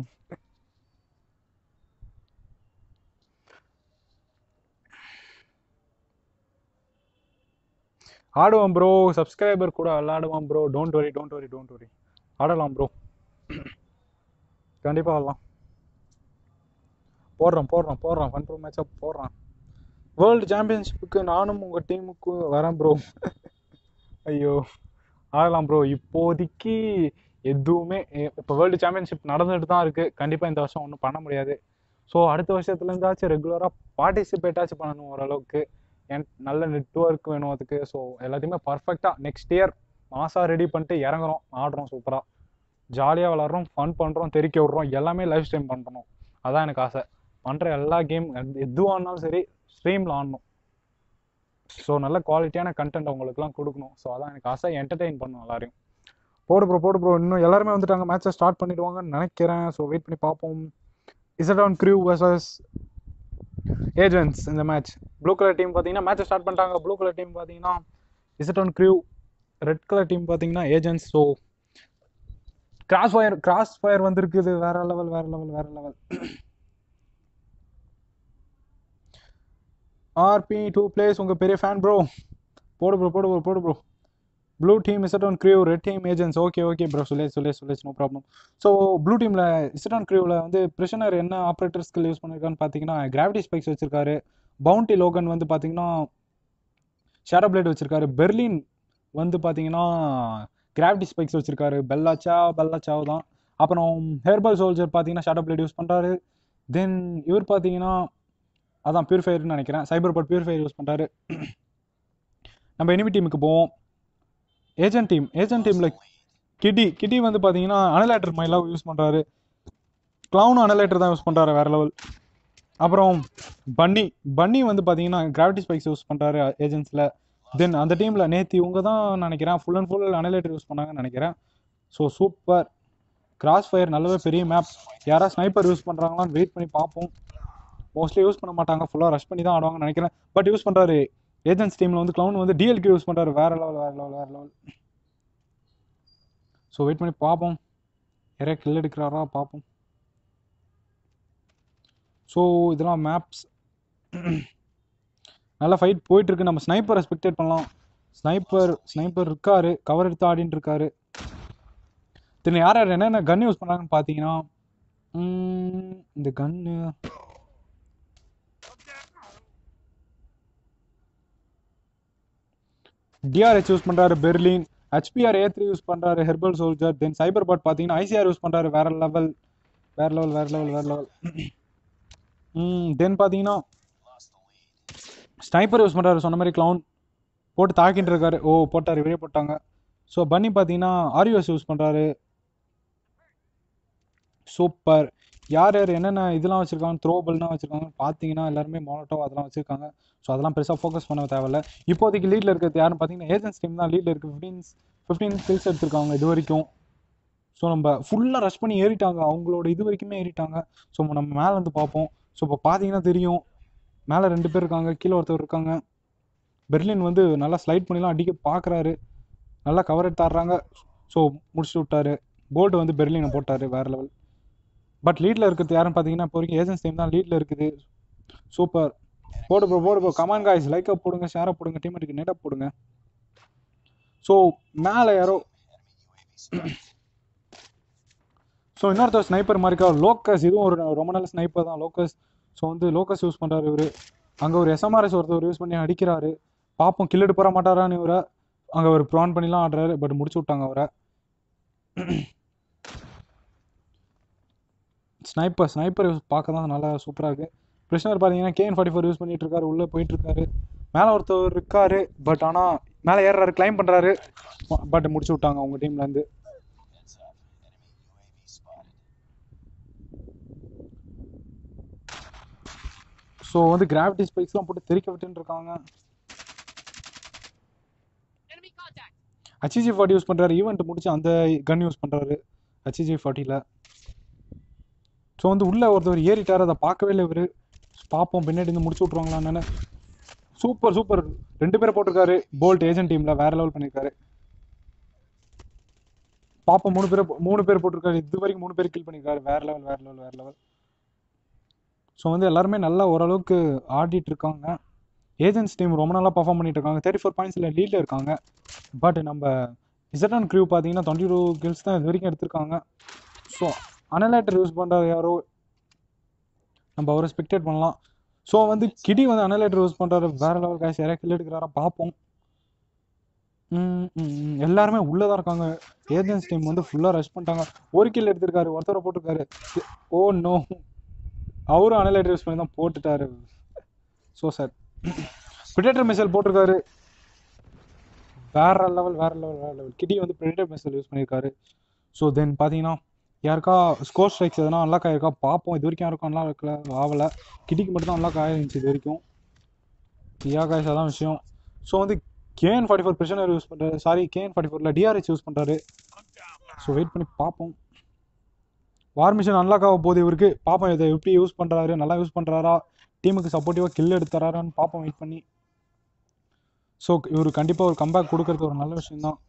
ஆடுவோம் ப்ரோ சப்ஸ்கிரைபர் கூட விளாடுவோம் bro don't worry don't worry don't worry ஆடலாம் ப்ரோ கண்டிப்பாக ஆடலாம் போடுறோம் போடுறோம் போடுறோம் ஃபன் ப்ரோ மேட்சப் போடுறேன் வேர்ல்டு சாம்பியன்ஷிப்புக்கு நானும் உங்கள் டீமுக்கு வரேன் ப்ரோ ஐயோ ஆடலாம் ப்ரோ இப்போதைக்கு எதுவுமே இப்போ வேர்ல்டு சாம்பியன்ஷிப் நடந்துட்டு தான் இருக்குது கண்டிப்பாக இந்த வருஷம் ஒன்றும் பண்ண முடியாது ஸோ அடுத்த வருஷத்துலேருந்தாச்சும் ரெகுலராக பார்ட்டிசிபேட்டாச்சும் பண்ணணும் ஓரளவுக்கு என் நல்ல நெட்ஒர்க் வேணும் அதுக்கு ஸோ எல்லாத்தையுமே பர்ஃபெக்டாக நெக்ஸ்ட் இயர் மாசாக ரெடி பண்ணிட்டு இறங்குறோம் ஆடுறோம் சூப்பராக ஜாலியாக விளாட்றோம் ஃபன் பண்ணுறோம் தெறிக்க விட்றோம் எல்லாமே லைவ் ஸ்ட்ரீம் பண்ணுறோம் அதான் எனக்கு ஆசை பண்ணுற எல்லா கேம் எதுவாக இருந்தாலும் சரி ஸ்ட்ரீமில் ஆடணும் ஸோ நல்ல குவாலிட்டியான கண்டென்ட் அவங்களுக்குலாம் கொடுக்கணும் ஸோ அதான் எனக்கு ஆசை என்டர்டெயின் பண்ணும் எல்லாரையும் போடு ப்ரோ போடு ப்ரோ இன்னும் எல்லாருமே வந்துட்டாங்க மேட்சை ஸ்டார்ட் பண்ணிடுவாங்கன்னு நினைக்கிறேன் ஸோ வெயிட் பண்ணி பார்ப்போம் Z one crew versus agents இந்த மேட்ச் ப்ளூ கலர் டீம் பார்த்தீங்கன்னா மேட்சை ஸ்டார்ட் பண்ணிட்டாங்க ப்ளூ கலர் டீம் பார்த்தீங்கன்னா Z one crew red colour team பார்த்தீங்கன்னா agents so cross fire cross fire வந்திருக்குது வேற லெவல் வேற லெவல் வேற லெவல் ஆர்பி டூ பிளேஸ் உங்கள் பெரிய ஃபேன் ப்ரோ போடு ப்ரோ போடு ப்ரோ போடு bro blue team Z one crew red team agents okay okay bro Sulesh Sulesh Sulesh no problem so blue டீமில் இசட் ஆன் க்ரியூவில் வந்து பிரிஷனர் என்ன ஆப்ரேட்டர் ஸ்கில் யூஸ் பண்ணியிருக்கான்னு பார்த்தீங்கன்னா கிராவிட்டி ஸ்பைக்ஸ் வச்சிருக்காரு பவுண்டி லோகன் வந்து பார்த்தீங்கன்னா ஷேடோ பிளேட் வச்சிருக்காரு பெர்லின் வந்து பார்த்தீங்கன்னா கிராவிட்டி ஸ்பைக்ஸ் வச்சிருக்காரு பெல்லாச்சா பெல்லாச்சாவ் தான் அப்புறம் ஹெர்பல் சோல்ஜர் பார்த்தீங்கன்னா ஷேடோ பிளேட் யூஸ் பண்ணுறாரு தென் இவர் பார்த்தீங்கன்னா அதான் பியூரிஃபையர்னு நினைக்கிறேன் சைபர் பட் பியூரிஃபையர் யூஸ் பண்ணுறாரு நம்ம எனிமி டீமுக்கு போவோம் ஏஜென்ட் டீம் ஏஜென்ட் டீமில் கிடி கிடி வந்து பார்த்தீங்கன்னா அனலேட்டர் மைலாக யூஸ் பண்ணுறாரு க்ளவுனும் அனலேட்டர் தான் யூஸ் பண்ணுறாரு வேற லெவல் அப்புறம் பன்னி பன்னி வந்து பார்த்தீங்கன்னா கிராவிட்டி ஸ்பைக்ஸ் யூஸ் பண்ணுறாரு ஏஜென்ட்ஸில் தென் அந்த டீமில் நேத்தி இவங்க தான் நினைக்கிறேன் full and full annihilator use பண்ணாங்கன்னு நினைக்கிறேன் ஸோ சூப்பர் கிராஸ் ஃபயர் நல்லாவே பெரிய மேப் யாராவது ஸ்னைப்பர் யூஸ் பண்ணுறாங்களான்னு வெயிட் பண்ணி பார்ப்போம் மோஸ்ட்லி யூஸ் பண்ண மாட்டாங்க ஃபுல்லாக ரஷ் பண்ணி தான் ஆடுவாங்கன்னு நினைக்கிறேன் பட் யூஸ் பண்ணுறாரு ஏஜென்ட்ஸ் டீமில் வந்து க்ளவுன் வந்து டிஎல்கே யூஸ் பண்ணுறாரு வேற லெவல் வேற லெவல் வேற லெவல் ஸோ வெயிட் பண்ணி பார்ப்போம் யாரையா கில் எடுக்கிறாரா பார்ப்போம் ஸோ இதெல்லாம் மேப்ஸ் நல்ல ஃபைட் போயிட்டு இருக்கு நம்ம ஸ்னைப்பரை ஸ்பெக்டேட் பண்ணலாம் ஸ்னைப்பர் ஸ்னைப்பர் இருக்காரு கவர் எடுத்து ஆடின்னு இருக்காரு தென் யார் யார் என்னென்ன கன் யூஸ் பண்ணுறாங்கன்னு பார்த்தீங்கன்னா ம், இந்த கன்னு டிஆர்ஹெச் யூஸ் பண்ணுறாரு Berlin HBR A three use பண்ணுறாரு herbal soldier then cyber bot பார்த்தீங்கன்னா ஐசிஆர் யூஸ் பண்ணுறாரு வேற லெவல் வேற லெவல் வேற லெவல் வேற லெவல் தென் பார்த்தீங்கன்னா ஸ்னைப்பர் யூஸ் பண்ணுறாரு சொன்ன மாதிரி க்ளவுன் போட்டு தாக்கிட்டு இருக்காரு ஓ போட்டார் இவரே போட்டாங்க ஸோ பன்னி பார்த்தீங்கன்னா ஆரியோஸ் யூஸ் பண்ணுறாரு சூப்பர் யார் யார் என்னென்ன இதெல்லாம் வச்சுருக்காங்க த்ரோபல்னா வச்சுருக்காங்க பார்த்தீங்கன்னா எல்லாருமே மோனோட்டோ அதெல்லாம் வச்சுருக்காங்க ஸோ அதெல்லாம் பெருசாக ஃபோக்கஸ் பண்ண தேவையில்ல இப்போதைக்கு லீடில் இருக்கிறது யாருன்னு பார்த்தீங்கன்னா ஏஜென்ட்ஸ் டீம் தான் லீடில் இருக்குது ஃபிஃப்டீன் ஃபிஃப்டீன் ஸ்கில்ஸ் எடுத்திருக்காங்க இது வரைக்கும் ஸோ நம்ம ஃபுல்லாக ரஷ் பண்ணி ஏறிட்டாங்க அவங்களோட இது வரைக்குமே ஏறிட்டாங்க ஸோ நம்ம மேலே வந்து பார்ப்போம் ஸோ இப்போ பார்த்தீங்கன்னா தெரியும் மேலே ரெண்டு பேர் இருக்காங்க கீழே ஒருத்தர் இருக்காங்க பெர்லின் வந்து நல்லா ஸ்லைட் பண்ணிலாம் அடிக்க பார்க்குறாரு நல்லா கவர் எடுத்து ஆடுறாங்க ஸோ முடிச்சுட்டு விட்டாரு போல்ட் வந்து பெர்லினை போட்டார் வேறு லெவல் பட் லீடில் இருக்கிறது யாருன்னு பார்த்தீங்கன்னா இப்போ வரைக்கும் ஏஜென்ஸ் டீம் தான் லீடில் இருக்குது சூப்பர் போடு ப்ரோ போடு ப்ரோ கமான் காய்ஸ் லைக்கை போடுங்க ஷேரை போடுங்க டீமேட்டுக்கு நெட்டை போடுங்க ஸோ மேலே யாரோ ஸோ இன்னொருத்தர் ஸ்னைப்பர் மாதிரி இருக்கா லோக்கஸ் இதுவும் ஒரு ரொம்ப நல்ல ஸ்னைப்பர் தான் லோக்கஸ் ஸோ வந்து லோக்கஸ் யூஸ் பண்ணுறாரு இவர் அங்கே ஒரு எஸ்எம்ஆர்எஸ் ஒருத்தர் யூஸ் பண்ணி அடிக்கிறாரு பார்ப்போம் கில் எடுப்பற மாட்டாரான்னு இவரை அங்கே ஒரு ப்ரான் பண்ணிலாம் ஆடுறாரு பட் முடிச்சு விட்டாங்க அவரை ஸ்னைப்பர் ஸ்னைப்பர் பார்க்க தான் நல்லா சூப்பராக இருக்குது பிரிஷனர் பார்த்தீங்கன்னா கேஎன் ஃபார்ட்டி ஃபோர் யூஸ் பண்ணிட்டு இருக்காரு உள்ளே போயிட்டு இருக்காரு மேலே ஒருத்தர் இருக்காரு பட் ஆனால் மேலே ஏறுறாரு கிளைம் பண்ணுறாரு பட் முடிச்சு விட்டாங்க அவங்க டீம்லேருந்து ஸோ வந்து கிராவிட்டி ஸ்பைக்ஸ்லாம் போட்டு தெறிக்க விட்டுன்னு இருக்காங்க Enemy contact. HCG forty use பண்ணுறாரு ஈவெண்ட் முடிச்சு அந்த கன் யூஸ் பண்ணுறாரு ஹச்சிஜி ஃபார்ட்டியில் ஸோ வந்து உள்ளே ஒருத்தவர் ஏறிட்டார் அதை பார்க்கவே இல்லை இவர் பார்ப்போம் பின்னாடி இருந்து முடிச்சு விட்ருவாங்களான்னு சூப்பர் சூப்பர் ரெண்டு பேரை போட்டிருக்காரு போல்ட் ஏஜென்ட் டீமில் வேற லெவல் பண்ணியிருக்காரு பாப்போம் மூணு பேர் மூணு பேர் போட்டிருக்காரு இது வரைக்கும் மூணு பேர் கில் பண்ணியிருக்காரு வேற லெவல் வேற லெவல் வேற லெவல் ஸோ வந்து எல்லாருமே நல்லா ஓரளவுக்கு ஆடிட்டு இருக்காங்க ஏஜென்ட்ஸ் டீம் ரொம்ப நல்லா பர்ஃபார்ம் பண்ணிட்டு இருக்காங்க தேர்ட்டி ஃபோர் பாயிண்ட்ஸில் லீடில் இருக்காங்க பட் நம்ம இசட்டன் க்ரூ பார்த்தீங்கன்னா டுவெண்ட்டி டூ கில்ஸ் தான் இது வரைக்கும் எடுத்திருக்காங்க ஸோ அனலேட்டர் யூஸ் பண்ணுற யாரோ நம்ம அவரை ஸ்பெக்டேட் பண்ணலாம் ஸோ வந்து கிடி வந்து அனலேட்டர் யூஸ் பண்ணுறாரு வேற லெவல் காசு யாரையா கில் எடுக்கிறாரா பார்ப்போம் ம், ம், ம். எல்லாருமே உள்ளே தான் இருக்காங்க ஏஜென்ட்ஸ் டீம் வந்து ஃபுல்லாக ரஷ் பண்ணிட்டாங்க ஒரு கில் எடுத்திருக்காரு ஒருத்தரை போட்டிருக்காரு ஓ நோ அவரும் அனலைட்டர் யூஸ் பண்ணி தான் போட்டுட்டாரு ஸோ சார் ப்ரிடேட்டர் மிசைல் போட்டிருக்காரு வேற லெவல் வேற லெவல் வேற லெவல் கிட்டி வந்து ப்ரிடேட்டர் மிசைல் யூஸ் பண்ணியிருக்காரு ஸோ தென் பார்த்தீங்கன்னா யாருக்கா ஸ்கோர் ஸ்ட்ரைக்ஸ் எதனா அன்லாக் ஆயிருக்கா பார்ப்போம் இது வரைக்கும் யாருக்கும் அன்லாக் ஆகலை கிட்டிக்கு மட்டும் தான் அன்லாக் ஆயிருந்துச்சு இது வரைக்கும் யா காய்ஸ் அதான் விஷயம் ஸோ வந்து KN forty four prisoner use பண்ணுறாரு சாரி கேஎன் ஃபார்ட்டி ஃபோரில் டிஆர்ஹெச் யூஸ் பண்ணுறாரு ஸோ வெயிட் பண்ணி பார்ப்போம் வார் மிஷன் அன்லாக் ஆக போகுது இவருக்கு பார்ப்போம் இதை எப்படி யூஸ் பண்ணுறாரு நல்லா யூஸ் பண்ணுறாரா டீமுக்கு சப்போர்ட்டிவாக கில் எடுத்துறாரான்னு பார்ப்போம் வெயிட் பண்ணி ஸோ இவர் கண்டிப்பாக ஒரு கம்பேக் கொடுக்கறது ஒரு நல்ல விஷயம் தான்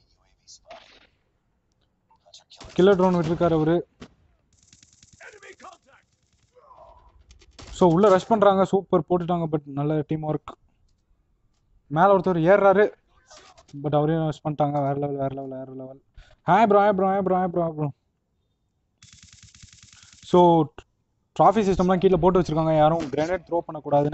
கில்லர் ட்ரோன் விட்டுருக்காரு அவரு Enemy contact. ஸோ உள்ளே ரஷ் பண்ணுறாங்க சூப்பர் போட்டுட்டாங்க பட் நல்ல டீம் ஒர்க் மேலே ஒருத்தர் ஏறுறாரு பட் அவரையும் ரஷ் பண்ணிட்டாங்க வேற லெவல் வேற லெவல் வேற level hi bro hi bro hi bro hi bro bro so trophy சிஸ்டம்லாம் கீழே போட்டு வச்சிருக்காங்க யாரும் கிரனேட் த்ரோ பண்ணக்கூடாதுன்னு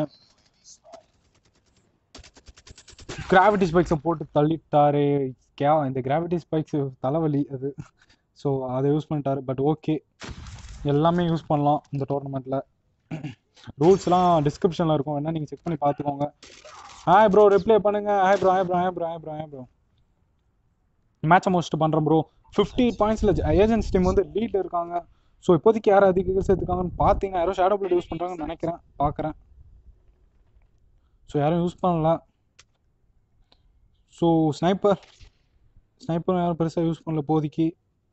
கிராவிட்டி ஸ்பைக்ஸை போட்டு தள்ளிட்டாரு கே இந்த கிராவிட்டி ஸ்பைக்ஸ் தலைவலி அது ஸோ அதை யூஸ் பண்ணிட்டாரு பட் ஓகே எல்லாமே யூஸ் பண்ணலாம் இந்த டோர்னமெண்ட்டில் ரூல்ஸ்லாம் டிஸ்கிரிப்ஷனில் இருக்கும் வேணா நீங்கள் செக் பண்ணி பார்த்துக்கோங்க ஹாய் ப்ரோ ரிப்ளை பண்ணுங்க hi bro hi bro hi bro hi bro hi bro மேட்சை முடிச்சுட்டு பண்ணுறேன் ப்ரோ ஃபிஃப்டி பாயிண்ட்ஸில் ஏஜென்ட்ஸ் டீம் வந்து லீடில் இருக்காங்க ஸோ இப்போதைக்கு யார் அதிக kills எடுத்துருக்காங்கன்னு பார்த்தீங்கன்னா யாரோ ஷேடோ பிளட் யூஸ் பண்ணுறாங்கன்னு நினைக்கிறேன் பார்க்குறேன் ஸோ யாரும் யூஸ் பண்ணல ஸோ ஸ்னைப்பர் ஸ்னைப்பர் யாரும் பெருசாக யூஸ் பண்ணல இப்போதைக்கு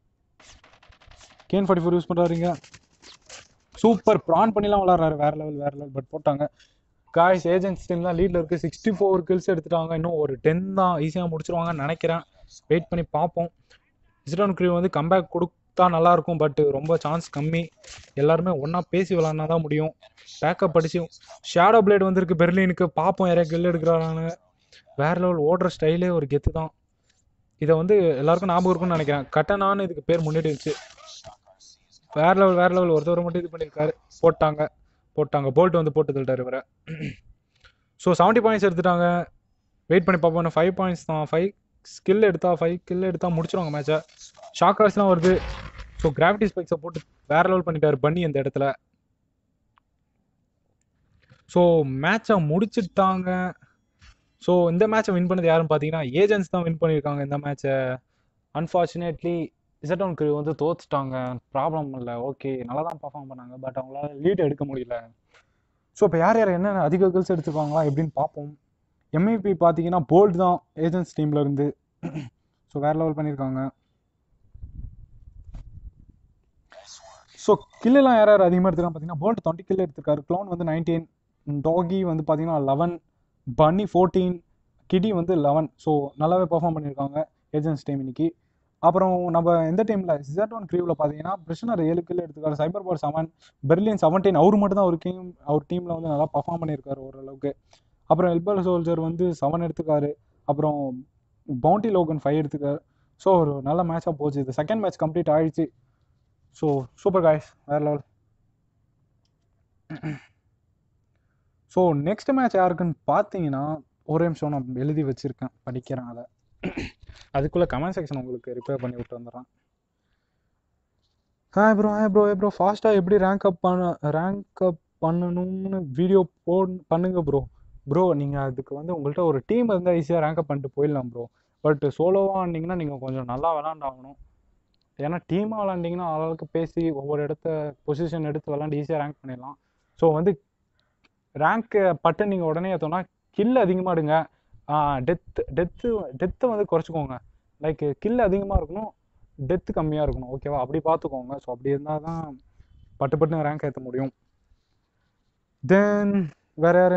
கேன் ஃபார்ட்டி ஃபோர் யூஸ் பண்ணுறாருங்க சூப்பர் ப்ரான் பண்ணிலாம் விளாட்றாரு வேற லெவல் வேற லெவல் பட் போட்டாங்க காய்ஸ் ஏஜென்ட்ஸ் டீம் தான் லீடில் இருக்குது சிக்ஸ்டி ஃபோர் கில்ஸ் எடுத்துட்டாங்க இன்னும் ஒரு டென் தான் ஈஸியாக முடிச்சிருவாங்கன்னு நினைக்கிறேன் வெயிட் பண்ணி பார்ப்போம் இஸ்டான் க்ரீவ் வந்து கம்பேக் கொடுத்தா நல்லாயிருக்கும் பட் ரொம்ப சான்ஸ் கம்மி எல்லாருமே ஒன்றா பேசி விளாட்னா தான் முடியும் பேக்கப் அடிச்சு ஷேடோ பிளேட் வந்திருக்கு பெர்லினுக்கு பார்ப்போம் யாரையா கில் எடுக்கிறாரான்னு வேற லெவல் ஓடுற ஸ்டைலே ஒரு கெத்து தான் இதை வந்து எல்லாருக்கும் ஞாபகம் இருக்கும்னு நினைக்கிறேன் கட்டனான்னு இதுக்கு பேர் முன்னாடிடுச்சு வேற லெவல் வேற லெவல் ஒருத்தவர் மட்டும் இது பண்ணியிருக்காரு போட்டாங்க போட்டாங்க போல்ட் வந்து போட்டு தள்ளிட்டாரு இவரை ஸோ செவன்ட்டி பாயிண்ட்ஸ் எடுத்துட்டாங்க வெயிட் பண்ணி பார்ப்போம் ஃபைவ் பாயிண்ட்ஸ் தான் ஃபைவ் ஸ்கில் எடுத்தா ஃபைவ் கில் எடுத்தா முடிச்சிருவாங்க மேட்சை ஷாக்கர்ஸ்லாம் வருது ஸோ கிராவிட்டி ஸ்பைக்ஸை போட்டு வேற லெவல் பண்ணிட்டாரு பண்ணி அந்த இடத்துல ஸோ மேட்சை முடிச்சிட்டாங்க ஸோ இந்த மேட்சை வின் பண்ணது யாருன்னு பார்த்தீங்கன்னா ஏஜென்ட்ஸ் தான் வின் பண்ணியிருக்காங்க இந்த மேட்சை அன்ஃபார்ச்சுனேட்லி இசட்டோன் கிரி வந்து தோத்துட்டாங்க ப்ராப்ளம் இல்லை ஓகே நல்லா தான் பர்ஃபார்ம் பண்ணாங்க பட் அவங்களால லீட் எடுக்க முடியல ஸோ இப்போ யார் யார் என்ன அதிக கேர்ள்ஸ் எடுத்துருக்காங்களா எப்படின்னு பார்ப்போம் எம்ஐபி பார்த்தீங்கன்னா போல்ட் தான் ஏஜென்ட்ஸ் டீம்ல இருந்து ஸோ வேற லெவல் பண்ணியிருக்காங்க ஸோ கில்லாம் யார் யார் அதிகமாக எடுத்துருக்காங்க பார்த்தீங்கன்னா போல்ட் டுவெண்ட்டி கில் எடுத்திருக்காரு க்ளோன் வந்து நைன்டீன் டாகி வந்து பார்த்தீங்கன்னா லெவன் பன்னி ஃபோர்டீன் கிடி வந்து லெவன் ஸோ நல்லாவே பெர்ஃபார்ம் பண்ணியிருக்காங்க ஏஜென்ட்ஸ் டீம் இன்னைக்கு அப்புறம் நம்ம எந்த டீமில் சிசட் ஒன் க்ரீவில் பார்த்தீங்கன்னா பிரிஷனர் ஏழு கில் எடுத்துக்காரு சைபர் பார் செவன் பெர்லின் செவன்டீன் அவர் மட்டும் தான் அவர் டீம் அவர் டீமில் வந்து நல்லா பர்ஃபார்ம் பண்ணியிருக்காரு ஓரளவுக்கு அப்புறம் எல்பல் சோல்ஜர் வந்து செவன் எடுத்துக்காரு அப்புறம் பவுண்டி லோகன் ஃபைவ் எடுத்துக்காரு ஸோ ஒரு நல்ல மேட்சாக போச்சு இது செகண்ட் மேட்ச் கம்ப்ளீட் ஆயிடுச்சு ஸோ சூப்பர் காய்ஸ் வேற லெவல் ஸோ நெக்ஸ்ட் மேட்ச் யாருக்குன்னு பார்த்தீங்கன்னா ஒரே நிமிஷம் நான் எழுதி வச்சிருக்கேன் படிக்கிறேன் அதை அதுக்குள்ளே கமெண்ட் செக்ஷன் உங்களுக்கு ரிப்பேர் பண்ணி விட்டு வந்துடுறேன் hi bro hi bro bro ஃபாஸ்ட்டாக எப்படி ரேங்க் அப் பண்ண ரேங்க் அப் பண்ணணும்னு வீடியோ போ பண்ணுங்க ப்ரோ ப்ரோ நீங்கள் அதுக்கு வந்து உங்கள்கிட்ட ஒரு டீம் இருந்தால் ஈஸியாக ரேங்க் அப் பண்ணிட்டு போயிடலாம் ப்ரோ பட் சோலோவாக ஆண்டிங்கன்னா நீங்கள் கொஞ்சம் நல்லா விளாண்டாகணும் ஏன்னா டீமாக விளாண்டிங்கன்னா ஆளாளுக்கு பேசி ஒவ்வொரு இடத்த பொசிஷன் எடுத்து விளாண்டு ஈஸியாக ரேங்க் பண்ணிடலாம் ஸோ வந்து ரேங்க்கு பட்டு நீங்கள் உடனே ஏற்றோன்னா கில் அதிகமாக எடுங்க டெத்து டெத்து டெத்தை வந்து குறைச்சிக்கோங்க லைக் கில் அதிகமாக இருக்கணும் டெத்து கம்மியாக இருக்கணும் ஓகேவா அப்படி பார்த்துக்கோங்க ஸோ அப்படி இருந்தால் தான் பட்டு பட்டுன்னு ரேங்க் ஏற்ற முடியும் தென் வேற யாரு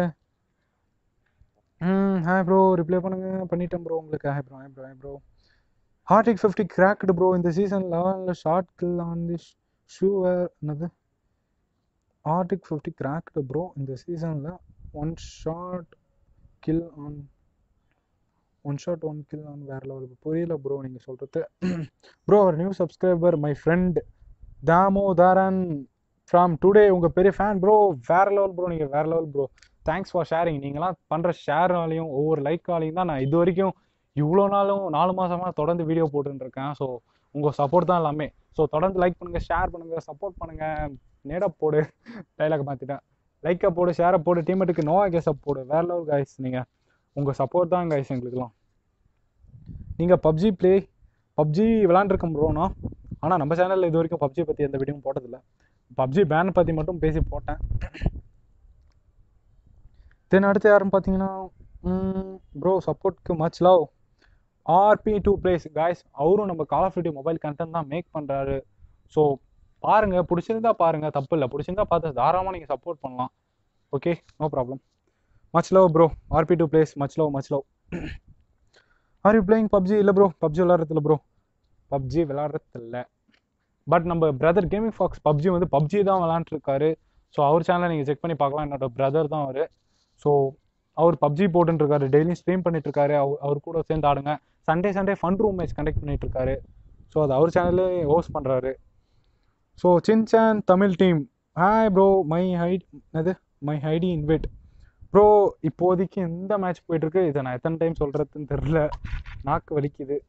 ம் ஹாய் ப்ரோ ரிப்ளை பண்ணுங்க பண்ணிட்டேன் ப்ரோ உங்களுக்கு hi bro hi bro hi bro Hardik fifty cracked bro இந்த சீசன் லெவனில் shot kill on the shoe என்னது ஹார்டிக் ஃபிஃப்டி கிராக்டு ப்ரோ இந்த சீசனில் one shot kill on one shot one kill on வேற லெவல் புரியல ப்ரோ நீங்கள் சொல்கிறது ப்ரோ அவர் new subscriber my friend Damodaran from today உங்கள் பெரிய ஃபேன் ப்ரோ வேற லெவல் ப்ரோ நீங்கள் வேற level bro thanks for sharing நீங்களாம் பண்ணுற ஷேர்னாலையும் ஒவ்வொரு லைக்காலையும் தான் நான் இது வரைக்கும் இவ்வளோ நாளும் நாலு மாதமாக தொடர்ந்து வீடியோ போட்டுருக்கேன் ஸோ உங்கள் சப்போர்ட் தான் எல்லாமே ஸோ தொடர்ந்து லைக் பண்ணுங்கள் ஷேர் பண்ணுங்கள் சப்போர்ட் பண்ணுங்கள் நேடா போடு டைலாக் மாற்றிட்டேன் லைக்கை போடு ஷேரை போடு டீமேட்டுக்கு நோவா கேஸை போடு வேற லெவல் கைஸ் நீங்கள் உங்கள் சப்போர்ட் தான் கைஸ் எங்களுக்குலாம் நீங்கள் பப்ஜி ப்ளே பப்ஜி விளாண்டுருக்கோம் ப்ரோனா ஆனால் நம்ம சேனலில் இது வரைக்கும் பப்ஜி பற்றி எந்த வீடியோவும் போட்டதில்லை பப்ஜி பேன் பற்றி மட்டும் பேசி போட்டேன் தென் அடுத்து யாருன்னு பார்த்தீங்கன்னா ப்ரோ சப்போர்ட்க்கு much love RP two plays guys அவரும் நம்ம call of duty mobile content தான் மேக் பண்ணுறாரு ஸோ பாருங்க பிடிச்சிருந்தா பாருங்க தப்பு இல்லை பிடிச்சிருந்தா பார்த்து தாராளமாக நீங்கள் சப்போர்ட் பண்ணலாம் okay no problem much love bro RP two plays much love much love are you playing PUBG இல்லை ப்ரோ பப்ஜி விளாட்றதில்ல ப்ரோ பப்ஜி விளாட்றதில்ல பட் நம்ம பிரதர் கேமிங் ஃபாக்ஸ் பப்ஜி வந்து பப்ஜி தான் விளாண்டுருக்காரு ஸோ அவர் சேனலை நீங்கள் செக் பண்ணி பார்க்கலாம் என்னோட பிரதர் தான் அவர் ஸோ அவர் பப்ஜி போட்டுருக்காரு டெய்லியும் ஸ்ட்ரீம் பண்ணிட்டு இருக்காரு அவர் அவர் கூட சேர்ந்து ஆடுங்க Sunday Sunday fun room match conduct பண்ணிட்டு இருக்காரு ஸோ அது அவர் சேனல்லே ஹோஸ்ட் பண்ணுறாரு so Shinchan Tamil team hi bro my ID அது மை ஹைடி இன்வைட் ப்ரோ இப்போதைக்கு எந்த மேட்ச் போயிட்டுருக்கு இதை நான் எத்தனை டைம் சொல்கிறதுன்னு தெரில நாக்கு வலிக்குது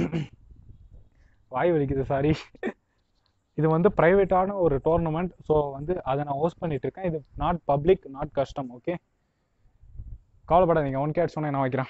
வாய் வலிக்குது சாரி இது வந்து ப்ரைவேட்டான ஒரு டோர்னமெண்ட் ஸோ வந்து அதை நான் ஹோஸ்ட் பண்ணிட்டு இருக்கேன் இது not public not custom okay கவலைப்படாதீங்க ஒன் கேட் சொன்னேன் நான் வைக்கிறேன்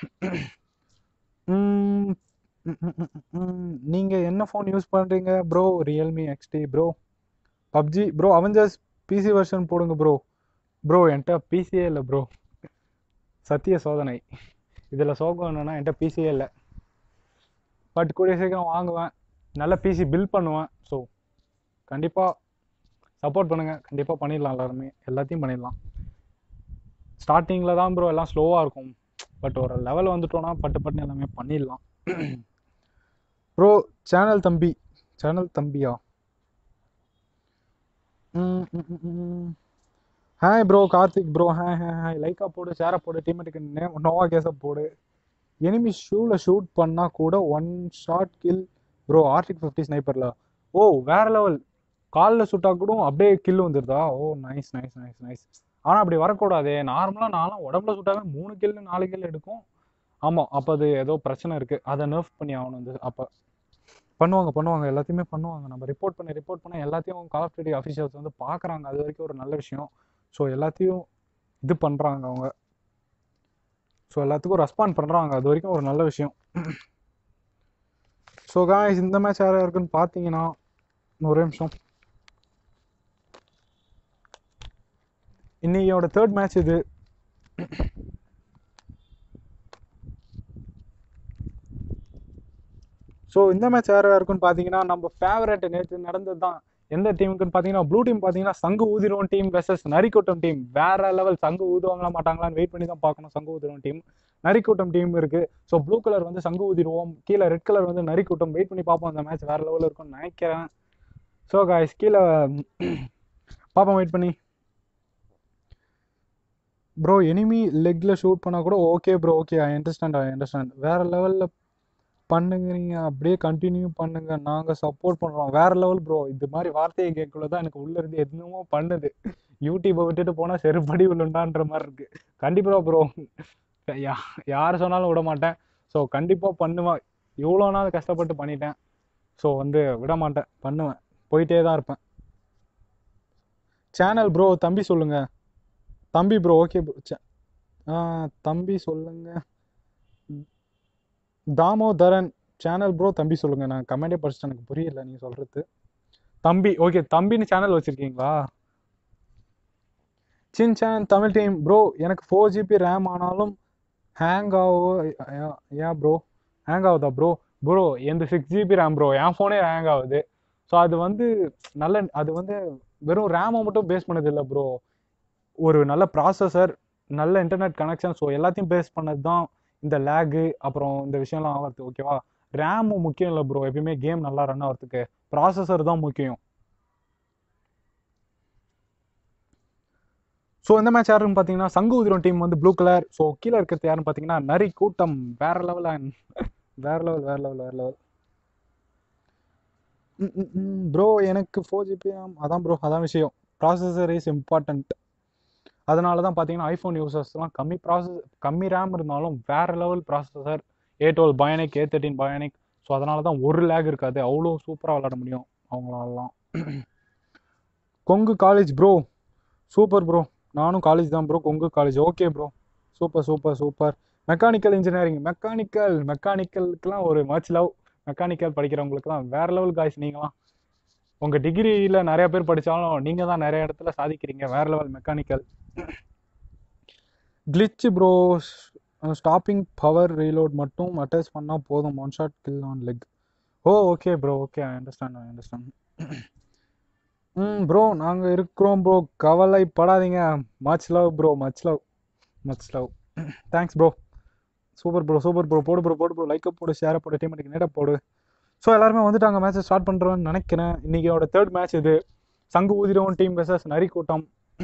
உம், உம், உம், உம், உம். நீங்க என்ன ஃபோன் யூஸ் பண்றீங்க bro Realme XT bro PUBG bro Avengers PC version போடுங்க ப்ரோ ப்ரோ என்கிட்ட பிசியே இல்லை ப்ரோ சத்திய சோதனை இதில் சோகம் என்னன்னா என்கிட்ட பிசியே இல்லை பட் கூடிய சீக்கிரம் வாங்குவேன் நல்ல பிசி பில் பண்ணுவேன் ஸோ கண்டிப்பாக சப்போர்ட் பண்ணுங்கள் கண்டிப்பாக பண்ணிடலாம் எல்லாருமே எல்லாத்தையும் பண்ணிடலாம் ஸ்டார்டிங்கில் தான் ப்ரோ எல்லாம் ஸ்லோவாக இருக்கும் பட் ஒரு லெவல் வந்துட்டோன்னா பட்டு பட்டு எல்லாமே பண்ணிடலாம் ப்ரோ சேனல் தம்பி சேனல் தம்பியா hi bro Karthik bro hi hi hi லைக்கா போடு ஷேரை போடு டீமேட்டுக்கு நோவா கேஸை போடு எனிமி ஷூவில் ஷூட் பண்ணால் கூட one shot kill bro Hardik fifty ஸ்னைப்பரில் ஓ வேற லெவல் காலில் சுட்டா கூட அப்படியே கில் வந்துருதா ஓ நைஸ் நைஸ் நைஸ் நைஸ் ஆனால் அப்படி வரக்கூடாதே நார்மலாக நானும் உடம்புல சுட்டாவே மூணு கில் நாலு கில் எடுக்கும் ஆமாம் அப்போ அது ஏதோ பிரச்சனை இருக்குது அதை நர்ஃப் பண்ணி ஆகணும் வந்து அப்போ பண்ணுவாங்க பண்ணுவாங்க எல்லாத்தையுமே பண்ணுவாங்க நம்ம ரிப்போர்ட் பண்ணி ரிப்போர்ட் பண்ண எல்லாத்தையும் கால் ஆஃப் டியூட்டி அஃபிஷியல்ஸ் வந்து பார்க்குறாங்க அது வரைக்கும் ஒரு நல்ல விஷயம் ஸோ எல்லாத்தையும் இது பண்ணுறாங்க அவங்க ஸோ எல்லாத்துக்கும் ரெஸ்பாண்ட் பண்ணுறாங்க அது வரைக்கும் ஒரு நல்ல விஷயம் ஸோ காய்ஸ் இந்த மேட்ச் யாராக இருக்குன்னு பார்த்தீங்கன்னா ஒரு நிமிஷம் இன்னையோட தேர்ட் மேட்ச் இது ஸோ இந்த மேட்ச் யார் யாருக்குன்னு பார்த்தீங்கன்னா நம்ம ஃபேவரட் நேற்று நடந்தது தான் எந்த டீமுக்குன்னு பார்த்தீங்கன்னா ப்ளூ டீம் பார்த்தீங்கன்னா சங்கு ஊதிரோன் டீம் வெர்சஸ் நரிக்கூட்டம் டீம் வேற லெவல் சங்கு ஊதுவாங்களா மாட்டாங்களான்னு வெயிட் பண்ணி தான் பார்க்கணும் சங்கு ஊதிரோன் டீம் நரிக்கூட்டம் டீம் இருக்கு ஸோ ப்ளூ கலர் வந்து சங்கு ஊதிருவோம் கீழே ரெட் கலர் வந்து நரிக்கூட்டம் வெயிட் பண்ணி பார்ப்போம் அந்த மேட்ச் வேற லெவலில் இருக்கும்னு நினைக்கிறேன் ஸோ காய்ஸ் கீழே பார்ப்போம் வெயிட் பண்ணி ப்ரோ எனிமி லெக்ல ஷூட் பண்ணா கூட okay bro okay I understand I understand வேற லெவலில் பண்ணுங்க நீங்கள் அப்படியே கண்டினியூ பண்ணுங்க நாங்கள் சப்போர்ட் பண்ணுறோம் வேற லெவல் ப்ரோ இது மாதிரி வார்த்தையை கேட்கல தான் எனக்கு உள்ள இருந்து என்னமோ பண்ணுது யூடியூப்பை விட்டுட்டு போனால் செருப்படி விழுண்டான்ற மாதிரி இருக்கு கண்டிப்பாக ப்ரோ யா யார் சொன்னாலும் விட மாட்டேன் ஸோ கண்டிப்பாக பண்ணுவேன் இவ்வளோ நாள் கஷ்டப்பட்டு பண்ணிட்டேன் ஸோ வந்து விட மாட்டேன் பண்ணுவேன் போயிட்டே தான் இருப்பேன் சேனல் ப்ரோ தம்பி சொல்லுங்க தம்பி ப்ரோ ஓகே ப்ரோ தம்பி சொல்லுங்க தாமோதரன் சேனல் ப்ரோ தம்பி சொல்லுங்க நான் கமெண்டே படிச்சுட்டு எனக்கு புரியல நீங்க சொல்றது தம்பி ஓகே தம்பின்னு சேனல் வச்சிருக்கீங்களா Shinchan Tamil team bro எனக்கு ஃபோர் ஜிபி ரேம் ஆனாலும் ஹேங் ஆகும் ஏன் ப்ரோ ஹேங் ஆகுதா ப்ரோ ப்ரோ எந்த சிக்ஸ் ஜிபி ரேம் ப்ரோ என் ஃபோனே ஹேங் ஆகுது ஸோ அது வந்து நல்ல அது வந்து வெறும் ரேமை மட்டும் பேஸ் பண்ணது இல்லை ப்ரோ ஒரு நல்ல ப்ராசஸர் நல்ல இன்டர்நெட் கனெக்ஷன் ஸோ எல்லாத்தையும் பேஸ் பண்ணது தான் இந்த லேகு அப்புறம் இந்த விஷயம்லாம் ஆகிறது ஓகேவா ரேமும் முக்கியம் இல்லை ப்ரோ எப்பயுமே கேம் நல்லா ரன் ஆகிறதுக்கு ப்ராசஸர் தான் முக்கியம் ஸோ இந்த மேட்ச் யாருன்னு பார்த்தீங்கன்னா சங்கு உதிரம் டீம் வந்து ப்ளூ கலர் ஸோ கீழே இருக்கிறது யாருன்னு பார்த்தீங்கன்னா நரி கூட்டம் வேற லெவல் அண்ட் வேற லெவல் வேற லெவல் வேற லெவல் ப்ரோ எனக்கு ஃபோர் ஜிபி அதான் ப்ரோ அதான் விஷயம் ப்ராசஸர் இஸ் இம்பார்ட்டண்ட் அதனால தான் பார்த்தீங்கன்னா ஐஃபோன் யூசர்ஸ்லாம் கம்மி ப்ராசஸ் கம்மி ரேம் இருந்தாலும் வேற level processor A twelve bionic A thirteen bionic so அதனால தான் ஒரு லேக் இருக்காது அவ்வளோ சூப்பராக விளாட முடியும் அவங்களாலாம் Kongu college bro super bro நானும் காலேஜ் தான் bro Kongu college okay bro super super super mechanical engineering mechanical மெக்கானிக்கலுக்குலாம் ஒரு மச் லவ் மெக்கானிக்கல் படிக்கிறவங்களுக்குலாம் வேற லெவல் காய்ஸ் நீங்களாம் உங்கள் டிகிரியில் நிறைய பேர் படித்தாலும் நீங்கள் தான் நிறைய இடத்துல சாதிக்கிறீங்க வேற லெவல் மெக்கானிக்கல் கிளிச் ப்ரோ ஸ்டாப்பிங் பவர் ரீலோட் மட்டும் அட்டாச் பண்ணால் போதும் one shot kill on leg oh okay bro okay I understand I understand hmm bro நாங்கள் இருக்கிறோம் ப்ரோ கவலைப்படாதீங்க much love bro much love much love thanks bro super bro super bro போடு ப்ரோ போடு ப்ரோ லைக்கை போடு ஷேரை போடு டீமெட்டுக்கு நேராக போடு ஸோ எல்லாருமே வந்துட்டாங்க மேட்ச்சை ஸ்டார்ட் பண்ணுறோன்னு நினைக்கிறேன் இன்னைக்கோட தேர்ட் மேட்ச் இது சங்கு ஊதிரவன் டீம் வெர்சஸ் நரி கூட்டம்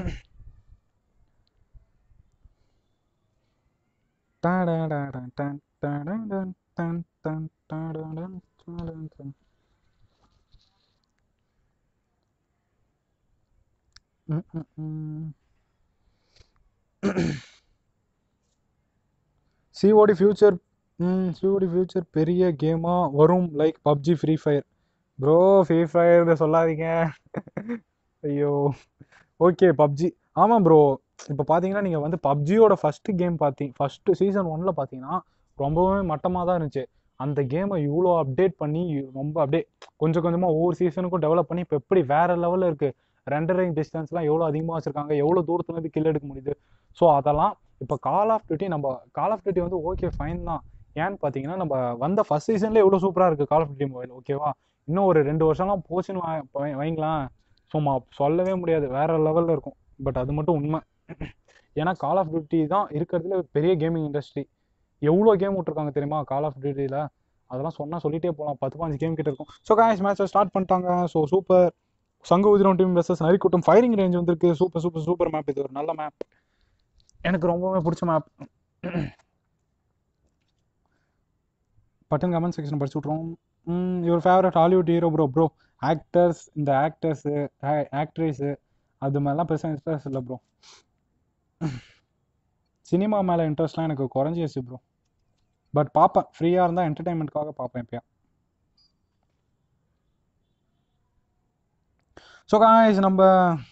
சிஓடி ஃபியூச்சர் சிஓடி ஃபியூச்சர் பெரிய கேமாக வரும் like PUBG free fire bro free fire சொல்லாதீங்க ஐயோ ஓகே பப்ஜி ஆமாம் ப்ரோ இப்போ பார்த்தீங்கன்னா நீங்கள் வந்து பப்ஜியோட ஃபஸ்ட்டு கேம் பார்த்தீங்க ஃபஸ்ட்டு சீசன் ஒன்ல பார்த்தீங்கன்னா ரொம்பவே மட்டமாக தான் இருந்துச்சு அந்த கேமை இவ்வளோ அப்டேட் பண்ணி ரொம்ப அப்படியே கொஞ்சம் கொஞ்சமாக ஒவ்வொரு சீசனுக்கும் டெவலப் பண்ணி இப்போ எப்படி வேற லெவலில் இருக்குது ரெண்டரிங் டிஸ்டன்ஸ்லாம் எவ்வளோ அதிகமாக வச்சுருக்காங்க எவ்வளோ தூரத்துலேருந்து கில் எடுக்க முடியுது ஸோ அதெல்லாம் இப்போ கால் ஆஃப் டியூட்டி நம்ம கால் ஆஃப் டியூட்டி வந்து ஓகே ஃபைன் தான் ஏன்னு பார்த்தீங்கன்னா நம்ம வந்த ஃபர்ஸ்ட் சீசன்லேயே எவ்வளோ சூப்பராக இருக்குது கால் ஆஃப் டியூட்டி மொபைல் ஓகேவா இன்னும் ஒரு ரெண்டு வருஷம்லாம் போச்சுன்னு வா- வை- வைங்களேன் சும்மா சொல்லவே முடியாது வேற லெவலில் இருக்கும் பட் அது மட்டும் உண்மை ஏன்னா கால் ஆஃப் டியூட்டி தான் இருக்கிறதுல பெரிய கேமிங் இண்டஸ்ட்ரி எவ்வளோ கேம் விட்ருக்காங்க தெரியுமா கால் ஆஃப் டியூட்டியில் அதெல்லாம் சொன்னால் சொல்லிட்டே போகலாம் பத்து பாஞ்சு கேம் கிட்ட இருக்கும் ஸோ காய்ஸ் மேட்ச்சை ஸ்டார்ட் பண்ணிட்டாங்க ஸோ சூப்பர் சங்கு உதிரம் டீம் வெர்சஸ் நரிக்கூட்டம் ஃபைரிங் ரேஞ்ச் வந்திருக்கு சூப்பர் சூப்பர் சூப்பர் மேப் இது ஒரு நல்ல மேப் எனக்கு ரொம்பவே பிடிச்ச மேப் பட்டன் கமெண்ட் செக்ஷன் படிச்சு விட்ருவோம் your favourite Hollywood hero bro bro actors இந்த ஆக்டர்ஸு ஆக்ட்ரஸு அது மாதிரிலாம் பெருசாக இன்ட்ரெஸ்ட் இல்லை ப்ரோ சினிமா மேலே இன்ட்ரெஸ்ட்லாம் எனக்கு குறைஞ்சிருச்சு ப்ரோ பட் பார்ப்பேன் ஃப்ரீயாக இருந்தால் என்டர்டைன்மெண்ட்காக பார்ப்பேன் எப்பயா ஸோ காய்ஸ் நம்ம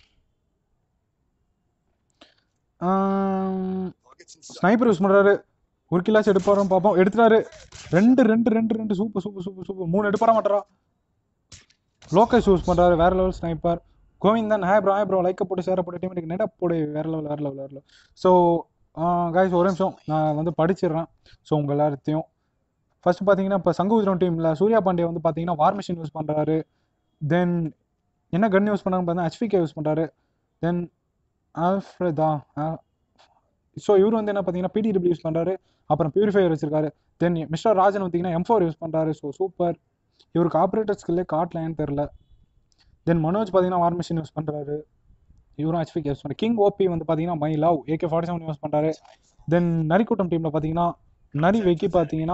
ஸ்னைப்பர் யூஸ் பண்ணுறாரு ஒரு கிலாஸ் எடுப்பாரும் பார்ப்போம் எடுத்துட்டாரு ரெண்டு ரெண்டு ரெண்டு ரெண்டு சூப்பர் சூப்பர் சூப்பர் சூப்பர் மூணு எடுப்பார மாட்டாரா லோக்கஸ் யூஸ் பண்ணுறாரு வேற level sniper Govindan hi bro hi bro லைக்கை போட்டு சேர போட்டு டீமுக்கு நெட போடு வேற லெவல் வேற லெவல் வேற லெவல் ஸோ காய்ஸ் ஒரு நிமிஷம் நான் வந்து படிச்சிடுறேன் ஸோ உங்கள் எல்லாத்தையும் ஃபர்ஸ்ட் பார்த்தீங்கன்னா இப்போ சங்குதிரம் டீமில் சூர்யா பாண்டிய வந்து பார்த்தீங்கன்னா வார் மிஷின் யூஸ் பண்ணுறாரு தென் என்ன கன் யூஸ் பண்ணாங்க பார்த்தீங்கன்னா ஹெச்பிகே யூஸ் பண்ணுறாரு தென் ஆல்ஃப்ரெதா ஸோ இவர் வந்து என்ன பார்த்தீங்கன்னா பிடிடபிள்யூ யூஸ் பண்ணுறாரு அப்புறம் பியூரிஃபையர் வச்சிருக்காரு தென் மிஸ்டர் ராஜன் பார்த்தீங்கன்னா எம் ஃபோர் யூஸ் பண்ணுறாரு ஸோ சூப்பர் இவருக்கு ஆப்ரேட்டர் ஸ்கில்லே காட்டலைன்னு தெரில தென் மனோஜ் பார்த்தீங்கன்னா வார் மிஷின் யூஸ் பண்ணுறாரு இவரும் ஹெச்பி யூஸ் பண்ணுறாரு கிங் ஓபி வந்து பார்த்தீங்கன்னா my love AK forty seven use பண்ணுறாரு தென் நரிக்கூட்டம் டீமில் பார்த்தீங்கன்னா நரி வெக்கி பார்த்தீங்கன்னா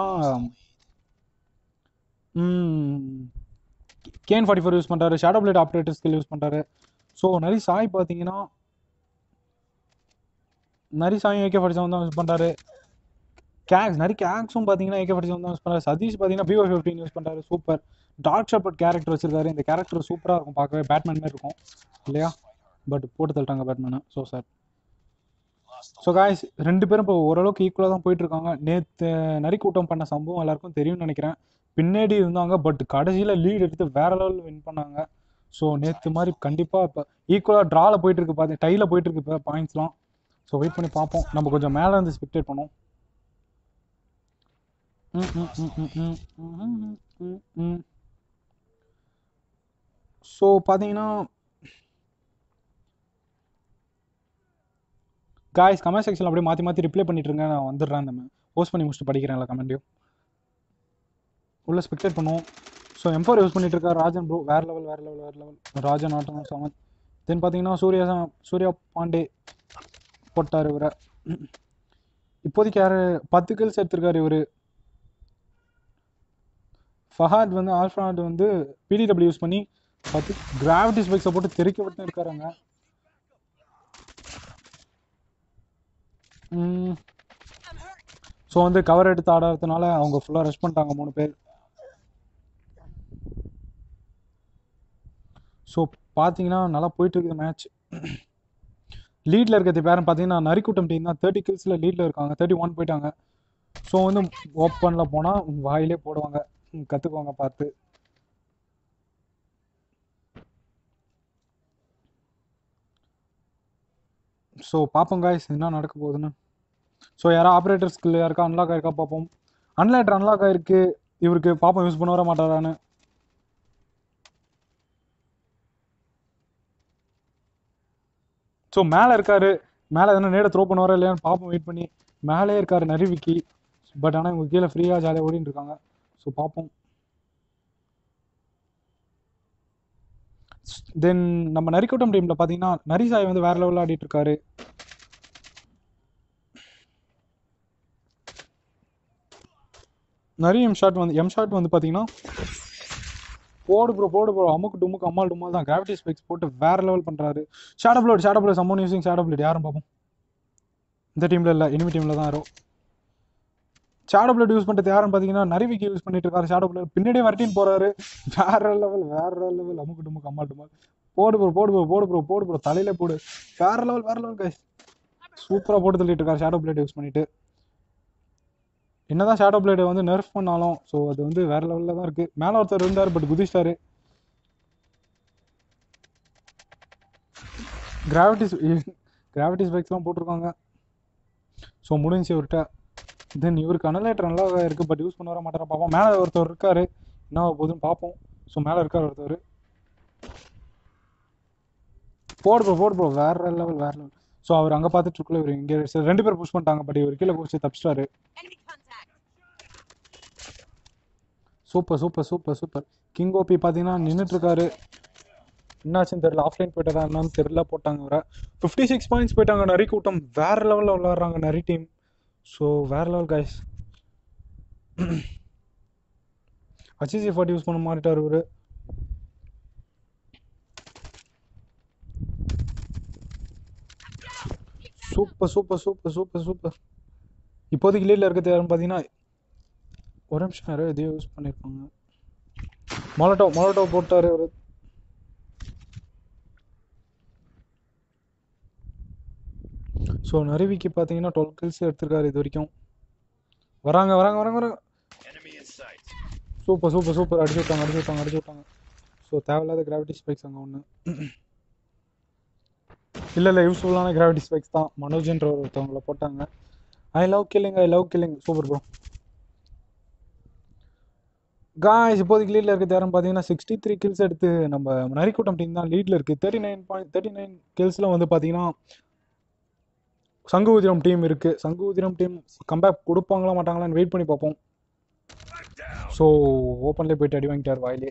கேன் ஃபார்ட்டி ஃபோர் யூஸ் பண்ணுறாரு shadow blade operator skill use பண்ணுறாரு ஸோ நரி சாய் பார்த்தீங்கன்னா நரி சாயும் ஏகே ஃபார்ட்டி செவன் தான் யூஸ் பண்ணுறாரு கேக்ஸ் நிறைய கேக்ஸும் பார்த்தீங்கன்னா ஏகே ஃபார்ட்டி செவன் தான் யூஸ் பண்ணுறாரு சதீஷ் பார்த்தீங்கன்னா பிஓ ஃபிஃப்டின் யூஸ் பண்ணுறாரு சூப்பர் டார்க் ஷெப்பர்ட் கேரக்டர் வச்சிருக்காரு இந்த கேரக்டர் சூப்பராக இருக்கும் பார்க்கவே பேட்மேன் மாதிரி இருக்கும் இல்லையா பட் போட்டு தள்ளிட்டாங்க பேட்மேனை ஸோ சார் ஸோ காய்ஸ் ரெண்டு பேரும் இப்போ ஓரளவுக்கு ஈக்குவலாக தான் போயிட்டு இருக்காங்க நேற்று நரி கூட்டம் பண்ண சம்பவம் எல்லாருக்கும் தெரியும்னு நினைக்கிறேன் பின்னாடி இருந்தாங்க பட் கடைசியில் லீட் எடுத்து வேற லெவல் வின் பண்ணாங்க ஸோ நேற்று மாதிரி கண்டிப்பாக இப்போ ஈக்குவலாக ட்ராவில் போயிட்டு இருக்கு பார்த்து டையில் போயிட்டு இருக்கு இப்போ பாயிண்ட்ஸ்லாம் ஸோ வெயிட் பண்ணி பார்ப்போம் நம்ம கொஞ்சம் மேலே இருந்து ஸ்பெக்டேட் பண்ணுவோம் ஸோ பார்த்தீங்கன்னா காய்ஸ் கமெண்ட் செக்ஷனில் அப்படியே மாற்றி மாற்றி ரிப்ளை பண்ணிட்டு இருங்க நான் வந்துடுறேன் அந்த போஸ்ட் பண்ணி முடிச்சுட்டு படிக்கிறேன் எல்லா கமெண்ட்டையும் உள்ள ஸ்பெக்டேட் பண்ணுவோம் ஸோ எம்பவர் யூஸ் பண்ணிட்டு இருக்காரு ராஜன் ப்ரோ வேற லெவல் வேற லெவல் வேற லெவல் ராஜன் ஆட்டம் செவன் தென் பார்த்தீங்கன்னா சூர்யா சா- சூர்யா பாண்டே போட்டார் இவரை இப்போதைக்கு யார் பத்து கில்ஸ் எடுத்திருக்காரு இவர் ஃபஹாத் வந்து ஆல்ஃபாட் வந்து பிடிடபிள்யூ யூஸ் பண்ணி பத்து கிராவிட்டி ஸ்பெக்ஸை போட்டு தெறிக்க விட்டு இருக்காருங்க ஸோ வந்து கவர் எடுத்து ஆடாததுனால அவங்க ஃபுல்லாக ரெஸ்ட் பண்ணிட்டாங்க மூணு பேர் ஸோ பார்த்தீங்கன்னா நல்லா போயிட்டு இருக்குது மேட்ச் லீடில் இருக்கிறது பேரும் பார்த்தீங்கன்னா நரிக்கூட்டம் டீம் தான் தேர்ட்டி கில்ஸில் லீடில் இருக்காங்க தேர்ட்டி ஒன் போயிட்டாங்க ஸோ வந்து ஓப்பனில் போனால் வாயிலே போடுவாங்க ம், கத்துக்குவாங்க பார்த்து ஸோ பார்ப்போம் காய்ஸ் என்ன நடக்க போகுதுன்னு ஸோ யாரா ஆப்ரேட்டர் ஸ்கில் யாருக்கா அன்லாக் ஆயிருக்கா பார்ப்போம் அன்லேட்டர் அன்லாக் ஆயிருக்கு இவருக்கு பாப்போம் யூஸ் பண்ண வர மாட்டாரான்னு ஸோ மேலே இருக்காரு மேலே எதனா நேட த்ரோ பண்ணுவாரா இல்லையான்னு பார்ப்போம் வெயிட் பண்ணி மேலே இருக்காரு நரிவிக்கி பட் ஆனால் இவங்க கீழே ஃப்ரீயாக ஜாலியாக ஓடிட்டு இருக்காங்க ஸோ பார்ப்போம் தென் நம்ம நரிக்கூட்டம் டீமில் பார்த்தீங்கன்னா நரிசாய் வந்து வேற லெவலில் ஆடிட்டு இருக்காரு நிறைய எம் ஷாட் வந்து எம் ஷாட் வந்து பார்த்தீங்கன்னா போடு ப்ரோ போடு ப்ரோ அமுக்கு டுமுக்கு அம்மாள் டும்மால் தான் கிராவிட்டி ஸ்பெக்ஸ் போட்டு வேற லெவல் பண்ணுறாரு shadow blade shadow blade summon using shadow blade யாரும் பார்ப்போம் இந்த டீமில் இல்லை இனிமி டீமில் தான் யாரும் ஷாடோ பிளட் யூஸ் பண்ணுறது யாருன்னு பார்த்தீங்கன்னா நரிவிக்கு யூஸ் பண்ணிட்டு இருக்காரு ஷாடோ பிளட் பின்னாடியே வரட்டின்னு போறாரு வேற லெவல் வேற லெவல் அமுக்கு டுமுக்கு அம்மாள் டும்மால் போடு ப்ரோ போடு ப்ரோ போடு ப்ரோ போடு ப்ரோ தலையில போடு வேற லெவல் வேற லெவல் கைஸ் சூப்பராக போட்டு தள்ளிட்டு இருக்காரு ஷாடோ பிளேட் யூஸ் பண்ணிட்டு என்னதான் ஷாடோ பிளேடை வந்து நெர்ஃப் பண்ணாலும் ஸோ அது வந்து வேற லெவலில் தான் இருக்கு மேலே ஒருத்தர் இருந்தார் பட் குதிச்சிட்டாரு கிராவிட்டி கிராவிட்டி ஸ்பெக்ஸ்லாம் போட்டிருக்காங்க ஸோ முடிஞ்சு இவர்கிட்ட தென் இவருக்கு அனலேட்டர் நல்லா இருக்கு பட் யூஸ் பண்ண வர மாட்டாரா பார்ப்போம் மேலே ஒருத்தர் இருக்காரு என்ன ஆக போகுதுன்னு பார்ப்போம் ஸோ மேலே இருக்கார் ஒருத்தர் போடு ப்ரோ போடு ப்ரோ வேற லெவல் வேற லெவல் ஸோ அவர் அங்கே பார்த்துட்டு இருக்குள்ள இவர் இங்கே சரி, ரெண்டு பேர் புஷ் பண்ணிட்டாங்க பட் இவர் கீழே குடிச்சு தப்பிச்சிட்டாரு Enemy contact. Super super super super king OP பார்த்தீங்கன்னா நின்றுட்டு இருக்காரு என்னாச்சுன்னு தெரியல ஆஃப்லைன் போயிட்டதா என்னன்னு தெரியல போட்டாங்க அவரை ஃபிஃப்டி சிக்ஸ் பாயிண்ட்ஸ் போயிட்டாங்க நரி கூட்டம் வேற லெவலில் விளாட்றாங்க நரி டீம் ஸோ வேற level guys HCC forty use பண்ண மாட்டார் இவர் super super super super super இப்போதைக்கு லீடில் இருக்கிறது யாருன்னு பார்த்தீங்கன்னா ஒரு நிமிஷம் யாரோ எதையோ யூஸ் பண்ணியிருப்பாங்க மொலட்டோ மொலட்டோ போட்டார் ஒரு ஸோ நருவிக்கு பார்த்தீங்கன்னா டுவெல் கில்ஸ் எடுத்திருக்காரு இது வரைக்கும் வராங்க வராங்க வராங்க வராங்க Enemy in sight. Super super super அடிச்சு விட்டாங்க அடிச்சு விட்டாங்க அடிச்சு விட்டாங்க ஸோ தேவையில்லாத கிராவிட்டி ஸ்பைக்ஸ் அங்கே ஒன்று இல்லை இல்லை யூஸ்ஃபுல்லான கிராவிட்டி ஸ்பைக்ஸ் தான் மனோஜ்ன்ற ஒருத்தவங்கள போட்டாங்க I love killing I love killing super bro guys இப்போதைக்கு லீடில் இருக்குது யாரும் பார்த்தீங்கன்னா சிக்ஸ்டி த்ரீ கில்ஸ் எடுத்து நம்ம நரிக்கூட்டம் டீம் தான் லீடில் இருக்குது thirty nine point thirty nine கில்ஸில் வந்து பார்த்தீங்கன்னா சங்குதிரம் டீம் இருக்குது சங்குதிரம் டீம் கம்பேக் கொடுப்பாங்களா மாட்டாங்களான்னு வெயிட் பண்ணி பார்ப்போம் Back down. ஸோ ஓப்பன்லேயே போயிட்டு அடி வாங்கிட்டார் வாயிலே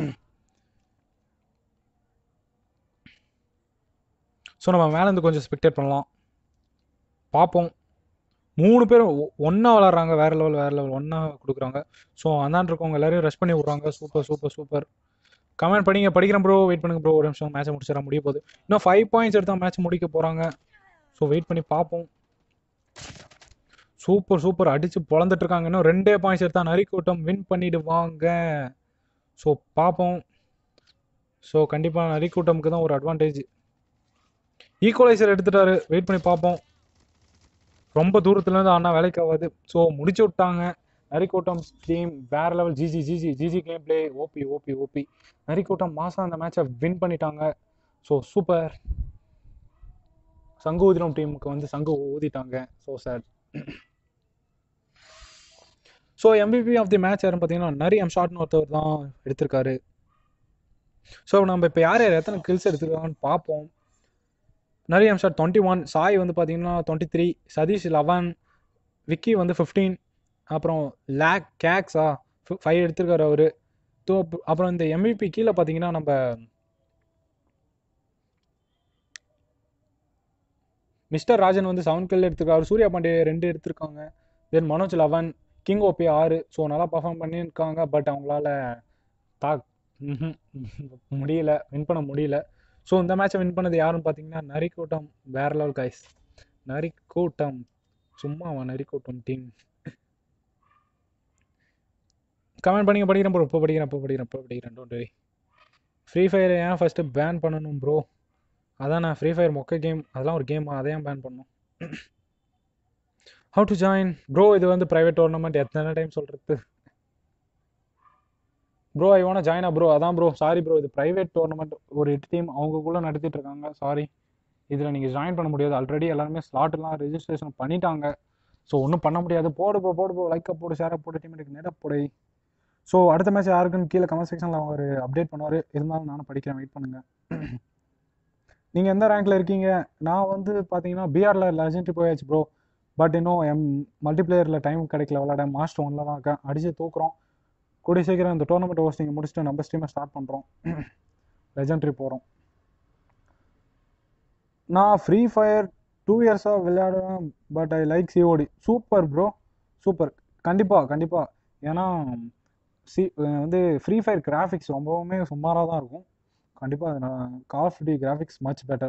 ஸோ நம்ம மேலேருந்து கொஞ்சம் ஸ்பெக்டேட் பண்ணலாம் பார்ப்போம் மூணு பேரும் ஒன்றா விளாட்றாங்க வேறு லெவல் வேறு லெவல் ஒன்றா கொடுக்குறாங்க ஸோ அந்தாண்டு இருக்கவங்க எல்லாரையும் ரஷ் பண்ணி விட்றாங்க சூப்பர் சூப்பர் சூப்பர் கமெண்ட் படிங்க படிக்கிறேன் ப்ரோ வெயிட் பண்ணுங்க ப்ரோ ஒரு நிமிஷம் மேட்சை முடிச்சிட முடிய போகுது இன்னும் ஃபைவ் பாயிண்ட்ஸ் எடுத்தால் மேட்ச் முடிக்க போகிறாங்க ஸோ வெயிட் பண்ணி பார்ப்போம் சூப்பர் சூப்பர் அடிச்சு பொழந்துட்டு இருக்காங்க இன்னும் ரெண்டே பாயிண்ட்ஸ் எடுத்தா நரிக்கூட்டம் வின் பண்ணிடுவாங்க ஸோ பார்ப்போம் ஸோ கண்டிப்பாக நரிக்கூட்டமுக்கு தான் ஒரு அட்வான்டேஜ் ஈக்குவலைசர் எடுத்துட்டாரு வெயிட் பண்ணி பார்ப்போம் ரொம்ப தூரத்துலேருந்து அண்ணா வேலைக்கு ஆகாது ஸோ முடிச்சு விட்டாங்க நரிக்கூட்டம் டீம் வேற level GG GG GG game play OP OP OP நரிக்கூட்டம் மாதம் அந்த மேட்சை வின் பண்ணிட்டாங்க ஸோ சூப்பர் சங்கு ஊதிரம் டீமுக்கு வந்து சங்கு ஊதிட்டாங்க so sir so MVP of the match யாருன்னு பார்த்தீங்கன்னா நிறைய எம் ஷாட்னு ஒருத்தவர் தான் எடுத்திருக்காரு ஸோ நம்ம இப்போ யார் யார் எத்தனை கில்ஸ் எடுத்திருக்காங்கன்னு பார்ப்போம் நிறைய M shot twenty one Sai வந்து பார்த்தீங்கன்னா twenty three Sathish eleven Vicky வந்து ஃபிஃப்டீன் அப்புறம் லேக் கேக்ஸா ஃபைவ் எடுத்திருக்காரு அவர் ஸோ அப்புறம் இந்த எம்பிபி கீழே பார்த்தீங்கன்னா நம்ம மிஸ்டர் ராஜன் வந்து செவன் கில் எடுத்திருக்காரு சூர்யா பாண்டே ரெண்டு எடுத்திருக்காங்க then Manoj eleven king OP ஆறு ஸோ நல்லா பர்ஃபார்ம் பண்ணியிருக்காங்க பட் அவங்களால தா ம்ஹும். முடியல வின் பண்ண முடியல ஸோ இந்த மேட்சை வின் பண்ணது யாருன்னு பார்த்தீங்கன்னா நரிக்கூட்டம் வேற லெவல் கைஸ் நரிக்கூட்டம் சும்மாவா நரிக்கூட்டம் டீம் கமெண்ட் பண்ணிங்க படிக்கிறேன் ப்ரோ இப்போ படிக்கிறேன் இப்போ படிக்கிறேன் இப்போ படிக்கிறேன் டோன்ட் வெரி ஃப்ரீ ஃபயரை ஏன் ஃபஸ்ட்டு பேன் பண்ணணும் ப்ரோ அதான் நான் ஃப்ரீ ஃபயர் மொக்க கேம் அதெல்லாம் ஒரு கேம் அதை ஏன் பேன் பண்ணணும் ஹவு டு ஜாயின் ப்ரோ இது வந்து ப்ரைவேட் டோர்னமெண்ட் எத்தனை டைம் சொல்கிறது ப்ரோ ஐ வாண்ட் ஜாயினா ப்ரோ அதான் ப்ரோ சாரி ப்ரோ இது ப்ரைவேட் டோர்னமெண்ட் ஒரு எட்டு டீம் அவங்கக்குள்ளே நடத்திட்டு இருக்காங்க சாரி இதில் நீங்கள் ஜாயின் பண்ண முடியாது ஆல்ரெடி எல்லாருமே ஸ்லாட்லாம் ரெஜிஸ்ட்ரேஷன் பண்ணிட்டாங்க ஸோ ஒன்றும் பண்ண முடியாது போடு போ போடு போ லைக்கை போடு ஷேரை போடு டீமேட்டுக்கு நேராக போடு ஸோ அடுத்த மேட்ச் யாருக்குன்னு கீழே கமெண்ட் செக்ஷனில் அவங்க ஒரு அப்டேட் பண்ணுவார் இருந்தாலும் நானும் படிக்கிறேன் வெயிட் பண்ணுங்கள் நீங்கள் எந்த ரேங்க்கில் இருக்கீங்க நான் வந்து பார்த்தீங்கன்னா பிஆரில் லெஜெண்ட்ரி போயாச்சு ப்ரோ பட் இன்னும் எம் மல்டிப்ளேயரில் டைம் கிடைக்கல விளாட மாஸ்டர் ஒன்றில் தான் இருக்கேன் அடிச்சு தூக்குறோம் கூடிய சீக்கிரம் இந்த டோர்னமெண்ட் ஹோஸ்டிங் முடிச்சுட்டு நம்ம ஸ்ட்ரீமை ஸ்டார்ட் பண்ணுறோம் லெஜெண்ட்ரி போகிறோம் நான் ஃப்ரீ ஃபயர் டூ இயர்ஸாக விளையாடுவேன் but I like COD super bro super கண்டிப்பாக கண்டிப்பாக ஏன்னா சி வந்து ஃப்ரீ ஃபயர் கிராஃபிக்ஸ் ரொம்பவுமே சுமாராக தான் இருக்கும் கண்டிப்பாக அது நான் call of duty graphics much better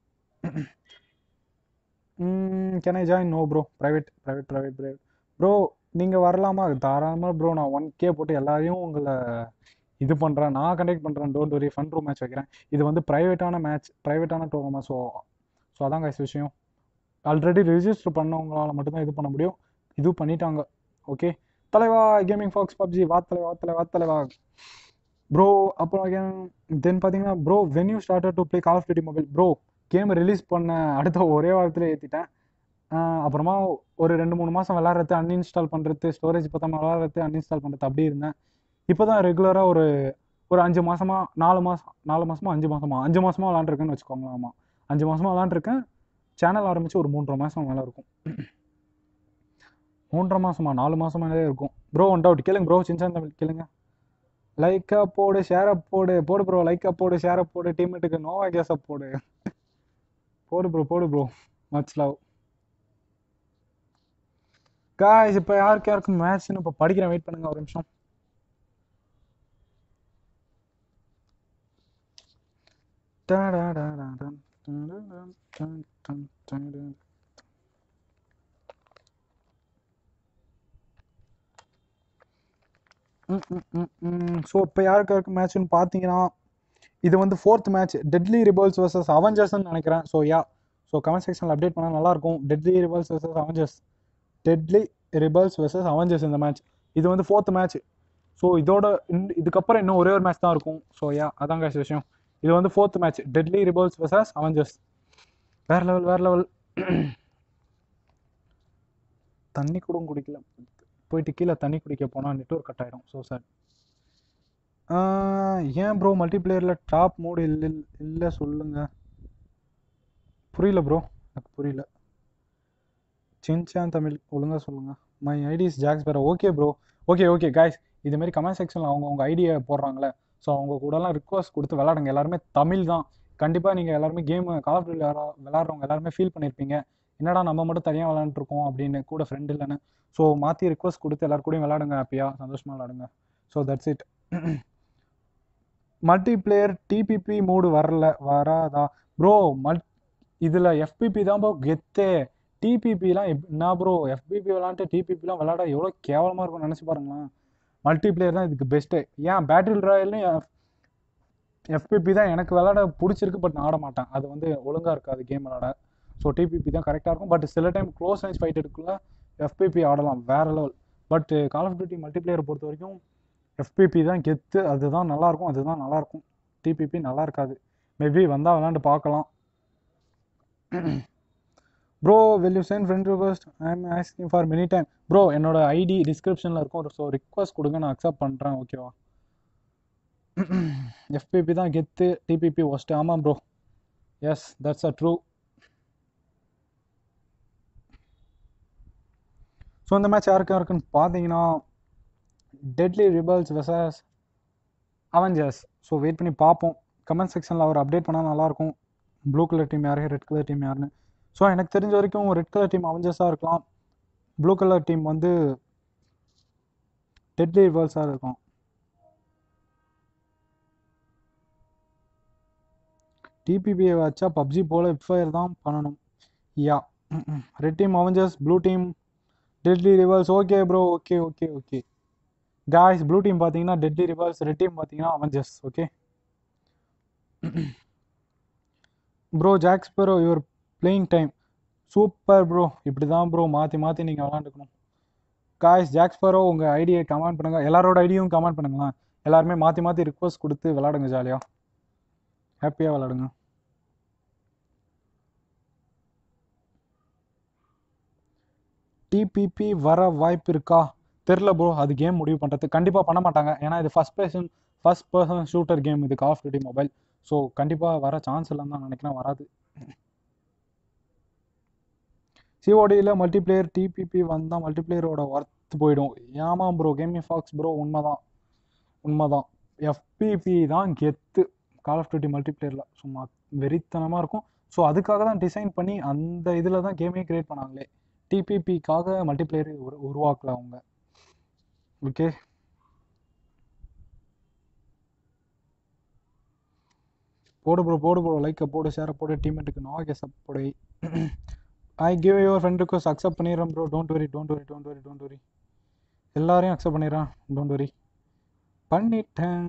can I join no bro private private private private bro நீங்கள் வரலாமா தாராளமாக ப்ரோ நான் ஒன் கே போட்டு எல்லாரையும் உங்களை இது பண்ணுறேன் நான் கண்டக்ட் பண்ணுறேன் don't worry fun room match வைக்கிறேன் இது வந்து ப்ரைவேட்டான மேட்ச் ப்ரைவேட்டான டோர்னமெண்ட் ஸோ ஸோ அதான் கைஸ் விஷயம் ஆல்ரெடி ரிஜிஸ்டர் பண்ணவங்களால மட்டும்தான் இது பண்ண முடியும் இது பண்ணிட்டாங்க ஓகே தலைவா கேமிங் ஃபாக்ஸ் பப்ஜி வா தலைவா தலைவா தலைவா ப்ரோ அப்புறம் தென் பார்த்தீங்கன்னா bro when you started to play call of duty mobile bro game release பண்ண அடுத்த ஒரே வாரத்தில் ஏற்றிட்டேன் அப்புறமா ஒரு ரெண்டு மூணு மாதம் விளாட்றது அன்இன்ஸ்டால் பண்ணுறது ஸ்டோரேஜ் பத்தாம விளாட்றது அன்இன்ஸ்டால் பண்ணுறது அப்படி இருந்தேன் இப்போ தான் ரெகுலராக ஒரு ஒரு அஞ்சு மாசமா நாலு மாதம் நாலு மாசமா அஞ்சு மாசமா அஞ்சு மாசமா விளாண்டுருக்கேன்னு வச்சுக்கோங்களேன் ஆமாம் அஞ்சு மாசமா விளாண்டுருக்கேன் சேனல் ஆரம்பித்து ஒரு மூன்றரை மாதம் மேலே இருக்கும் மூன்றரை மாசமா நாலு மாசம் மேலே இருக்கும் ப்ரோ ஒன் டவுட் கேளுங்க ப்ரோ சின்சான் தமிழ் கேளுங்க லைக்கா போடு ஷேரை போடு போடு ப்ரோ லைக்கா போடு ஷேரை போடு டீம்மேட்டுக்கு நோவா கேஸை போடு போடு ப்ரோ போடு ப்ரோ மச் லவ் காய்ஸ் இப்போ யாருக்கு யாருக்கும் மேட்ச்னு இப்போ படிக்கிறேன் வெயிட் பண்ணுங்க ஒரு நிமிஷம் ஸோ இப்போ யாருக்கு யாருக்கு மேட்ச்னு பார்த்தீங்கன்னா இது வந்து fourth match deadly rebels versus அவெஞ்சர்ஸ்னு நினைக்கிறேன் ஸோ யா ஸோ கமெண்ட் செக்ஷனில் அப்டேட் பண்ணால் நல்லாயிருக்கும் deadly rebels versus Avengers deadly rebels versus Avengers இந்த மேட்ச் இது வந்து ஃபோர்த் மேட்ச் ஸோ இதோட இந்த இதுக்கப்புறம் இன்னும் ஒரே ஒரு மேட்ச் தான் இருக்கும் ஸோ யா அதான் guys விஷயம் இது வந்து fourth match deadly rebels versus Avengers வேற லெவல் வேற லெவல் தண்ணி கூட குடிக்கல போயிட்டு கீழே தண்ணி குடிக்க போனால் நெட்ஒர்க் கட் ஆகிடும் ஸோ சார் ஏன் ப்ரோ மல்டிப்ளேயரில் டாப் மோடு இல்லை இல்லை சொல்லுங்க புரியல ப்ரோ எனக்கு புரியல சின்சான் தமிழ் ஒழுங்காக சொல்லுங்க மை ஐடிஸ் ஜாக்ஸ் பேர okay bro okay okay guys இதுமாரி கமெண்ட் செக்ஷனில் அவங்க அவங்க ஐடியா போடுறாங்களே ஸோ அவங்க கூடலாம் ரிக்வஸ்ட் கொடுத்து விளாடுங்க எல்லாருமே தமிழ் தான் கண்டிப்பாக நீங்கள் எல்லாருமே கேம் கால் ஆஃப் விளையாட விளாட்றவங்க எல்லாருமே ஃபீல் பண்ணியிருப்பீங்க என்னடா நம்ம மட்டும் தனியாக விளாண்டுருக்கோம் அப்படின்னு கூட ஃப்ரெண்ட் இல்லைன்னு ஸோ மாற்றி ரிக்வஸ்ட் கொடுத்து எல்லாரு கூடயும் விளாடுங்க ஹாப்பியாக சந்தோஷமாக விளாடுங்க so that's it multiplayer TPP mode வரல வராதா ப்ரோ மல் இதில் எஃபிபி தான் ப்ரோ கெத்தே டிபிபிலாம் என்ன ப்ரோ எஃபிபி விளாண்டுட்டு டிபிபிலாம் விளாட எவ்வளோ கேவலமாக இருக்கும்னு நினச்சி பாருங்களேன் மல்டி பிளேயர் தான் இதுக்கு பெஸ்ட்டு ஏன் பேட்டில் ராயல்லையும் எஃபிபி தான் எனக்கு விளாட பிடிச்சிருக்கு பட் நான் ஆட மாட்டேன் அது வந்து ஒழுங்காக இருக்காது கேம் விளாட ஸோ டிபிபி தான் கரெக்டாக இருக்கும் பட் சில டைம் க்ளோஸ் ரேஞ்ச் ஃபைட் எடுக்கல எஃபிபி ஆடலாம் வேற level but call of duty multiplayer பொறுத்த வரைக்கும் எஃபிபி தான் கெத்து அதுதான் நல்லாயிருக்கும் அதுதான் நல்லாயிருக்கும் டிபிபி நல்லா இருக்காது மேபி வந்தால் விளாண்டு பார்க்கலாம் bro well you sent friend request I am asking for many time bro என்னோட ஐடி டிஸ்கிரிப்ஷனில் இருக்கும் ஸோ ரிக்வஸ்ட் கொடுங்க நான் அக்செப்ட் பண்ணுறேன் ஓகேவா எஃபிபி தான் கெத்து டிபிபி ஒஸ்ட்டு ஆமாம் bro yes that's a true so இந்த மேட்ச் யாருக்கு யாருக்குன்னு பார்த்தீங்கன்னா deadly rebels versus Avengers so wait பண்ணி பார்ப்போம் கமெண்ட் செக்ஷனில் அவர் அப்டேட் பண்ணால் நல்லாயிருக்கும் ப்ளூ கலர் டீம் யாரு ரெட் கலர் டீம் யாருன்னு ஸோ எனக்கு தெரிஞ்ச வரைக்கும் ரெட் கலர் டீம் அவெஞ்சர்ஸாக இருக்கலாம் ப்ளூ கலர் டீம் வந்து டெட்லி ரிபல்ஸாக இருக்கும் டிபிபியை வச்சா பப்ஜி போல் ஃபயர் தான் பண்ணணும் yeah red team Avengers blue team deadly rivals okay bro okay okay okay guys blue team பார்த்தீங்கன்னா டெட்லி ரிவல்ஸ் ரெட் டீம் பார்த்தீங்கன்னா அவெஞ்சர்ஸ் ஓகே ப்ரோ ஜாக்ஸ் bro your playing time super bro இப்படி தான் ப்ரோ மாற்றி மாற்றி நீங்கள் விளாண்டுக்கணும் காய்ஸ் ஜாக்ஸ் ப்ரோ உங்கள் ஐடியை கமெண்ட் பண்ணுங்கள் எல்லாரோட ஐடியும் கமெண்ட் பண்ணுங்களேன் எல்லாருமே மாற்றி மாற்றி ரிக்வஸ்ட் கொடுத்து விளாடுங்க ஜாலியாக ஹாப்பியாக விளாடுங்க டிபிபி வர வாய்ப்பு இருக்கா தெரில ப்ரோ அது கேம் முடிவு பண்ணுறது கண்டிப்பாக பண்ண மாட்டாங்க ஏன்னா இது first person first person shooter game இது call of duty mobile so கண்டிப்பாக வர சான்ஸ் இல்லைன்னு தான் நினைக்கிறேன் வராது சிஓடியில் மல்டிப்ளேயர் டிபிபி வந்தால் மல்டிப்ளேயரோட ஒர்த் போயிடும் ஏமாம் ப்ரோ கேமிங் ஃபாக்ஸ் ப்ரோ உண்மைதான் உண்மைதான் எஃபிபி தான் கெத்து கால் ஆஃப் டியூட்டி மல்டிப்ளேயரில் சும்மா வெறித்தனமாக இருக்கும் ஸோ அதுக்காக தான் டிசைன் பண்ணி அந்த இதில் தான் கேமே கிரியேட் பண்ணாங்களே டிபிபிக்காக மல்டிப்ளேயர் உரு உருவாக்கல அவங்க ஓகே போடு ப்ரோ போடு ப்ரோ லைக்கை போடு ஷேரை போடு டீமேட்டுக்கு நாகே சப்போடு I give your friend request accept பண்ணிடுறேன் bro don't worry don't worry don't worry don't worry எல்லாரையும் அக்செப்ட் பண்ணிடுறேன் டோன்ட் வரி பண்ணிட்டேன்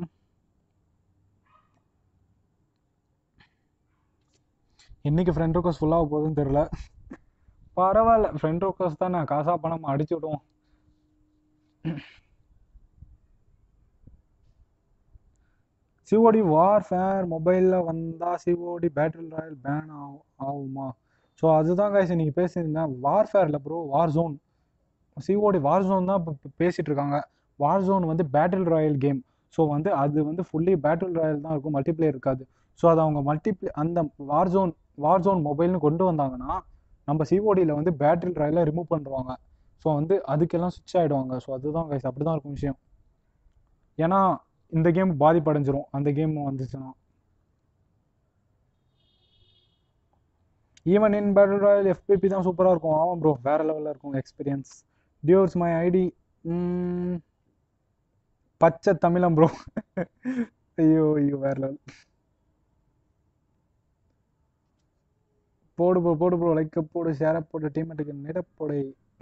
என்னைக்கு ஃப்ரெண்ட் ரிக்வஸ்ட் ஃபுல்லாக போகுதுன்னு தெரில பரவாயில்ல ஃப்ரெண்ட் ரிக்வஸ்ட் தான் நான் காசா பணம் அடிச்சு விடுவோம் சிஓடி வார்ஃபேர் மொபைலில் வந்தால் சிஓடி பேட்டில் ராயல் பேன் ஆகும் ஆகுமா ஸோ அதுதான் காய்ச்சி நீங்கள் பேசியிருந்தேன் வார்ஃபேரில் bro Warzone COD Warzone தான் இப்போ பேசிகிட்டு இருக்காங்க வார் ஜோன் வந்து பேட்டில் ராயல் கேம் ஸோ வந்து அது வந்து ஃபுல்லி பேட்டில் ராயல் தான் இருக்கும் மல்டிப்ளேயர் இருக்காது ஸோ அதை அவங்க மல்டிப்ளே அந்த வார் ஜோன் வார் ஜோன் மொபைல்னு கொண்டு வந்தாங்கன்னா நம்ம சிஓடியில் வந்து பேட்டில் ராயலை ரிமூவ் பண்ணுவாங்க ஸோ வந்து அதுக்கெல்லாம் சுவிட்ச் ஆகிடுவாங்க ஸோ அதுதான் கைஸ் அப்படி தான் இருக்கும் விஷயம் ஏன்னா இந்த கேம் பாதிப்படைஞ்சிரும் அந்த கேம் வந்துச்சுன்னா even in battle royale FPP தான் சூப்பராக இருக்கும் ஆமாம் ப்ரோ வேற லெவலில் இருக்கும் எக்ஸ்பீரியன்ஸ் டியூர்ஸ் மை ஐடி பச்சை தமிழம் ப்ரோ ஐயோ ஐயோ வேற லெவல் போடு ப்ரோ போடு ப்ரோ லைக்க போடு ஷேரை போடு டீமேட்டுக்கு நிடப்போடு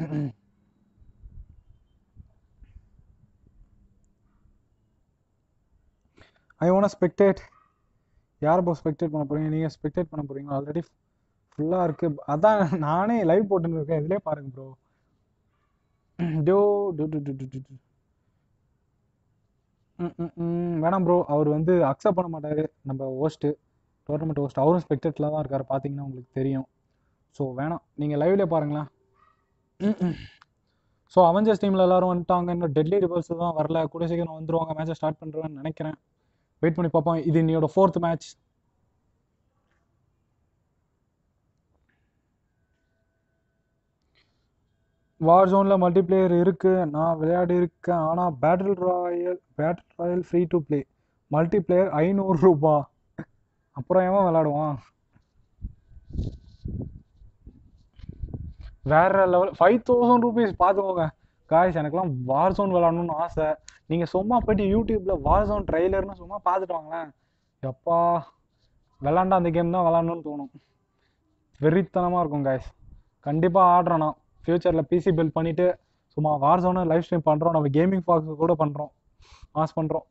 ஐ ஒன்ட் ஸ்பெக்டேட் யார் ப்ரோ ஸ்பெக்டேட் பண்ண போறீங்க நீங்கள் ஸ்பெக்டேட் பண்ண போறீங்களா ஆல்ரெடி ஃபுல்லாக இருக்கு அதான் நானே லைவ் போட்டுன்னு இருக்கேன் இதுலேயே பாருங்க ப்ரோ டோ டு டு டு டு டு டு. ம், ம், ம், வேணாம் ப்ரோ அவர் வந்து அக்செப்ட் பண்ண மாட்டாரு நம்ம ஹோஸ்ட்டு டோர்னமெண்ட் ஹோஸ்ட் அவரும் ஸ்பெக்டேட்டில் தான் இருக்கார் பார்த்தீங்கன்னா உங்களுக்கு தெரியும் ஸோ வேணாம் நீங்கள் லைவ்லேயே பாருங்களேன் ஸோ அவெஞ்சர்ஸ் டீமில் எல்லாரும் வந்துட்டாங்க இன்னும் டெட்லி ரிவர்ஸ் தான் வரல கூட சீக்கிரம் வந்துருவாங்க மேட்சை ஸ்டார்ட் பண்ணுறேன்னு நினைக்கிறேன் வெயிட் பண்ணி பார்ப்போம் இது என்னோட ஃபோர்த் மேட்ச் வார் ஜோனில் மல்டிப்ளேயர் இருக்குது நான் விளையாடி இருக்கேன் ஆனால் battle royale battle royale free to play multiplayer ஐநூறு ரூபா அப்புறம் ஏன் விளையாடுவான் வேற லெவல் ஃபைவ் தௌசண்ட் ருபீஸ் பார்த்துக்கோங்க காய்ஸ் எனக்குலாம் வார் ஜோன் விளாடணும்னு ஆசை நீங்கள் சும்மா போயிட்டு யூடியூப்பில் வார் ஜோன் ட்ரைலர்னு சும்மா பார்த்துட்டு வாங்களேன் எப்பா விளாண்டா அந்த கேம் தான் விளாடணும்னு தோணும் வெறித்தனமாக இருக்கும் காய்ஸ் கண்டிப்பாக ஆடுறேன் நான் ஃப்யூச்சரில் பிசி பில்ட் பண்ணிவிட்டு சும்மா வார் ஜோனை லைவ் ஸ்ட்ரீம் பண்ணுறோம் நம்ம கேமிங் ஃபாக்ஸ் கூட பண்ணுறோம் மாஸ் பண்ணுறோம்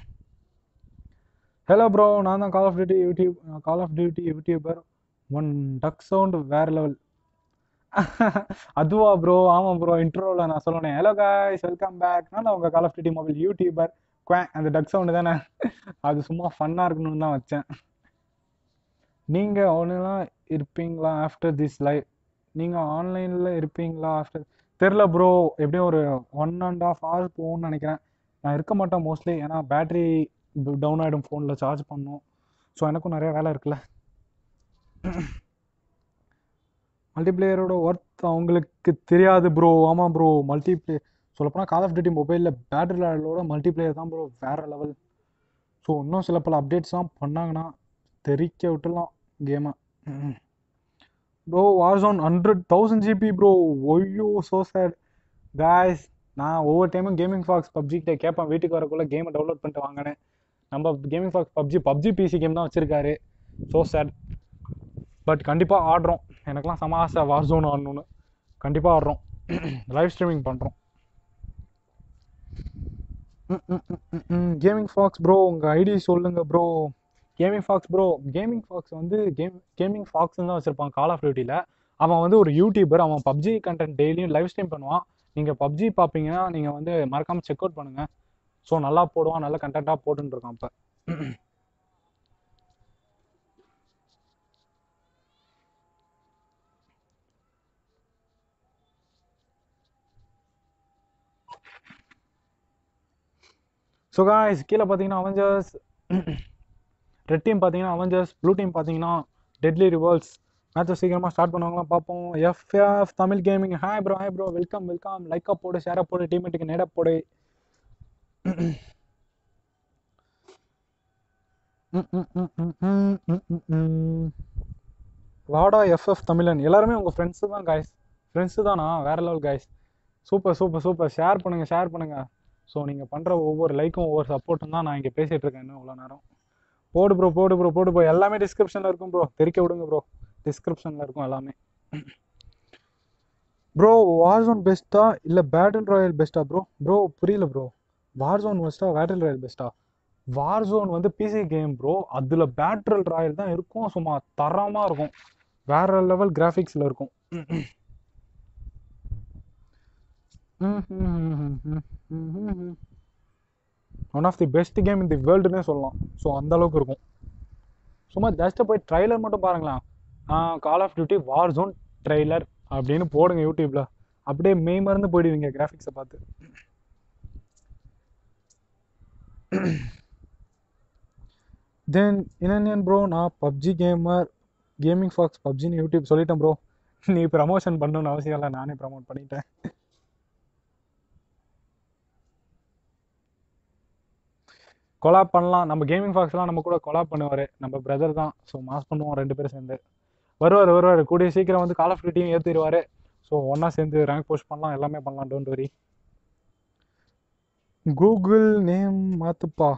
ஹலோ ப்ரோ நான் தான் call of duty YouTube call of duty YouTuber one duck sound வேற லெவல் அதுவா ப்ரோ ஆமாம் ப்ரோ இன்ட்ரோவில் நான் சொல்லணும் ஹலோ காய்ஸ் வெல்கம் பேக் நான் உங்கள் call of duty mobile YouTuber குவா அந்த டக் சவுண்டு தானே அது சும்மா ஃபன்னாக இருக்கணும்னு தான் வச்சேன் நீங்கள் ஒன்றுலாம் இருப்பீங்களா ஆஃப்டர் திஸ் லைவ் நீங்கள் ஆன்லைனில் இருப்பீங்களா ஆஃப்டர் தெரில ப்ரோ எப்படியும் ஒரு ஒன் அண்ட் ஆஃப் ஹவர் போகும்னு நினைக்கிறேன் நான் இருக்க மாட்டேன் மோஸ்ட்லி ஏன்னா பேட்ரி டவுன் ஆகிடும் ஃபோனில் சார்ஜ் பண்ணணும் ஸோ எனக்கும் நிறைய வேலை இருக்குல்ல மல்டிப்ளேயரோட ஒர்த் அவங்களுக்கு தெரியாது ப்ரோ ஆமாம் ப்ரோ மல்டிப்ளே சொல்லப்போனால் கால் ஆஃப் டியூட்டி மொபைலில் பேட்டரி லேடலோட மல்டிப்ளேயர் தான் ப்ரோ வேறு லெவல் ஸோ இன்னும் சில பல அப்டேட்ஸ்லாம் பண்ணாங்கன்னா தெரிக்க விட்டுலாம் கேமை bro Warzone hundred thousand GB bro ஒய்யோ ஸோ சேட் காய்ஸ் நான் ஒவ்வொரு டைமும் கேமிங் ஃபாக்ஸ் பப்ஜி கிட்ட கேட்பேன் வீட்டுக்கு வரக்குள்ள கேமை டவுன்லோட் பண்ணிட்டு வாங்கினேன் நம்ம Gaming Fox PUBG PUBG PC game தான் வச்சுருக்காரு ஸோ சேட் பட் கண்டிப்பாக ஆடுறோம் எனக்கெலாம் செம ஆசை வார் ஜோன் ஆடணும்னு கண்டிப்பாக ஆடுறோம் லைவ் ஸ்ட்ரீமிங் பண்ணுறோம் கேமிங் ஃபாக்ஸ் ப்ரோ உங்கள் ஐடி சொல்லுங்கள் bro Gaming Fox bro Gaming Fox வந்து கேம் கேமிங் ஃபாக்ஸ்னு தான் வச்சுருப்பான் கால் ஆஃப் டியூட்டியில் அவன் வந்து ஒரு யூடியூபர் அவன் பப்ஜி கண்டென்ட் டெய்லியும் லைவ் ஸ்ட்ரீம் பண்ணுவான் நீங்கள் பப்ஜி பார்ப்பீங்கன்னா நீங்கள் வந்து மறக்காமல் செக் அவுட் பண்ணுங்கள் ஸோ நல்லா போடுவான் நல்ல கண்டென்ட்டாக போட்டுன்னு இருக்கான் இப்போ ஸோ காய்ஸ் கீழே பார்த்தீங்கன்னா அவெஞ்சர்ஸ் ரெட் டீம் பார்த்தீங்கன்னா அவெஞ்சர்ஸ் ப்ளூ டீம் பார்த்தீங்கன்னா டெட்லி ரிவர்ஸ் மேட்சை சீக்கிரமாக ஸ்டார்ட் பண்ணுவாங்களா பார்ப்போம் FF Tamil gaming hi bro hi bro welcome welcome லைக்கப் போடு ஷேரப் போடு டீமேட்டுக்கு நேட போடு வாடா எஃப்எஃப் தமிழன் எல்லாருமே உங்கள் ஃப்ரெண்ட்ஸு தான் காய்ஸ் ஃப்ரெண்ட்ஸு தானா வேற level guys super super super share பண்ணுங்கள் ஷேர் பண்ணுங்கள் ஸோ நீங்கள் பண்ணுற ஒவ்வொரு லைக்கும் ஒவ்வொரு சப்போர்ட்டும் தான் நான் இங்கே பேசிகிட்டு இருக்கேன் இன்னும் இவ்வளோ நேரம் போடு ப்ரோ போடு ப்ரோ போடு ப்ரோ எல்லாமே டிஸ்கிரிப்ஷனில் இருக்கும் ப்ரோ தெரிக்க விடுங்க ப்ரோ டிஸ்கிரிப்ஷனில் இருக்கும் எல்லாமே ப்ரோ வார்சோன் பெஸ்ட்டா இல்லை பேட்டில் ராயல் பெஸ்ட்டா ப்ரோ ப்ரோ புரியல ப்ரோ வார்சோன் பெஸ்ட்டா பேட்டில் ராயல் பெஸ்ட்டா வார்சோன் வந்து பிசி கேம் ப்ரோ அதில் பேட்டில் ராயல் தான் இருக்கும் சும்மா தரமாக இருக்கும் வேற லெவல் கிராஃபிக்ஸில் இருக்கும் one of the best game in the வேர்ல்டுனே சொல்லலாம் ஸோ அந்த அளவுக்கு இருக்கும் சும்மா ஜஸ்ட்டு போய் ட்ரைலர் மட்டும் பாருங்களேன் call of duty Warzone trailer அப்படின்னு போடுங்க யூடியூப்ல அப்படியே மெய் மறந்து போயிடுவீங்க கிராஃபிக்ஸை பார்த்து தென் இன்னன் ப்ரோ நான் பப்ஜி கேமர் கேமிங் ஃபாக்ஸ் பப்ஜின்னு யூடியூப் சொல்லிட்டேன் ப்ரோ நீ ப்ரமோஷன் பண்ணணும்னு அவசியம் இல்லை நானே ப்ரமோட் பண்ணிட்டேன் கொலாப் பண்ணலாம் நம்ம கேமிங் ஃபாக்ஸ்லாம் நம்ம கூட கொலாப் பண்ணுவார் நம்ம பிரதர் தான் ஸோ மாஸ் பண்ணுவோம் ரெண்டு பேரும் சேர்ந்து வருவார் வருவார் கூடிய சீக்கிரம் வந்து கால் ஆஃப் டியூட்டியும் ஏற்றிடுவார் ஸோ ஒன்றா சேர்ந்து ரேங்க் போஸ்ட் பண்ணலாம் எல்லாமே பண்ணலாம் don't worry Google name மாற்றுப்பா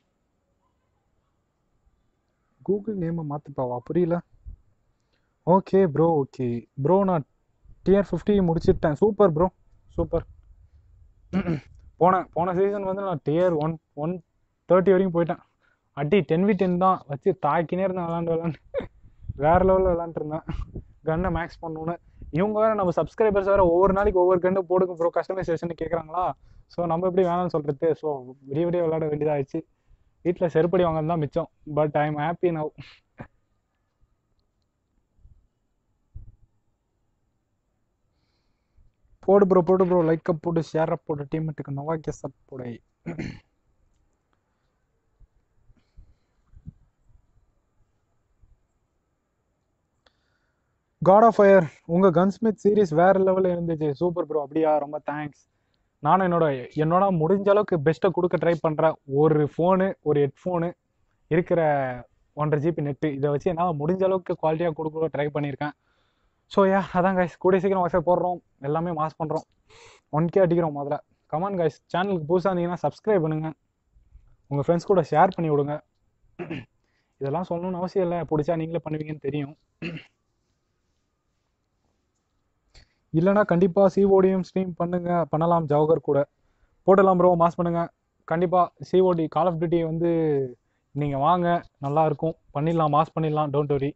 Google நேமை மாற்றுப்பாவா புரியல ஓகே ப்ரோ ஓகே ப்ரோ நான் டிஆர் ஃபிஃப்டி முடிச்சிட்டேன் சூப்பர் ப்ரோ சூப்பர் போன போன சீசன் வந்து நான் டிஆர் ஒன் ஒன் தேர்ட்டி வரைக்கும் போயிட்டேன் அடி டென் வி டென் தான் வச்சு தாக்கினே இருந்தேன் விளாண்டு விளாண்டு வேற லெவலில் விளாண்டுருந்தேன் கன்னை மேக்ஸ் பண்ணணுன்னு இவங்க வேற நம்ம சப்ஸ்கிரைபர்ஸ் வேற ஒவ்வொரு நாளைக்கு ஒவ்வொரு கன்று போடுங்க ப்ரோ கஸ்டமைசேஷன் கேட்குறாங்களா ஸோ நம்ம எப்படி வேணாம்னு சொல்கிறது ஸோ விடிய விடிய விளையாட வேண்டியதாகிடுச்சு வீட்டில் செருப்படி வாங்கினது தான் மிச்சம் but I am happy now போடு ப்ரோ போடு ப்ரோ லைக்கை போட்டு ஷேரை போட்டு டீமெட்டுக்கு நோவாக்கிய சப்போடை காட் ஆஃப் ஃபயர் உங்கள் கன்ஸ்மித் சீரிஸ் வேற லெவலில் இருந்துச்சு சூப்பர் ப்ரோ அப்படியா ரொம்ப தேங்க்ஸ் நானும் என்னோட என்னோட முடிஞ்ச அளவுக்கு பெஸ்ட்டை கொடுக்க ட்ரை பண்ணுறேன் ஒரு ஃபோனு ஒரு ஹெட்ஃபோனு இருக்கிற ஒன்றரை ஜிபி நெட்டு இதை வச்சு என்னால் முடிஞ்ச அளவுக்கு குவாலிட்டியாக கொடுக்க ட்ரை பண்ணியிருக்கேன் ஸோ யா அதான் கைஸ் கூடிய சீக்கிரம் வைஃபை போடுறோம் எல்லாமே மாஸ் பண்ணுறோம் ஒன் கே அடிக்கிறோம் முதல்ல கமான் கைஸ் சேனலுக்கு புதுசாக இருந்தீங்கன்னா சப்ஸ்கிரைப் பண்ணுங்கள் உங்கள் ஃப்ரெண்ட்ஸ் கூட ஷேர் பண்ணி விடுங்க இதெல்லாம் சொல்லணும்னு அவசியம் இல்லை பிடிச்சா நீங்களே பண்ணுவீங்கன்னு தெரியும் இல்லைனா கண்டிப்பாக சிஓடியும் ஸ்ட்ரீம் பண்ணுங்க பண்ணலாம் ஜவஹர் கூட போடலாம் ப்ரோ மாஸ் பண்ணுங்க கண்டிப்பாக சிஓடி கால் ஆஃப் டியூட்டி வந்து நீங்கள் வாங்க நல்லா இருக்கும் பண்ணிடலாம் மாஸ் பண்ணிடலாம் டோன்ட் வரி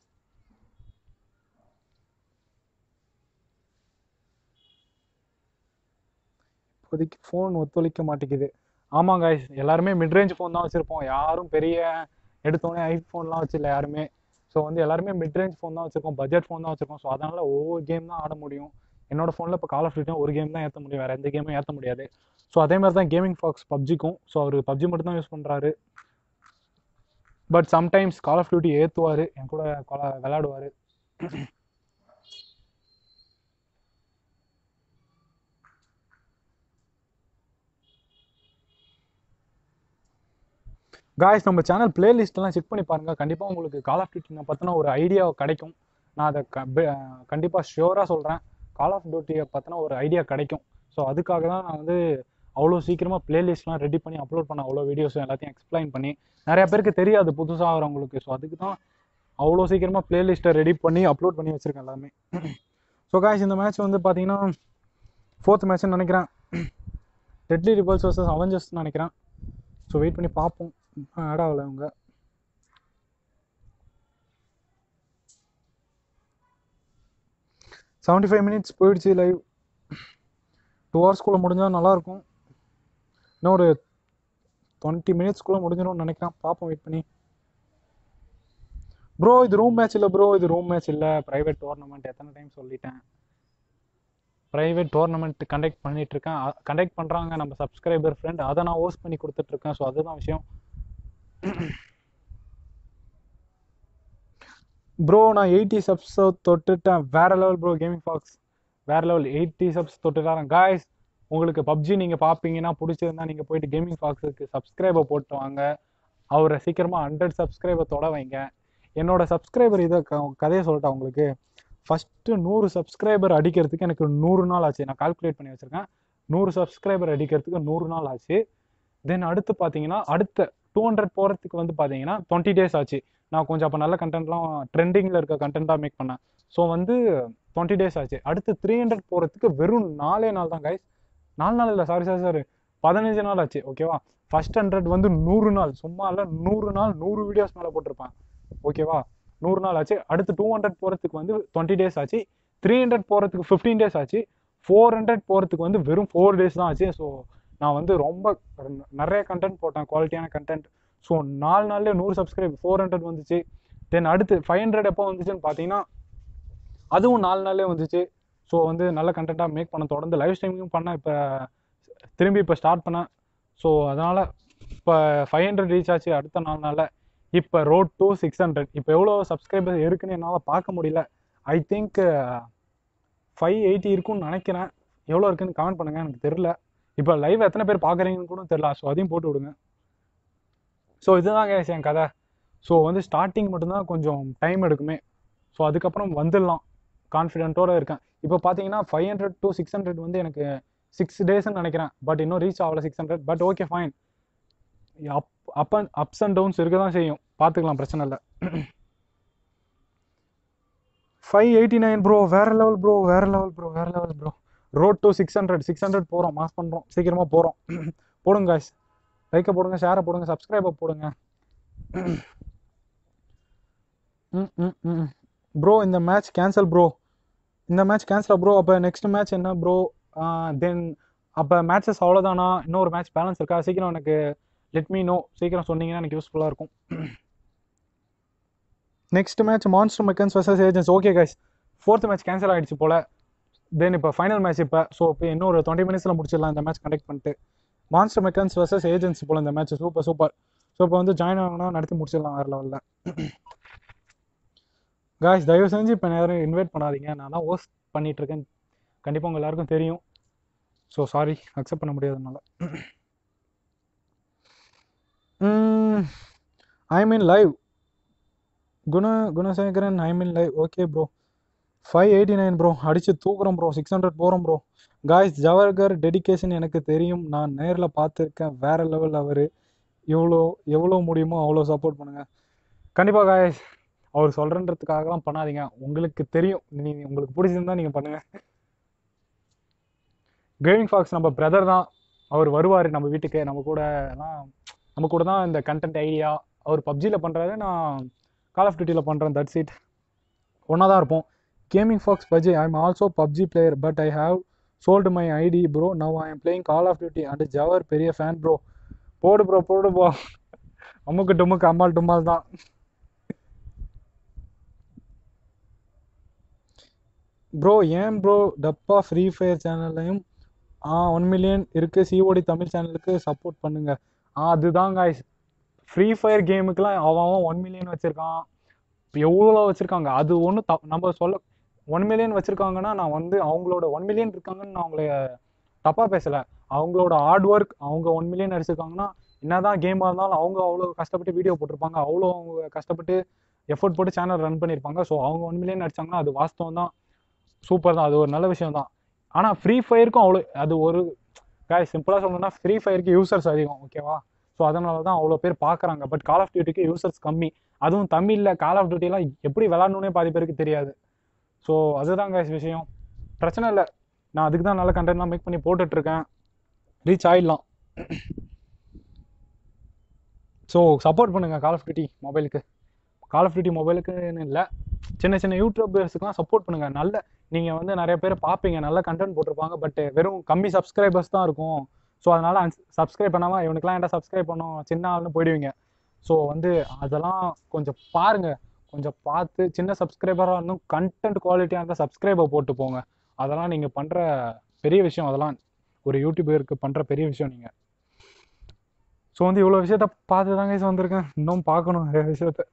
இப்போதைக்கு ஃபோன் ஒத்துழைக்க மாட்டேங்குது ஆமாங்க எல்லாருமே மிட்ரேஞ்ச் ஃபோன் தான் வச்சுருப்போம் யாரும் பெரிய எடுத்தோடனே ஐஃபோன்லாம் வச்சில்ல யாருமே ஸோ வந்து எல்லாருமே மிட்ரேஞ்ச் ஃபோன் தான் வச்சிருக்கோம் பட்ஜெட் ஃபோன் தான் வச்சிருக்கோம் ஸோ அதனால ஒவ்வொரு கேம் தான் ஆட முடியும் என்னோட ஃபோனில் இப்போ கால் ஆஃப் டியூட்டி ஒரு கேம் தான் ஏற்ற முடியும் வேறு எந்த கேமும் ஏற்ற முடியாது ஸோ அதே மாதிரி தான் கேமிங் ஃபாக்ஸ் பப்ஜிக்கும் ஸோ அவர் பப்ஜி மட்டும் தான் யூஸ் பண்ணுறாரு but sometimes call of duty ஏற்றுவார் என் கூட கொல விளையாடுவார் காய்ஸ் நம்ம சேனல் பிளேலிஸ்ட்லாம் செக் பண்ணி பாருங்கள் கண்டிப்பாக உங்களுக்கு கால் ஆஃப் டியூட்டி பற்றின ஒரு ஐடியா கிடைக்கும் நான் அதை க கண்டிப்பாக ஷியோராக சொல்கிறேன் கால் ஆஃப் டியூட்டியை பற்றின ஒரு ஐடியா கிடைக்கும் ஸோ அதுக்காக தான் நான் வந்து அவ்வளோ சீக்கிரமாக பிளேலிஸ்ட்லாம் ரெடி பண்ணி அப்லோட் பண்ண அவ்வளோ வீடியோஸும் எல்லாத்தையும் எக்ஸ்பிளைன் பண்ணி நிறைய பேருக்கு தெரியாது புதுசாக வரவங்களுக்கு ஸோ அதுக்கு தான் அவ்வளோ சீக்கிரமாக பிளேலிஸ்ட்டை ரெடி பண்ணி அப்லோட் பண்ணி வச்சுருக்கேன் எல்லாமே ஸோ காய்ஸ் இந்த மேட்ச் வந்து பார்த்தீங்கன்னா ஃபோர்த் மேட்ச்னு நினைக்கிறேன் டெட்லி ரிபல்ஸ் வர்சஸ் அவெஞ்சர்ஸ் நினைக்கிறேன் ஸோ வெயிட் பண்ணி பார்ப்போம் ஆட் ஆகலை அவங்க செவன்ட்டி ஃபைவ் மினிட்ஸ் போயிடுச்சு லைவ் டூ ஹவர்ஸ்குள்ளே முடிஞ்சால் நல்லாயிருக்கும் இன்னும் ஒரு டுவெண்ட்டி மினிட்ஸ்க்குள்ளே முடிஞ்சிடும்னு நினைக்கிறேன் பார்ப்போம் வெயிட் பண்ணி ப்ரோ இது ரூம் மேட்ச் இல்லை ப்ரோ இது ரூம் மேட்ச் இல்லை ப்ரைவேட் டோர்னமெண்ட் எத்தனை டைம் சொல்லிட்டேன் ப்ரைவேட் டோர்னமெண்ட் கண்டக்ட் பண்ணிட்டு இருக்கேன் கண்டக்ட் பண்ணுறாங்க நம்ம சப்ஸ்கிரைபர் ஃப்ரெண்ட் அதை நான் ஹோஸ்ட் பண்ணி கொடுத்துட்ருக்கேன் ஸோ அதுதான் விஷயம் ப்ரோ நான் எயிட்டி சப்ஸ் தொட்டுட்டேன் வேற லெவல் ப்ரோ கேமிங் ஃபாக்ஸ் வேற லெவல் எயிட்டி சப்ஸ் தொட்டுட்டாரன் காய்ஸ் உங்களுக்கு பப்ஜி நீங்கள் பார்ப்பீங்கன்னா பிடிச்சிருந்தா நீங்கள் போயிட்டு கேமிங் ஃபாக்ஸுக்கு சப்ஸ்கிரைபர் போட்டு வாங்க அவரை சீக்கிரமாக ஹண்ட்ரட் சப்ஸ்கிரைபர் தொட வைங்க என்னோட சப்ஸ்கிரைபர் இதை க கதையை சொல்லிட்டேன் உங்களுக்கு ஃபஸ்ட்டு நூறு சப்ஸ்கிரைபர் அடிக்கிறதுக்கு எனக்கு நூறு நாள் ஆச்சு நான் கால்குலேட் பண்ணி வச்சுருக்கேன் நூறு சப்ஸ்கிரைபர் அடிக்கிறதுக்கு நூறு நாள் ஆச்சு தென் அடுத்து பார்த்தீங்கன்னா அடுத்த டூ ஹண்ட்ரட் போகிறதுக்கு வந்து பார்த்தீங்கன்னா டுவெண்ட்டி டேஸ் ஆச்சு நான் கொஞ்சம் அப்போ நல்ல கண்டென்ட்லாம் ட்ரெண்டிங்கில் இருக்க கண்டென்ட்டாக மேக் பண்ணேன் ஸோ வந்து டுவெண்ட்டி டேஸ் ஆச்சு அடுத்து த்ரீ ஹண்ட்ரட் போகிறதுக்கு வெறும் நாலே நாள் தான் கைஸ் நாலு நாள் இல்லை சாரி சாரி சாரி பதினஞ்சு நாள் ஆச்சு ஓகேவா ஃபர்ஸ்ட் ஹண்ட்ரட் வந்து நூறு நாள் சும்மா இல்லை நூறு நாள் நூறு வீடியோஸ் மேலே போட்டிருப்பேன் ஓகேவா நூறு நாள் ஆச்சு அடுத்து டூ ஹண்ட்ரட் போகிறதுக்கு வந்து டுவெண்ட்டி டேஸ் ஆச்சு த்ரீ ஹண்ட்ரட் போகிறதுக்கு ஃபிஃப்டீன் டேஸ் ஆச்சு ஃபோர் ஹண்ட்ரட் போகிறதுக்கு வந்து வெறும் ஃபோர் டேஸ் தான் ஆச்சு ஸோ நான் வந்து ரொம்ப நிறைய கண்டென்ட் போட்டேன் குவாலிட்டியான கண்டென்ட் ஸோ நாலு நாள்லேயே நூறு சப்ஸ்கிரைப் ஃபோர் ஹண்ட்ரட் வந்துச்சு தென் அடுத்து ஃபைவ் ஹண்ட்ரட் எப்போ வந்துச்சுன்னு பார்த்தீங்கன்னா அதுவும் நாலு நாள்லேயே வந்துச்சு ஸோ வந்து நல்ல கண்டென்ட்டாக மேக் பண்ண தொடர்ந்து லைவ் ஸ்ட்ரீமிங்கும் பண்ணேன் இப்போ திரும்பி இப்போ ஸ்டார்ட் பண்ணேன் ஸோ அதனால் இப்போ ஃபைவ் ஹண்ட்ரட் ரீச் ஆச்சு அடுத்த நாலு நாளில் இப்போ ரோட் டு சிக்ஸ் ஹண்ட்ரட் இப்போ எவ்வளோ சப்ஸ்கிரைபர் இருக்குன்னு என்னால் பார்க்க முடியல ஐ திங்க் ஃபைவ் எயிட்டி இருக்கும்னு நினைக்கிறேன் எவ்வளோ இருக்குன்னு கமெண்ட் பண்ணுங்கள் எனக்கு தெரில இப்போ லைவ் எத்தனை பேர் பார்க்குறீங்கன்னு கூட தெரில ஸோ அதையும் போட்டு விடுங்க ஸோ இதுதான் guys என் கதை ஸோ வந்து ஸ்டார்டிங் மட்டும்தான் கொஞ்சம் டைம் எடுக்குமே ஸோ அதுக்கப்புறம் வந்துடலாம் கான்ஃபிடென்ட்டோடு இருக்கேன் இப்போ பார்த்தீங்கன்னா five hundred to six hundred வந்து எனக்கு சிக்ஸ் டேஸ்ன்னு நினைக்கிறேன் பட் இன்னும் ரீச் ஆகல six hundred but okay fine up up and ups and downs இருக்க தான் செய்யும் பார்த்துக்கலாம் பிரச்சனை இல்லை ஃபைவ் எயிட்டி நைன் ப்ரோ வேற லெவல் ப்ரோ வேற லெவல் ப்ரோ வேற level bro road to six hundred six hundred போகிறோம் மாஸ் பண்ணுறோம் சீக்கிரமாக போகிறோம் போடுங்க guys லைக்கை போடுங்க ஷேரை போடுங்க சப்ஸ்கிரைபை போடுங்க ப்ரோ இந்த மேட்ச் கேன்சல் ப்ரோ இந்த மேட்ச் கேன்சல் ப்ரோ அப்போ நெக்ஸ்ட் மேட்ச் என்ன ப்ரோ தென் அப்போ மேட்சஸ் அவ்வளோதானா இன்னொரு மேட்ச் பேலன்ஸ் இருக்கா சீக்கிரம் எனக்கு லெட் மீ நோ சீக்கிரம் சொன்னீங்கன்னா எனக்கு யூஸ்ஃபுல்லாக இருக்கும் next match monster மெக்கன்ஸ் versus agents okay guys fourth match cancel ஆகிடுச்சு போல் தென் இப்போ ஃபைனல் மேட்ச் இப்போ ஸோ இப்போ இன்னொரு டுவெண்ட்டி மினிட்ஸில் முடிச்சிடலாம் இந்த மேட்ச் கண்டக்ட் பண்ணிட்டு மான்ஸ்டர் மெக்கன்ஸ் வர்சஸ் ஏஜென்ட்ஸ் போல் இந்த மேட்ச் சூப்பர் சூப்பர் ஸோ இப்போ வந்து ஜாயின் ஆகணும்னா நடத்தி முடிச்சிடலாம் வேறு லெவலில் காய்ஸ் தயவு செஞ்சு இப்போ நேரம் இன்வைட் பண்ணாதீங்க நான் தான் ஹோஸ்ட் பண்ணிட்டு இருக்கேன் கண்டிப்பாக உங்கள் எல்லாருக்கும் தெரியும் ஸோ சாரி அக்செப்ட் பண்ண முடியாதனால ஐ மீன் லைவ் குண Gunasekaran I mean live okay bro five eighty nine bro அடித்து தூக்குறோம் ப்ரோ சிக்ஸ் ஹண்ட்ரட் போகிறோம் ப்ரோ காய்ஸ் ஜவஹர் டெடிகேஷன் எனக்கு தெரியும் நான் நேரில் பார்த்துருக்கேன் வேற லெவல் அவர் எவ்வளோ எவ்வளோ முடியுமோ அவ்வளோ சப்போர்ட் பண்ணுங்கள் கண்டிப்பாக காய்ஸ் அவர் சொல்கிறன்றதுக்காகலாம் பண்ணாதீங்க உங்களுக்கு தெரியும் நீங்கள் உங்களுக்கு பிடிச்சிருந்தா நீங்கள் பண்ணுங்கள் கேமிங் ஃபாக்ஸ் நம்ம பிரதர் தான் அவர் வருவார் நம்ம வீட்டுக்கு நம்ம கூட எல்லாம் நம்ம கூட தான் இந்த கண்டென்ட் ஐடியா அவர் பப்ஜியில் பண்ணுறாரு நான் கால் ஆஃப் டியூட்டியில் பண்ணுறேன் தட்ஸ் இட் ஒன்றா தான் இருப்போம் Gaming Fox PUBG I am also PUBG player but I have sold my ID bro now I am playing call of duty and Jawahar பெரிய ஃபேன் ப்ரோ போடு ப்ரோ போடு ப்ரோ அம்முக்கு டும்முக்கு அம்மாள் டும்மால் தான் ப்ரோ ஏன் ப்ரோ டப்பா ஃப்ரீ ஃபயர் சேனல்லையும் ஆ ஒன் மில்லியன் இருக்குது சிஓடி தமிழ் சேனலுக்கு சப்போர்ட் பண்ணுங்க ஆ அதுதான் காய்ஸ் ஃப்ரீ ஃபயர் கேமுக்கெலாம் அவன் அவன் ஒன் மில்லியன் வச்சுருக்கான் எவ்வளோ வச்சுருக்காங்க அது ஒன்றும் த நம்ம சொல்ல ஒன் மில்லியன் வச்சுருக்காங்கன்னா நான் வந்து அவங்களோட ஒன் மில்லியன் இருக்காங்கன்னு நான் அவங்கள தப்பாக பேசலை அவங்களோட ஹார்ட் ஒர்க் அவங்க ஒன் மில்லியன் அடிச்சிருக்காங்கன்னா என்னதான் கேமாக இருந்தாலும் அவங்க அவ்வளோ கஷ்டப்பட்டு வீடியோ போட்டிருப்பாங்க அவ்வளோ அவங்க கஷ்டப்பட்டு எஃபோர்ட் போட்டு சேனல் ரன் பண்ணியிருப்பாங்க ஸோ அவங்க ஒன் மில்லியன் அடிச்சாங்கன்னா அது வாஸ்தவம் தான் சூப்பர் தான் அது ஒரு நல்ல விஷயம் தான் ஆனால் ஃப்ரீ ஃபயருக்கும் அவ்வளோ அது ஒரு காய் சிம்பிளாக சொல்லணும்னா ஃப்ரீ ஃபயருக்கு யூசர்ஸ் அதிகம் ஓகேவா ஸோ அதனால தான் அவ்வளோ பேர் பார்க்குறாங்க பட் கால் ஆஃப் டியூட்டிக்கு யூசர்ஸ் கம்மி அதுவும் தமிழில் கால் ஆஃப் டியூட்டிலாம் எப்படி விளாடணுன்னே பாதி பேருக்கு தெரியாது ஸோ அதுதான் guys விஷயம் பிரச்சனை இல்லை நான் அதுக்கு தான் நல்ல கண்டென்ட்லாம் மேக் பண்ணி போட்டுட்ருக்கேன் ரீச் ஆயிடலாம் ஸோ சப்போர்ட் பண்ணுங்கள் கால் ஆஃப் டியூட்டி மொபைலுக்கு கால் ஆஃப் டியூட்டி மொபைலுக்குன்னு இல்லை சின்ன சின்ன யூடியூபர்ஸுக்குலாம் சப்போர்ட் பண்ணுங்கள் நல்ல நீங்கள் வந்து நிறைய பேர் பார்ப்பீங்க நல்ல கண்டென்ட் போட்டிருப்பாங்க பட் வெறும் கம்மி சப்ஸ்கிரைபர்ஸ் தான் இருக்கும் ஸோ அதனால் சப்ஸ்கிரைப் பண்ணாமல் இவனுக்குலாம் ஏன்டா சப்ஸ்கிரைப் பண்ணும் சின்ன ஆள்னு போயிடுவீங்க ஸோ வந்து அதெல்லாம் கொஞ்சம் பாருங்கள் கொஞ்சம் பார்த்து சின்ன சப்ஸ்கிரைபராக இருந்தும் கண்டென்ட் குவாலிட்டியாக இருந்தால் சப்ஸ்கிரைபர் போட்டு போங்க அதெல்லாம் நீங்கள் பண்ணுற பெரிய விஷயம் அதெல்லாம் ஒரு யூடியூபருக்கு பண்ணுற பெரிய விஷயம் நீங்கள் ஸோ வந்து இவ்வளோ விஷயத்த பார்த்து தாங்க guys வந்திருக்கேன் இன்னும் பார்க்கணும் நிறைய விஷயத்த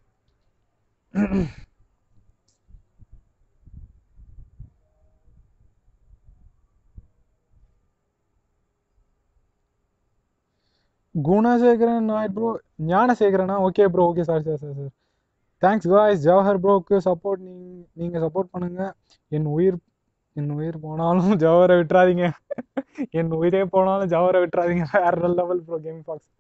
குணசேகரன் நாயட் ப்ரோ ஞானசேகரனா okay bro okay sir sir sir sir thanks guys Jawahar ப்ரோக்கு சப்போர்ட் நீ நீங்கள் சப்போர்ட் பண்ணுங்க என் உயிர் என் உயிர் போனாலும் ஜவஹரை விட்டுறாதீங்க என் உயிரே போனாலும் ஜவஹரை விட்டுறாதீங்க வேற level bro game fox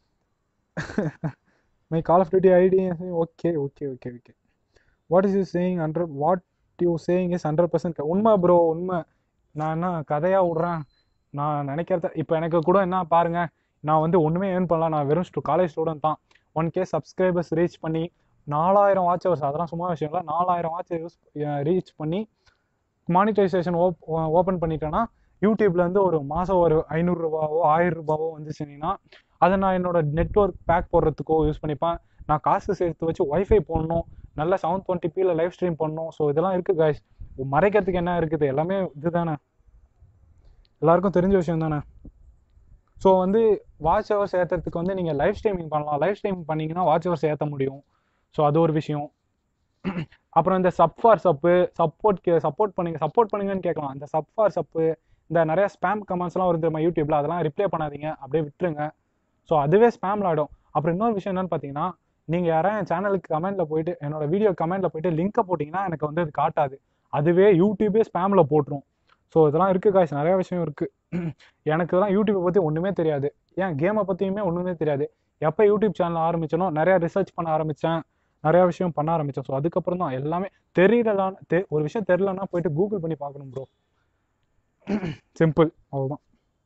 my call of duty ID okay okay okay okay what is you saying hundred what you saying is hundred percent உண்மை ப்ரோ உண்மை நான் என்ன கதையாக விட்றேன் நான் நினைக்கிறத இப்போ எனக்கு கூட என்ன பாருங்க நான் வந்து ஒன்றுமே ஏர்ன் பண்ணலாம் நான் வெறும் ஸ்டூ காலேஜ் ஸ்டூடெண்ட் தான் ஒன் கே சப்ஸ்கிரைபர்ஸ் ரீச் பண்ணி நாலாயிரம் வாட்ச் ஹவர்ஸ் அதெல்லாம் சும்மா விஷயம் இல்லை நாலாயிரம் வாட்ச் யூஸ் ரீச் பண்ணி மானிட்டைசேஷன் ஓப் ஓப்பன் பண்ணிட்டேன்னா யூடியூப்லேருந்து ஒரு மாதம் ஒரு ஐநூறுரூபாவோ ஆயிரம் ரூபாவோ வந்துச்சுன்னா அதை நான் என்னோட நெட்ஒர்க் பேக் போடுறதுக்கோ யூஸ் பண்ணிப்பேன் நான் காசு சேர்த்து வச்சு ஒய்ஃபை போடணும் நல்ல செவன் டுவெண்ட்டி பியில் லைவ் ஸ்ட்ரீம் பண்ணணும் ஸோ இதெல்லாம் இருக்குது guys மறைக்கிறதுக்கு என்ன இருக்குது எல்லாமே இதுதானே எல்லாருக்கும் தெரிஞ்ச விஷயம் தானே ஸோ வந்து வாட்ச் ஹவர்ஸ் ஏற்றுறதுக்கு வந்து நீங்கள் லைவ் ஸ்ட்ரீமிங் பண்ணலாம் லைவ் ஸ்ட்ரீமிங் பண்ணீங்கன்னா வாட்ச் ஹவர்ஸ் ஏற்ற முடியும் ஸோ அது ஒரு விஷயம் அப்புறம் இந்த sub for sub support support பண்ணுங்க சப்போர்ட் பண்ணுங்கன்னு கேட்கலாம் இந்த சப் ஃபார் சப்பு இந்த நிறைய ஸ்பேம் கமெண்ட்ஸ்லாம் வருது நம்ம யூடியூப்ல அதெல்லாம் ரிப்ளை பண்ணாதீங்க அப்படியே விட்டுருங்க ஸோ அதுவே ஸ்பேம்ல ஆகிடும் அப்புறம் இன்னொரு விஷயம் என்னன்னு பார்த்தீங்கன்னா நீங்கள் யாராவது என் சேனலுக்கு கமெண்ட்ல போயிட்டு என்னோட வீடியோ கமெண்ட்ல போயிட்டு லிங்கை போட்டிங்கன்னா எனக்கு வந்து அது காட்டாது அதுவே யூடியூபே ஸ்பேம்ல போட்டுரும் ஸோ இதெல்லாம் இருக்குது காய்ஸ் நிறைய விஷயம் இருக்குது எனக்கு இதெல்லாம் யூடியூப்பை பற்றி ஒன்றுமே தெரியாது ஏன் கேமை பற்றியுமே ஒன்றுமே தெரியாது எப்போ யூடியூப் சேனல் ஆரம்பிச்சனோ நிறையா ரிசர்ச் பண்ண ஆரம்பித்தேன் நிறையா விஷயம் பண்ண ஆரம்பித்தேன் ஸோ அதுக்கப்புறம் தான் எல்லாமே தெரியலான்னு தெ ஒரு விஷயம் தெரியலன்னா போயிட்டு கூகுள் பண்ணி பார்க்கணும் ப்ரோ சிம்பிள் அவ்வளோதான்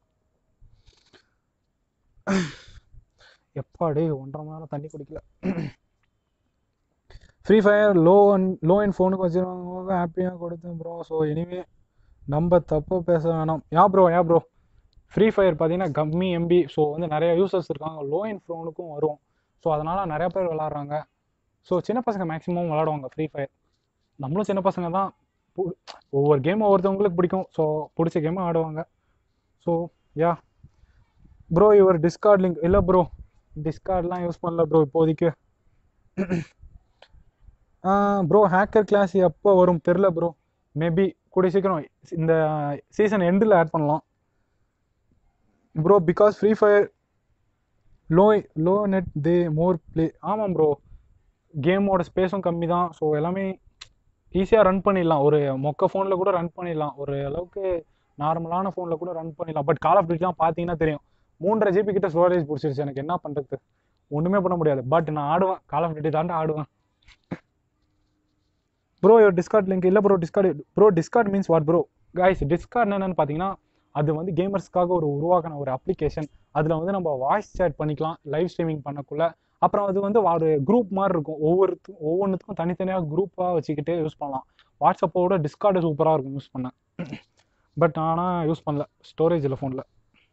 எப்பாடி ஒன்றரை மணி நேரம் தண்ணி குடிக்கல free fire low and low and ஃபோனுக்கு வச்சுருவாங்க ஹாப்பியாக கொடுத்தேன் ப்ரோ ஸோ எனிவே நம்ம தப்பு பேச வேணாம் yeah bro yeah bro free fire பார்த்தீங்கன்னா கம்மி எம்பி ஸோ வந்து நிறைய யூசர்ஸ் இருக்காங்க லோ அண்ட் ஃபோனுக்கும் வரும் ஸோ அதனால் நிறைய பேர் விளாட்றாங்க ஸோ சின்ன பசங்க மேக்ஸிமம் விளாடுவாங்க ஃப்ரீ ஃபயர் நம்மளும் சின்ன பசங்க தான் பு- ஒவ்வொரு கேம் ஒவ்வொருத்தவங்களுக்கு பிடிக்கும் ஸோ பிடிச்ச கேமை ஆடுவாங்க ஸோ யா ப்ரோ இவர் டிஸ்கார்ட் லிங்க் இல்லை ப்ரோ டிஸ்கார்ட்லாம் யூஸ் பண்ணல ப்ரோ இப்போதைக்கு ப்ரோ ஹேக்கர் கிளாஸ் எப்போ வரும் தெரில ப்ரோ மேபி கூடிய சீக்கிரம் இந்த சீசன் எண்டில் ஆட் பண்ணலாம் bro because free fire low low net they more play ஆமாம் ப்ரோ கேமோட ஸ்பேஸும் கம்மி தான் ஸோ எல்லாமே ஈஸியாக ரன் பண்ணிடலாம் ஒரு மொக்க ஃபோனில் கூட ரன் பண்ணிடலாம் ஒரு அளவுக்கு நார்மலான ஃபோனில் கூட ரன் பண்ணிடலாம் பட் கால் ஆஃப் டியூட்டிலாம் பார்த்தீங்கன்னா தெரியும் மூன்றரை ஜிபி கிட்ட ஸ்டோரேஜ் பிடிச்சிருச்சு எனக்கு என்ன பண்ணுறது ஒன்றுமே பண்ண முடியாது பட் நான் ஆடுவேன் கால் ஆஃப் டியூட்டி தாண்டி ஆடுவேன் ப்ரோ யோர் டிஸ்கார்ட் லிங்க் இல்லை bro discord bro discord means what bro guys discord என்னன்னு பார்த்தீங்கன்னா அது வந்து கேமர்ஸ்க்காக ஒரு உருவாக்கின ஒரு அப்ளிகேஷன் அதில் வந்து நம்ம வாய்ஸ் சேட் பண்ணிக்கலாம் லைவ் ஸ்ட்ரீமிங் பண்ணக்குள்ள அப்புறம் அது வந்து ஒரு குரூப் மாதிரி இருக்கும் ஒவ்வொரு ஒவ்வொன்றுத்துக்கும் தனித்தனியாக குரூப்பாக வச்சுக்கிட்டு யூஸ் பண்ணலாம் வாட்ஸ்அப்போட டிஸ்கார்டு சூப்பராக இருக்கும் யூஸ் பண்ண பட் ஆனால் யூஸ் பண்ணல ஸ்டோரேஜ் இல்லை ஃபோனில்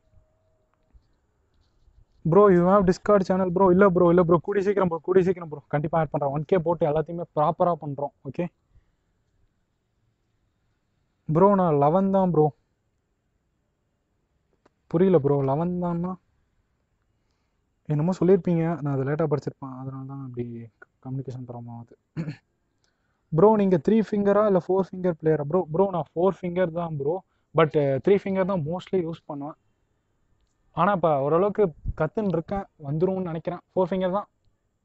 bro you have discord channel bro இல்லை ப்ரோ இல்லை ப்ரோ கூடி சீக்கிரம் ப்ரோ கூடி சீக்கிரம் ப்ரோ கண்டிப்பாக ஆட் பண்ணுறோம் ஒன் கே போட்டு எல்லாத்தையுமே ப்ராப்பராக பண்ணுறோம் ஓகே ப்ரோ நான் லெவன் தான் ப்ரோ புரியல ப்ரோ லெவன் தான்னா என்னமோ சொல்லியிருப்பீங்க நான் அதை லேட்டாக படிச்சிருப்பேன் அதனால தான் அப்படி கம்யூனிகேஷன் ப்ராப்ளம் ஆகுது ப்ரோ நீங்கள் த்ரீ ஃபிங்கரா இல்லை ஃபோர் ஃபிங்கர் பிளேயரா ப்ரோ ப்ரோ நான் ஃபோர் ஃபிங்கர் தான் ப்ரோ பட் த்ரீ ஃபிங்கர் தான் மோஸ்ட்லி யூஸ் பண்ணுவேன் ஆனால் இப்போ ஓரளவுக்கு கற்றுன்னு இருக்கேன் வந்துரும்னு நினைக்கிறேன் ஃபோர் ஃபிங்கர் தான்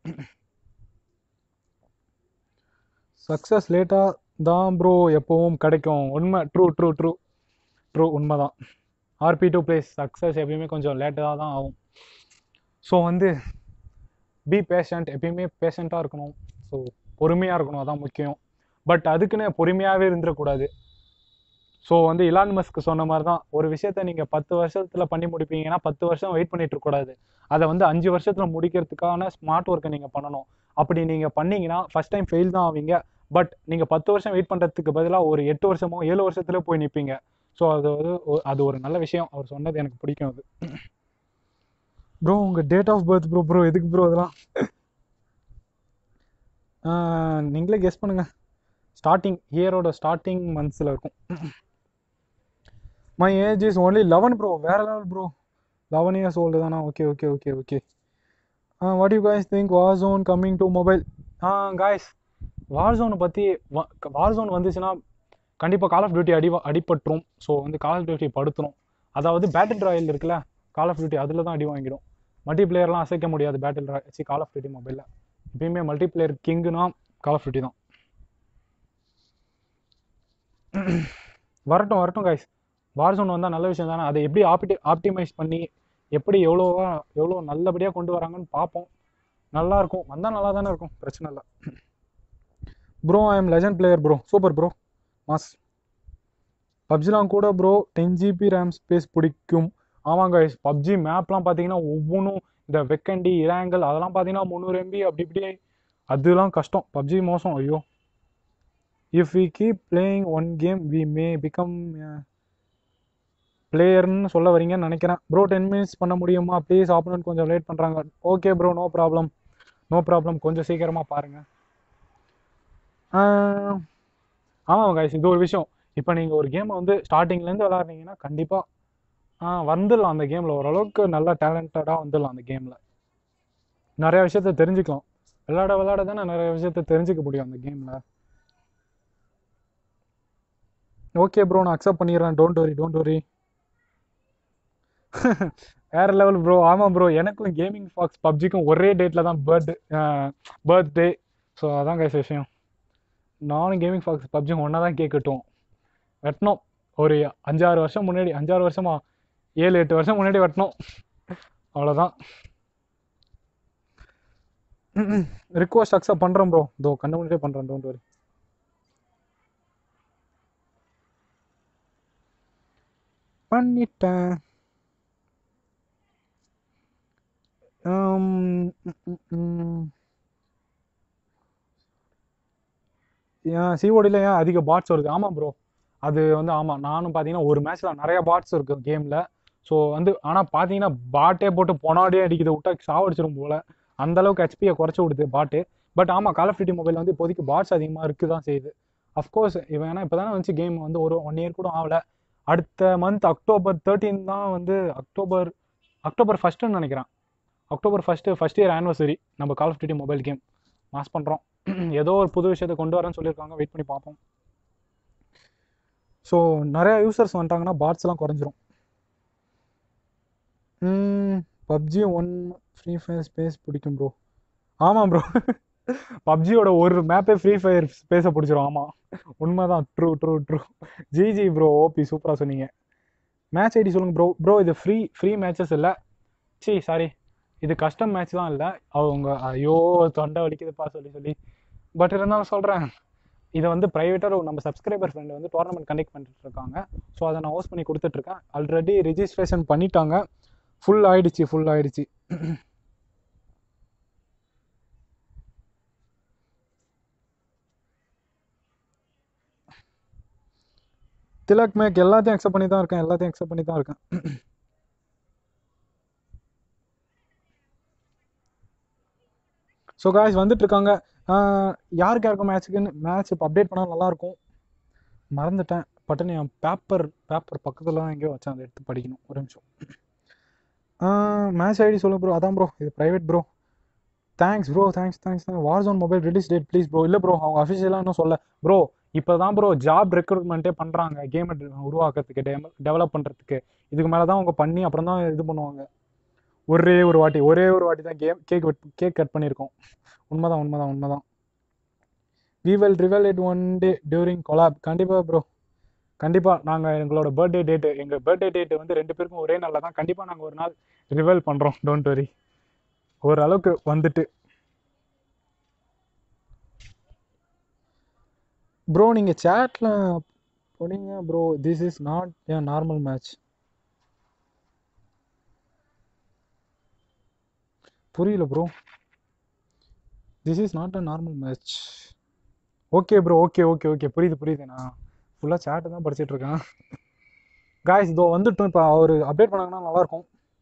சக்ஸஸ் லேட்டாக தான் ப்ரோ எப்பவும் கிடைக்கும் உண்மை ட்ரூ ட்ரூ ட்ரூ ட்ரூ உண்மை தான் ஆர்பி டூ பிளேஸ் சக்ஸஸ் எப்பயுமே கொஞ்சம் லேட்டாக தான் ஆகும் ஸோ வந்து பி பேஷண்ட் எப்பயுமே பேஷண்ட்டாக இருக்கணும் ஸோ பொறுமையாக இருக்கணும் அதான் முக்கியம் பட் அதுக்குன்னு பொறுமையாகவே இருந்துடக்கூடாது ஸோ வந்து இலான் மஸ்க் சொன்ன மாதிரி தான் ஒரு விஷயத்த நீங்கள் பத்து வருஷத்தில் பண்ணி முடிப்பீங்கன்னா பத்து வருஷம் வெயிட் பண்ணிட்டு இருக்கக்கூடாது அதை வந்து அஞ்சு வருஷத்தில் முடிக்கிறதுக்கான ஸ்மார்ட் ஒர்க்கை நீங்கள் பண்ணணும் அப்படி நீங்கள் பண்ணீங்கன்னா ஃபர்ஸ்ட் டைம் ஃபெயில் தான் ஆவீங்க பட் நீங்கள் பத்து வருஷம் வெயிட் பண்ணுறதுக்கு பதிலாக ஒரு எட்டு வருஷமோ ஏழு வருஷத்துல போய் நிற்பீங்க ஸோ அது வந்து ஒ- அது ஒரு நல்ல விஷயம் அவர் சொன்னது எனக்கு பிடிக்கும் அது ப்ரோ உங்கள் date of birth bro bro எதுக்கு ப்ரோ அதெல்லாம் ஆஹ், நீங்களே கெஸ் பண்ணுங்க ஸ்டார்டிங் இயரோட ஸ்டார்டிங் மந்த்ஸில் இருக்கும் my age is only eleven bro வேற level bro eleven years old தானா okay okay okay okay what you guys think war zone coming to mobile ஆ காய்ஸ் வார் ஜோனை பற்றி வார் ஜோன் வந்துச்சுன்னா கண்டிப்பாக கால் ஆஃப் டியூட்டி அடி அடிபட்டுரும் ஸோ வந்து கால் ஆஃப் டியூட்டி படுத்துரும் அதாவது பேட்டில் ராயல் இருக்குல்ல கால் ஆஃப் டியூட்டி அதில் தான் அடி வாங்கிடும் மல்டி பிளேயர்லாம் அசைக்க முடியாது பேட்டில் ராய் சி கால் ஆஃப் டியூட்டி மொபைலில் எப்பயுமே மல்டி பிளேயர் கிங்குனா கால் ஆஃப் டியூட்டி தான் வரட்டும் வரட்டும் கைஸ் வார்சோன் வந்தால் நல்ல விஷயம் தானே அதை எப்படி ஆப்டி ஆப்டிமைஸ் பண்ணி எப்படி எவ்வளோவா எவ்வளோ நல்லபடியாக கொண்டு வராங்கன்னு பார்ப்போம் நல்லா இருக்கும் வந்தால் நல்லா தானே இருக்கும் பிரச்சனை இல்லை bro I am legend player bro super bro mass பப்ஜிலாம் கூட bro ten GB RAM space பிடிக்கும் ஆமாங்க பப்ஜி மேப்லாம் பார்த்தீங்கன்னா ஒவ்வொன்றும் இந்த வெக்கண்டி இராங்கல் அதெல்லாம் பார்த்தீங்கன்னா முந்நூறு எம்பி அப்படி இப்படி அதெல்லாம் கஷ்டம் பப்ஜி மோசம் ஐயோ if we keep playing one game we may become பிளேயர்னு சொல்ல வரீங்கன்னு நினைக்கிறேன் ப்ரோ டென் மினிட்ஸ் பண்ண முடியுமா ப்ளீஸ் ஆப்போனன்ட் கொஞ்சம் லேட் பண்ணுறாங்க okay bro no problem no problem கொஞ்சம் சீக்கிரமாக பாருங்கள் ஆமாம் கைஸ் இது ஒரு விஷயம் இப்போ நீங்கள் ஒரு கேமை வந்து ஸ்டார்டிங்லேருந்து விளாட்றீங்கன்னா கண்டிப்பாக வந்துடலாம் அந்த கேமில் ஓரளவுக்கு நல்லா டேலண்டடாக வந்துடலாம் அந்த கேமில் நிறைய விஷயத்த தெரிஞ்சுக்கலாம் விளாட விளாட தானே நிறைய விஷயத்த தெரிஞ்சுக்க முடியும் அந்த கேமில் ஓகே ப்ரோ நான் அக்செப்ட் பண்ணிடுறேன் டோன்ட் வரி டோன்ட் வரி வேற லெவல் ப்ரோ ஆமாம் ப்ரோ எனக்கும் கேமிங் ஃபாக்ஸ் பப்ஜிக்கும் ஒரே டேட்டில் தான் பர்த் பர்த்டே ஸோ அதான் கைஸ் விஷயம் நானும் கேமிங் ஃபாக்ஸ் பப்ஜியும் ஒன்றா தான் கேட்கட்டும் வெட்டினோம் ஒரு அஞ்சாறு வருஷம் முன்னாடி அஞ்சாறு வருஷமா ஏழு எட்டு வருஷம் முன்னாடி வெட்டினோம் அவ்வளோதான் ரிக்வஸ்ட் அக்செப்ட் பண்ணுறேன் ப்ரோ இதோ கண்ணு முன்னாடியே பண்ணுறேன் டோன்ட் வரி பண்ணிட்டேன் ஏன் சிஓடியில் ஏன் அதிக பாட்ஸ் வருது ஆமாம் ப்ரோ அது வந்து ஆமாம் நானும் பார்த்தீங்கன்னா ஒரு மேட்ச்சில் நிறைய பாட்ஸ் இருக்குது கேமில் ஸோ வந்து ஆனால் பார்த்தீங்கன்னா பாட்டே போட்டு பொனாடியே அடிக்குது விட்டா சாவடிச்சிடும் போல் அந்த அளவுக்கு ஹெச்பியை குறைச்சி விடுது பாட்டு பட் ஆமாம் கால் ஆஃப் டியூட்டி மொபைல் வந்து இப்போதைக்கு பாட்ஸ் அதிகமாக இருக்குது தான் செய்யுது அஃப்கோர்ஸ் இவன் ஏன்னா இப்போ தானே வந்துச்சு கேம் வந்து ஒரு ஒன் இயர் கூட ஆகலை அடுத்த மந்த் அக்டோபர் தேர்ட்டீன் தான் வந்து அக்டோபர் அக்டோபர் ஃபஸ்ட்டுன்னு நினைக்கிறேன் October first first year anniversary நம்ம call of duty mobile game mass பண்ணுறோம் ஏதோ ஒரு புது விஷயத்தை கொண்டு வரேன்னு சொல்லியிருக்காங்க வெயிட் பண்ணி பார்ப்போம் ஸோ நிறைய யூசர்ஸ் வந்துட்டாங்கன்னா பாட்ஸ்லாம் குறைஞ்சிரும் PUBG one free fire space பிடிக்கும் ப்ரோ ஆமாம் ப்ரோ பப்ஜியோட ஒரு மேப்பே ஃப்ரீ ஃபயர் ஸ்பேஸை பிடிச்சிரும் ஆமாம் உண்மைதான் true true true GG bro OP சூப்பராக சொன்னீங்க மேட்ச் ஐடி சொல்லுங்கள் ப்ரோ ப்ரோ இது ஃப்ரீ ஃப்ரீ மேட்சஸ் இல்லை சி சாரி இது கஸ்டம் மேட்ச்லாம் இல்லை அவங்க ஐயோ தொண்டை வலிக்குதுப்பா சொல்லி சொல்லி பட் இருந்தாலும் சொல்கிறேன் இதை வந்து ப்ரைவேட்டாக நம்ம சப்ஸ்கிரைபர் ஃப்ரெண்ட் வந்து டோர்னமெண்ட் கண்டக்ட் பண்ணிட்டு இருக்காங்க ஸோ அதை நான் ஹோஸ்ட் பண்ணி கொடுத்துட்ருக்கேன் ஆல்ரெடி ரிஜிஸ்ட்ரேஷன் பண்ணிட்டாங்க ஃபுல் ஆயிடுச்சு ஃபுல் ஆயிடுச்சு திலக் மேக் எல்லாத்தையும் அக்செப்ட் பண்ணி தான் இருக்கேன் எல்லாத்தையும் அக்செப்ட் பண்ணி தான் இருக்கேன் ஸோ காய்ஸ் வந்துட்டு இருக்காங்க யாருக்கு யாருக்கும் மேட்ச்சுக்குன்னு மேட்ச் இப்போ அப்டேட் பண்ணால் நல்லாயிருக்கும் மறந்துட்டேன் பட்டுன்னு என் பேப்பர் பேப்பர் பக்கத்தில் தான் எங்கேயோ வச்சேன் அதை எடுத்து படிக்கணும் ஒரு நிமிஷம் மேட்ச் ஐடி சொல்லுங்க ப்ரோ அதான் ப்ரோ இது private bro thanks bro thanks thanks war zone mobile release date please bro இல்லை ப்ரோ அவங்க அஃபிஷியலாக இன்னும் சொல்ல ப்ரோ இப்போ தான் ப்ரோ ஜாப் ரெக்ரூட்மெண்ட்டே பண்ணுறாங்க கேம் உருவாக்குறதுக்கு டெவலப் பண்ணுறதுக்கு இதுக்கு மேலே தான் அவங்க பண்ணி அப்புறம் தான் இது பண்ணுவாங்க ஒரே ஒரு வாட்டி ஒரே ஒரு வாட்டி தான் கேம் கேக் கேக் கட் பண்ணியிருக்கோம் உண்மைதான் உண்மைதான் உண்மைதான் we will reveal it one day during collab கண்டிப்பாக ப்ரோ கண்டிப்பாக நாங்கள் எங்களோட பர்த்டே டேட்டு எங்கள் பர்த்டே டேட்டு வந்து ரெண்டு பேருக்கும் ஒரே நாளில் தான் கண்டிப்பாக நாங்கள் ஒரு நாள் ரிவல் பண்ணுறோம் டோன்ட் வரி ஓரளவுக்கு வந்துட்டு ப்ரோ நீங்கள் சேட்டில் போனீங்க bro this is not a normal match புரியல bro this is not a normal match okay bro okay okay okay புரியுது புரியுது நான் ஃபுல்லாக சேட்டை தான் படிச்சுட்டு இருக்கேன் காய்ஸ் இதோ வந்துட்டோம் இப்போ அவர் அப்டேட் பண்ணாங்கன்னா நல்லாயிருக்கும்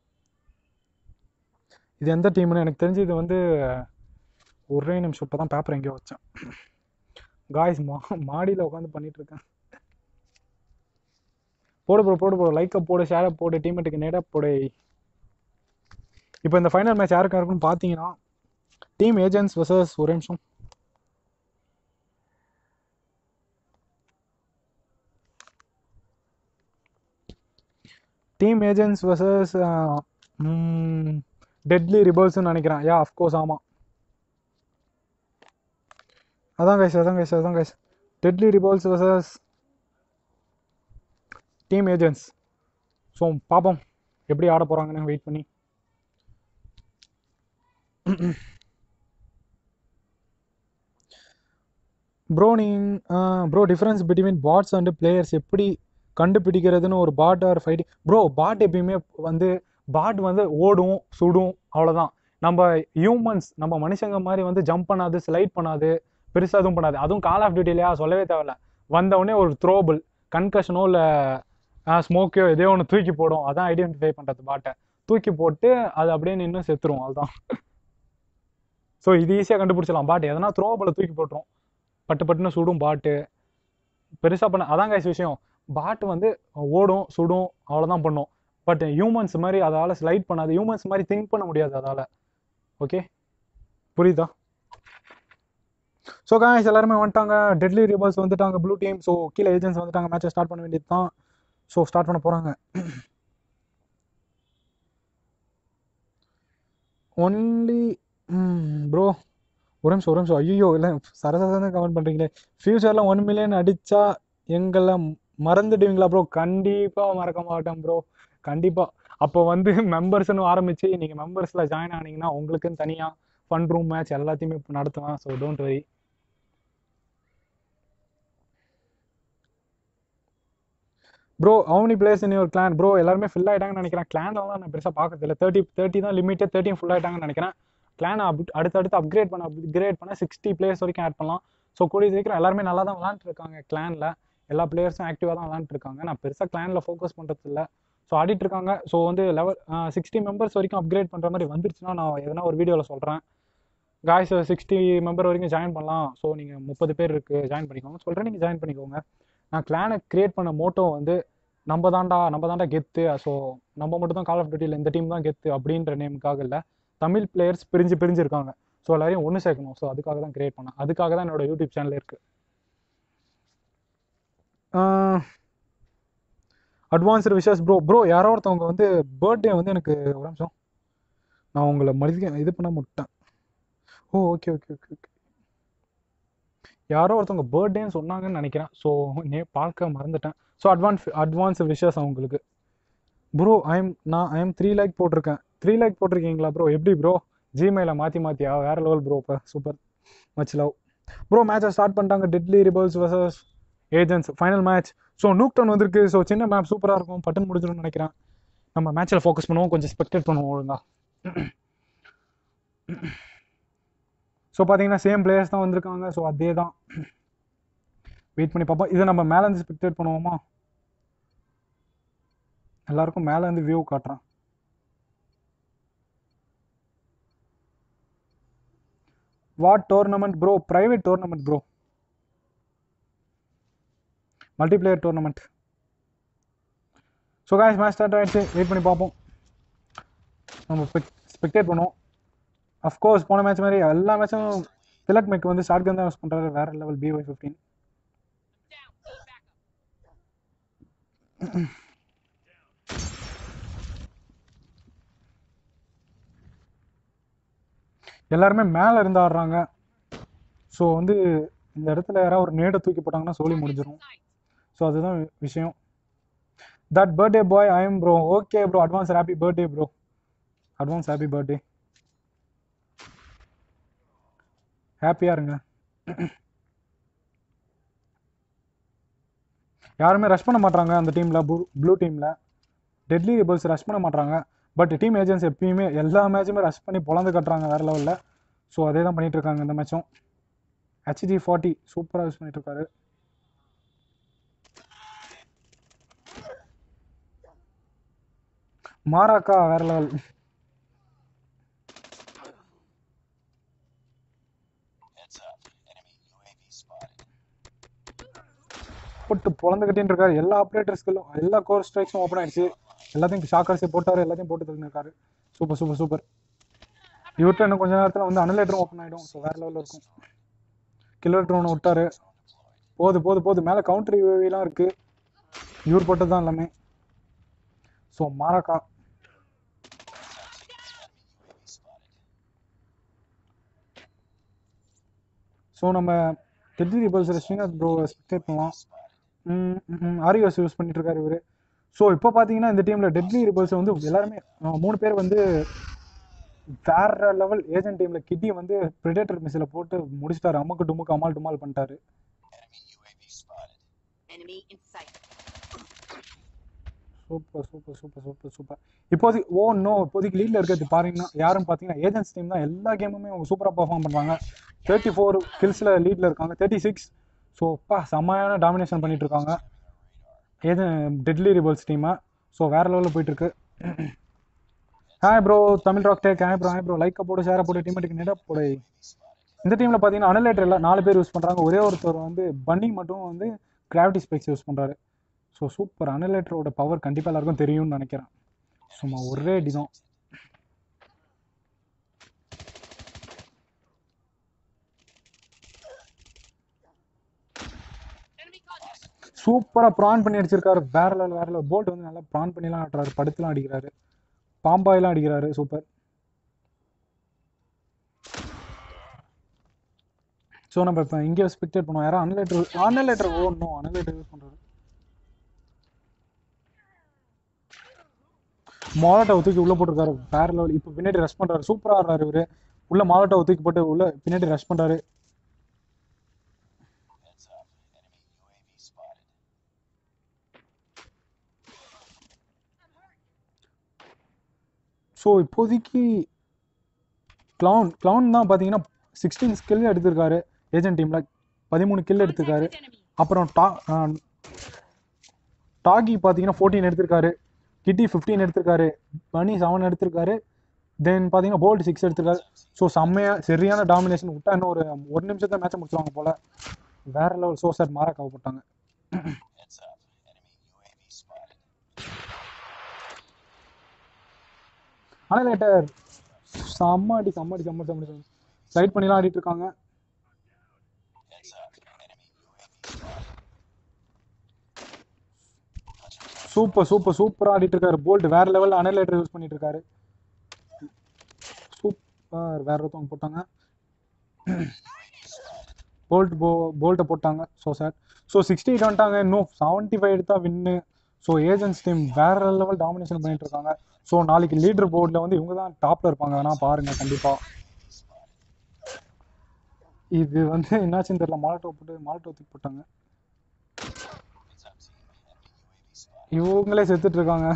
இது எந்த டீம்னு எனக்கு தெரிஞ்சு இது வந்து ஒரே நிமிஷம் இப்போ தான் பேப்பர் எங்கேயோ வச்சேன் காய்ஸ் மா மாடியில் உட்காந்து பண்ணிட்டு இருக்கேன் போடு ப்ரோ போடு ப்ரோ லைக்கை போடு ஷேரை போடு டீமேட்டுக்கு நேராக போடு இப்போ இந்த ஃபைனல் மேட்ச் யாருக்கா இருக்குன்னு பார்த்தீங்கன்னா டீம் ஏஜென்ட்ஸ் வர்சஸ் ஒரு நிமிஷம் டீம் ஏஜென்ட்ஸ் வர்சஸ் டெட்லி ரிபல்ஸ்னு நினைக்கிறேன் யா அஃப்கோர்ஸ் ஆமாம் அதான் கைஸ் அதான் கைஸ் அதான் guys deadly rebels versus team agents so பார்ப்போம் எப்படி ஆட போகிறாங்கன்னு வெயிட் பண்ணி ப்ரோ நீங்கள் bro difference between bots and players எப்படி கண்டுபிடிக்கிறதுன்னு ஒரு bot are fighting bro bot எப்பயுமே வந்து பாட் வந்து ஓடும் சுடும் அவ்வளோதான் நம்ம ஹியூமன்ஸ் நம்ம மனுஷங்க மாதிரி வந்து ஜம்ப் பண்ணாது ஸ்லைட் பண்ணாது பெருசாக எதுவும் பண்ணாது அதுவும் கால் ஆஃப் டியூட்டிலையா சொல்லவே தேவையில்ல வந்த உடனே ஒரு த்ரோபிள் கன்கஷனோ இல்லை ஸ்மோக்கையோ எதையோ ஒன்று தூக்கி போடும் அதான் ஐடென்டிஃபை பண்ணுறது பாட்டை தூக்கி போட்டு அது அப்படியே நின்று செத்துரும் அதுதான் ஸோ இது ஈஸியாக கண்டுபிடிச்சலாம் பாட்டு எதனா த்ரோபிளை தூக்கி போட்டுரும் பட்டு பட்டுன்னு சுடும் பாட்டு பெருசாக பண்ண அதான் கைஸ் விஷயம் பாட்டு வந்து ஓடும் சுடும் அவ்வளோதான் பண்ணும் பட் ஹியூமன்ஸ் மாதிரி அதால் ஸ்லைட் பண்ணாது ஹியூமன்ஸ் மாதிரி திங்க் பண்ண முடியாது அதால் ஓகே புரியுதா ஸோ காய்ஸ் எல்லாருமே வந்துட்டாங்க டெட்லி ரிபல்ஸ் வந்துட்டாங்க ப்ளூ டீம் ஸோ கீழே ஏஜென்ட்ஸ் வந்துட்டாங்க மேட்சை ஸ்டார்ட் பண்ண வேண்டியது தான் ஸோ ஸ்டார்ட் பண்ண போகிறாங்க ஒன்லி ப்ரோ ஒரு நிமிஷம் ஒரு நிமிஷம் ஐயோ இல்லை சரசரன்னு கமெண்ட் பண்ணுறீங்களே ஃப்யூச்சரில் ஒன் மில்லியன் அடித்தா எங்களை மறந்துடுவீங்களா ப்ரோ கண்டிப்பாக மறக்க மாட்டேன் ப்ரோ கண்டிப்பாக அப்போ வந்து மெம்பர்ஸ்னு ஆரம்பித்து நீங்கள் மெம்பர்ஸில் ஜாயின் ஆனீங்கன்னா உங்களுக்குன்னு தனியாக ஃபன் ரூம் மேட்ச் எல்லாத்தையுமே இப்போ நடத்துவேன் so don't worry bro how many places in your clan bro எல்லாருமே ஃபில் ஆகிட்டாங்கன்னு நினைக்கிறேன் கிளான்லாம் நான் பெருசாக பார்க்கறது இல்லை தேர்ட்டி தேர்ட்டி தான் லிமிட்டட் தேர்ட்டியும் ஃபுல் ஆகிட்டாங்கன்னு நினைக்கிறேன் கிளானை அப் அடுத்தடுத்து அப்கிரேட் பண்ண அப்கிரேட் பண்ண சிக்ஸ்டி பிளேயர்ஸ் வரைக்கும் ஆட் பண்ணலாம் ஸோ கூடிய சீக்கிரம் எல்லாருமே நல்லா தான் விளாண்டுருக்காங்க கிளானில் எல்லா பிளேயர்ஸும் ஆக்டிவாக தான் விளாண்டுருக்காங்க நான் பெருசாக கிளானில் ஃபோக்கஸ் பண்ணுறது இல்லை ஸோ ஆடிட்டு இருக்காங்க ஸோ வந்து லெவல் சிக்ஸ்டி மெம்பர்ஸ் வரைக்கும் அப்கிரேட் பண்ணுற மாதிரி வந்துருச்சுன்னா நான் எதனா ஒரு வீடியோவில் சொல்கிறேன் காய்ஸ் சிக்ஸ்டி மெம்பர் வரைக்கும் ஜாயின் பண்ணலாம் ஸோ நீங்கள் முப்பது பேர் இருக்குது ஜாயின் பண்ணிக்கோங்க சொல்கிறேன் நீங்கள் ஜாயின் பண்ணிக்கோங்க நான் கிளானை க்ரியேட் பண்ண மோட்டோ வந்து நம்ம தாண்டா நம்ம தாண்டா கெத்து ஸோ நம்ம மட்டும் தான் கால் ஆஃப் டியூட்டியில் இந்த டீம் தான் கெத்து அப்படின்ற நேமுக்காக இல்லை தமிழ் பிளேயர்ஸ் பிரிஞ்சு பிரிஞ்சு இருக்காங்க ஸோ எல்லாரையும் ஒன்று சேர்க்கணும் ஸோ அதுக்காக தான் கிரியேட் பண்ணேன் அதுக்காக தான் என்னோட யூடியூப் சேனல் இருக்குது அட்வான்ஸ்டு விஷஸ் ப்ரோ ப்ரோ யாரோ ஒருத்தவங்க வந்து பர்த்டே வந்து எனக்கு ஒரு நிமிஷம் நான் உங்களை மதிக்க இது பண்ண முட்டேன் oh okay okay okay okay யாரோ ஒருத்தவங்க பர்த்டேன்னு சொன்னாங்கன்னு நினைக்கிறேன் ஸோ நே பார்க்க மறந்துட்டேன் ஸோ அட்வான்ஸ் அட்வான்ஸ் விஷஸ் அவங்களுக்கு ப்ரோ ஐம் நான் ஐம் த்ரீ லேக் போட்டிருக்கேன் த்ரீ லேக் போட்டிருக்கீங்களா ப்ரோ எப்படி ப்ரோ ஜிமெயிலை மாற்றி மாற்றியா வேற லெவல் ப்ரோ இப்போ சூப்பர் மச் லவ் ப்ரோ மேட்சை ஸ்டார்ட் பண்ணிட்டாங்க deadly rebels versus agents final match so நூக்டன் வந்திருக்கு ஸோ சின்ன மேப் சூப்பராக இருக்கும் பட்டன் முடிஞ்சிடும்னு நினைக்கிறேன் நம்ம மேட்ச்சில் ஃபோக்கஸ் பண்ணுவோம் கொஞ்சம் ஸ்பெக்டேட் பண்ணுவோம் ஒழுங்கா ஸோ பார்த்தீங்கன்னா சேம் பிளேயர்ஸ் தான் வந்திருக்காங்க ஸோ அதே தான் வெயிட் பண்ணி பார்ப்போம் இதை நம்ம மேலேருந்து ஸ்பெக்டேட் பண்ணுவோமா எல்லாருக்கும் மேலேருந்து வியூ காட்டுறேன் what tournament bro private tournament bro multiplayer tournament so guys match start ஆகிடுச்சு வெயிட் பண்ணி பார்ப்போம் நம்ம ஸ்பெக்டேட் பண்ணுவோம் அஃப்கோர்ஸ் போன மேட்ச் மாதிரி எல்லா மேட்சும் திலக் மெக் வந்து ஷார்ட் கன் தான் யூஸ் பண்ணுறாரு வேற லெவல் பிஒய் ஃபிஃப்டீன் எல்லாருமே மேலே இருந்து ஆடுறாங்க ஸோ வந்து இந்த இடத்துல யாராவது ஒரு நேடை தூக்கி போட்டாங்கன்னா சொல்லி முடிஞ்சிடும் ஸோ அதுதான் விஷயம் that birthday boy I am bro okay bro advance happy birthday bro advance happy birthday ஹாப்பியாக இருங்க யாருமே ரஷ் பண்ண மாட்டாங்க அந்த டீமில் ப்ளூ ப்ளூ டீமில் டெட்லி ரிபல்ஸ் ரஷ் பண்ண மாட்டாங்க பட் டீம் ஏஜென்ட்ஸ் எப்பயுமே எல்லா மேட்சுமே ரஷ் பண்ணி பொழந்து கட்டுறாங்க வேறு லெவலில் ஸோ அதே தான் பண்ணிட்டு இருக்காங்க இந்த மேட்சும் ஹெச்ஜி ஃபார்ட்டி சூப்பராக யூஸ் பண்ணிட்டு இருக்காரு மாராக்கா வேற level Heads up. Enemy UAV spotted. போட்டு பொழந்துக்கிட்டே இருக்காரு எல்லா ஆப்ரேட்டர்ஸ்களும் எல்லா கோர் ஸ்ட்ரைக்ஸும் ஓப்பன் ஆயிடுச்சு எல்லாத்தையும் ஷாக்கர்ஸே போட்டாரு எல்லாத்தையும் போட்டு தள்ளிருக்காரு சூப்பர் சூப்பர் சூப்பர் இவர்கிட்ட இன்னும் கொஞ்ச நேரத்தில் வந்து அனலேட்டரும் ஓப்பன் ஆகிடும் ஸோ வேற லெவலில் இருக்கும் கில்லர் ட்ரோனை விட்டாரு போது போது போது மேலே கவுண்டர் யூஏவிலாம் இருக்கு இவர் போட்டது தான் எல்லாமே ஸோ மாராக்கா ஸோ நம்ம டெட்லி ரிபல்ஸில் ஸ்ரீநாத் ப்ரோ ஸ்பெக்டேட் பண்ணலாம் ஆரியோஸ் யூஸ் பண்ணிட்டு இருக்காரு இவர் ஸோ இப்போ பார்த்தீங்கன்னா இந்த டீமில் டெட்லி ரிபல்ஸ் வந்து எல்லாருமே அஹ், மூணு பேர் வந்து வேற லெவல் ஏஜென்ட் டீமில் கிட்டி வந்து பிரிடேட்டர் மிஸ்ஸில் போட்டு முடிச்சிட்டாரு அம்முக்கு டுமுக்கு அமால் டுமால் பண்ணிட்டாரு Enemy in sight. Super super super super super இப்போதைக்கு ஓ நோ இப்போதைக்கு லீட்ல இருக்கிறது பாருங்கன்னா யாருன்னு பார்த்தீங்கன்னா ஏஜென்ட்ஸ் டீம் தான் எல்லா கேமுமே அவங்க சூப்பராக பர்ஃபார்ம் பண்ணுறாங்க தேர்ட்டி ஃபோர் கில்ஸில் லீட்ல இருக்காங்க தேர்ட்டி சிக்ஸ் ஸோ பா செம்மையான டாமினேஷன் பண்ணிட்டு இருக்காங்க ஏஜென்ட் டெட்லி ரிபல்ஸ் டீமை ஸோ வேற லெவலில் போயிட்டு இருக்கு hi bro Tamil rock tech hi bro hi bro லைக்கை போட்டு ஷேரை போட்டு டீமேட்டுக்கு நெட போடு இந்த டீமில் பார்த்தீங்கன்னா அனலேட்டர் இல்லை நாலு பேர் யூஸ் பண்ணுறாங்க ஒரே ஒருத்தர் வந்து பன்னி மட்டும் வந்து கிராவிட்டி ஸ்பெக்ஸ் யூஸ் பண்ணுறாரு ஸோ சூப்பர் அனலேட்டரோட பவர் கண்டிப்பாக எல்லாருக்கும் தெரியும்னு நினைக்கிறேன் சும்மா ஒரே அடி தான் சூப்பராக ப்ரான் பண்ணி அடிச்சிருக்காரு வேற லெவல் வேற லெவல் போல்ட் வந்து நல்லா ப்ரான் பண்ணிலாம் ஆட்டுறாரு படுத்துலாம் அடிக்கிறாரு பாம்பாயெல்லாம் அடிக்கிறாரு சூப்பர் ஸோ நம்ம இப்போ இங்கே ஸ்பெக்டேட் பண்ணுவோம் யாரும் அனலேட்டர் அனலேட்டர் ஓடணும் அனலேட்டர் யூஸ் பண்ணுறாரு மாலட்டை தூக்கி உள்ள போட்டிருக்காரு வேற லெவல் இப்போ பின்னாடி ரஷ் பண்றாரு சூப்பரா ஆடுறாரு இவரு உள்ள மாலட்டை தூக்கி போட்டு உள்ள பின்னாடி ரஷ் பண்றாரு ஸோ இப்போதைக்கு க்ளவுன் க்ளவுன் தான் பார்த்தீங்கன்னா சிக்ஸ்டீன் ஸ்கில் எடுத்திருக்காரு ஏஜென்ட் டீமில் பதிமூணு கில் எடுத்திருக்காரு அப்புறம் டா டாகி பார்த்தீங்கன்னா ஃபோர்டீன் எடுத்திருக்காரு கிட்டி ஃபிஃப்டீன் எடுத்திருக்காரு பனி செவன் எடுத்திருக்காரு தென் பார்த்தீங்கன்னா போல்ட் சிக்ஸ் எடுத்திருக்காரு ஸோ செம்மையாக சரியான டாமினேஷன் விட்டா இன்னும் ஒரு ஒரு நிமிஷத்தை மேட்சை முடிச்சுவாங்க போல வேற லெவல் சோ சார் மாற போட்டாங்க ஆனால் லேட்டர் செம்ம அடி செம்ம அடி செம்ம செம்ம செம்ம ஸ்லைட் பண்ணிலாம் ஆடிட்டு இருக்காங்க சூப்பர் சூப்பர் சூப்பராக ஆடிட்டு இருக்காரு போல்ட் வேற லெவலில் அனலேட்டர் யூஸ் பண்ணிட்டு இருக்காரு சூப்பர் வேற ஒருத்தவங்க போட்டாங்க போல்ட் போ போல்ட்டை போட்டாங்க so sir so sixty eight வந்துட்டாங்க இன்னும் செவன்ட்டி ஃபைவ் எடுத்தா வின்னு ஸோ ஏஜென்ட்ஸ் டீம் வேற லெவல் டாமினேஷன் பண்ணிட்டு இருக்காங்க ஸோ நாளைக்கு லீடர் போர்டில் வந்து இவங்க தான் டாப்ல இருப்பாங்க வேணா பாருங்க கண்டிப்பா இது வந்து என்னாச்சுன்னு தெரியல மால்டோ போட்டு மால்டோ தூக்கி போட்டாங்க இவங்களே செத்துட்டு இருக்காங்க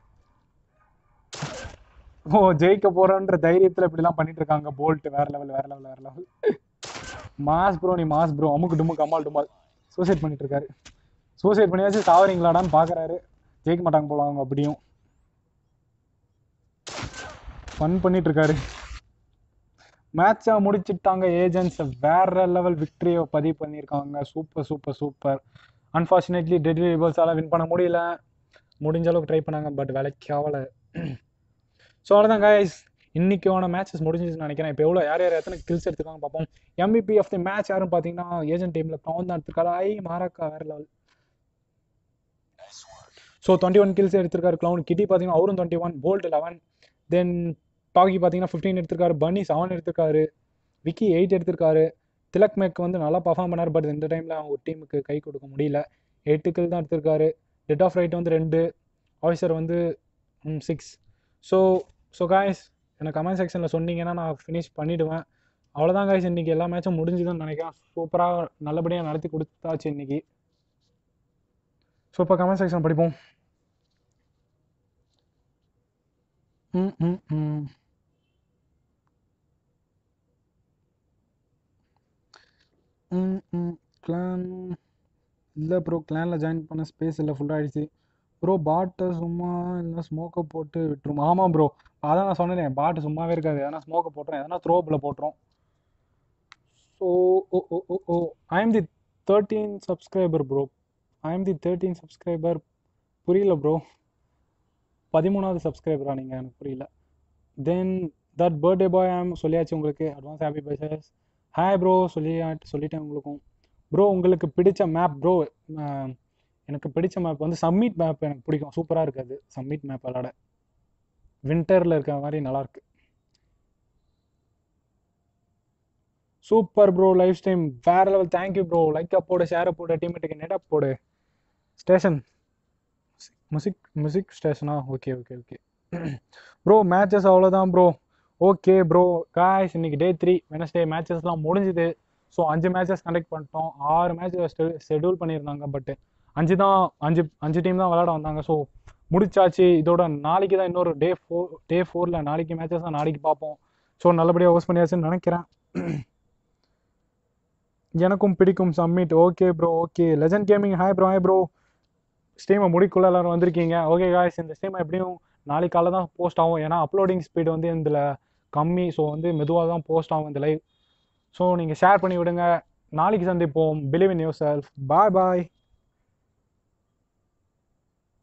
ஓ ஜெயிக்க போறோன்ற தைரியத்துல இப்படிலாம் பண்ணிட்டு இருக்காங்க போல்ட் வேற லெவல் வேற லெவல் வேற லெவல் மாஸ் ப்ரோ நீ மாஸ் ப்ரோ அமுக்கு டுமுக்கு அம்மாள் டுமால் சூசைட் பண்ணிட்டு இருக்காரு சூசைட் பண்ணியாச்சு சாவறீங்களாடான்னு பாக்குறாரு ஜெயிக்க மாட்டாங்க போல அவங்க அப்படியும் ஃபன் பண்ணிட்டு இருக்காரு மேட்சை முடிச்சிட்டாங்க ஏஜென்ட்ஸ் வேற லெவல் விக்டரியை பதிவு பண்ணியிருக்காங்க super super super unfortunately dead ரிவல்ஸால் வின் பண்ண முடியல முடிஞ்ச அளவுக்கு ட்ரை பண்ணாங்க பட் வேலைக்கு ஆகலை ஸோ அவ்வளோதான் கைஸ் இன்னைக்கான மேட்சஸ் முடிஞ்சிச்சுன்னு நினைக்கிறேன் இப்போ எவ்வளோ யார் யார் எத்தனை கில்ஸ் எடுத்துக்காங்க பார்ப்போம் எம்பிபி ஆஃப் தி மேட்ச் யாருன்னு பார்த்தீங்கன்னா ஏஜென்ட் டீமில் கவுன் தான் எடுத்திருக்காரு ஐ மாராக்கா வேற level so twenty one kills எடுத்திருக்காரு க்ளவுன் கிட்டி பார்த்தீங்கன்னா அவரும் twenty one bolt eleven then doggy பார்த்தீங்கன்னா ஃபிஃப்டீன் எடுத்திருக்காரு பன்னி செவன் எடுத்திருக்காரு விக்கி எயிட் எடுத்திருக்காரு திலக் மேக் வந்து நல்லா பர்ஃபார்ம் பண்ணார் பட் இந்த டைமில் அவங்க டீமுக்கு கை கொடுக்க முடியல எட்டு கில் தான் எடுத்திருக்காரு டெட் ஆஃப் ரைட் வந்து ரெண்டு ஆஃபீஸர் வந்து சிக்ஸ் ஸோ ஸோ காய்ஸ் எனக்கு கமெண்ட் செக்ஷனில் சொன்னீங்கன்னா நான் ஃபினிஷ் பண்ணிவிடுவேன் அவ்வளோதான் காய்ஸ் இன்றைக்கி எல்லா மேட்சும் முடிஞ்சுதுன்னு நினைக்கிறேன் சூப்பராக நல்லபடியாக நடத்தி கொடுத்தாச்சு இன்னைக்கு ஸோ இப்போ கமெண்ட் செக்ஷன் படிப்போம் ம் ம் ம் ம் ம் கிளான் இல்லை ப்ரோ கிளானில் ஜாயின் பண்ண ஸ்பேஸ் இல்லை ஃபுல்லாக ஆயிடுச்சு ப்ரோ பாட்டை சும்மா இல்லை ஸ்மோக்கை போட்டு விட்டுரும் ஆமாம் ப்ரோ அதான் நான் சொன்னேன் பாட்டு சும்மாவே இருக்காது எதனா ஸ்மோக்கை போட்டுரும் எதனா த்ரோப்பில் போட்டுரும் so oh oh oh oh I am the thirteen subscriber bro I am the thirteen subscriber புரியல ப்ரோ பதிமூணாவது சப்ஸ்கிரைபரா நீங்கள் எனக்கு புரியல தென் தட் பர்த்டே பாய் ஆம் சொல்லியாச்சு உங்களுக்கு அட்வான்ஸ் ஹாப்பி பர்சஸ் ஹாய் ப்ரோ சொல்லி சொல்லிட்டேன் உங்களுக்கும் ப்ரோ உங்களுக்கு பிடிச்ச மேப் ப்ரோ எனக்கு பிடிச்ச மேப் வந்து சம்மிட் மேப் எனக்கு பிடிக்கும் சூப்பராக இருக்குது சம்மிட் மேப் விளாட வின்டரில் இருக்கிற மாதிரி நல்லாயிருக்கு சூப்பர் ப்ரோ லைஃப் டைம் வேற லெவல் தேங்க்யூ ப்ரோ லைக்கா போடு ஷேரை போடு டீமேட்டுக்கு நெட்டா போடு ஸ்டேஷன் மியூசிக் மியூசிக் ஸ்டேஷனா okay okay okay bro matches அவ்வளோதான் ப்ரோ ஓகே ப்ரோ காய்ஸ் இன்னைக்கு டே த்ரீ வெனஸ்டே மேட்சஸ்லாம் முடிஞ்சுது ஸோ அஞ்சு மேட்சஸ் கண்டக்ட் பண்ணிட்டோம் ஆறு மேட்ச் ஷெடியூல் பண்ணியிருந்தாங்க பட் அஞ்சு தான் அஞ்சு அஞ்சு டீம் தான் விளையாட வந்தாங்க ஸோ முடிச்சாச்சு இதோட நாளைக்கு தான் இன்னொரு டே ஃபோர் டே ஃபோரில் நாளைக்கு மேட்சஸ் தான் நாளைக்கு பார்ப்போம் ஸோ நல்லபடியாக ஹோஸ்ட் பண்ணியாச்சுன்னு நினைக்கிறேன் எனக்கும் பிடிக்கும் summit okay bro okay legend gaming hi bro hi bro ஸ்ட்ரீமை முடிக்குள்ள எல்லாரும் வந்திருக்கீங்க ஓகே காய்ஸ் இந்த ஸ்ட்ரீம் எப்படியும் நாளைக்கு காலைல தான் போஸ்ட் ஆகும் ஏன்னா அப்லோடிங் ஸ்பீடு வந்து இதில் கம்மி ஸோ வந்து மெதுவாக தான் போஸ்ட் ஆகும் இந்த லைவ் ஸோ நீங்கள் ஷேர் பண்ணி விடுங்க நாளைக்கு சந்திப்போம் believe in yourself bye bye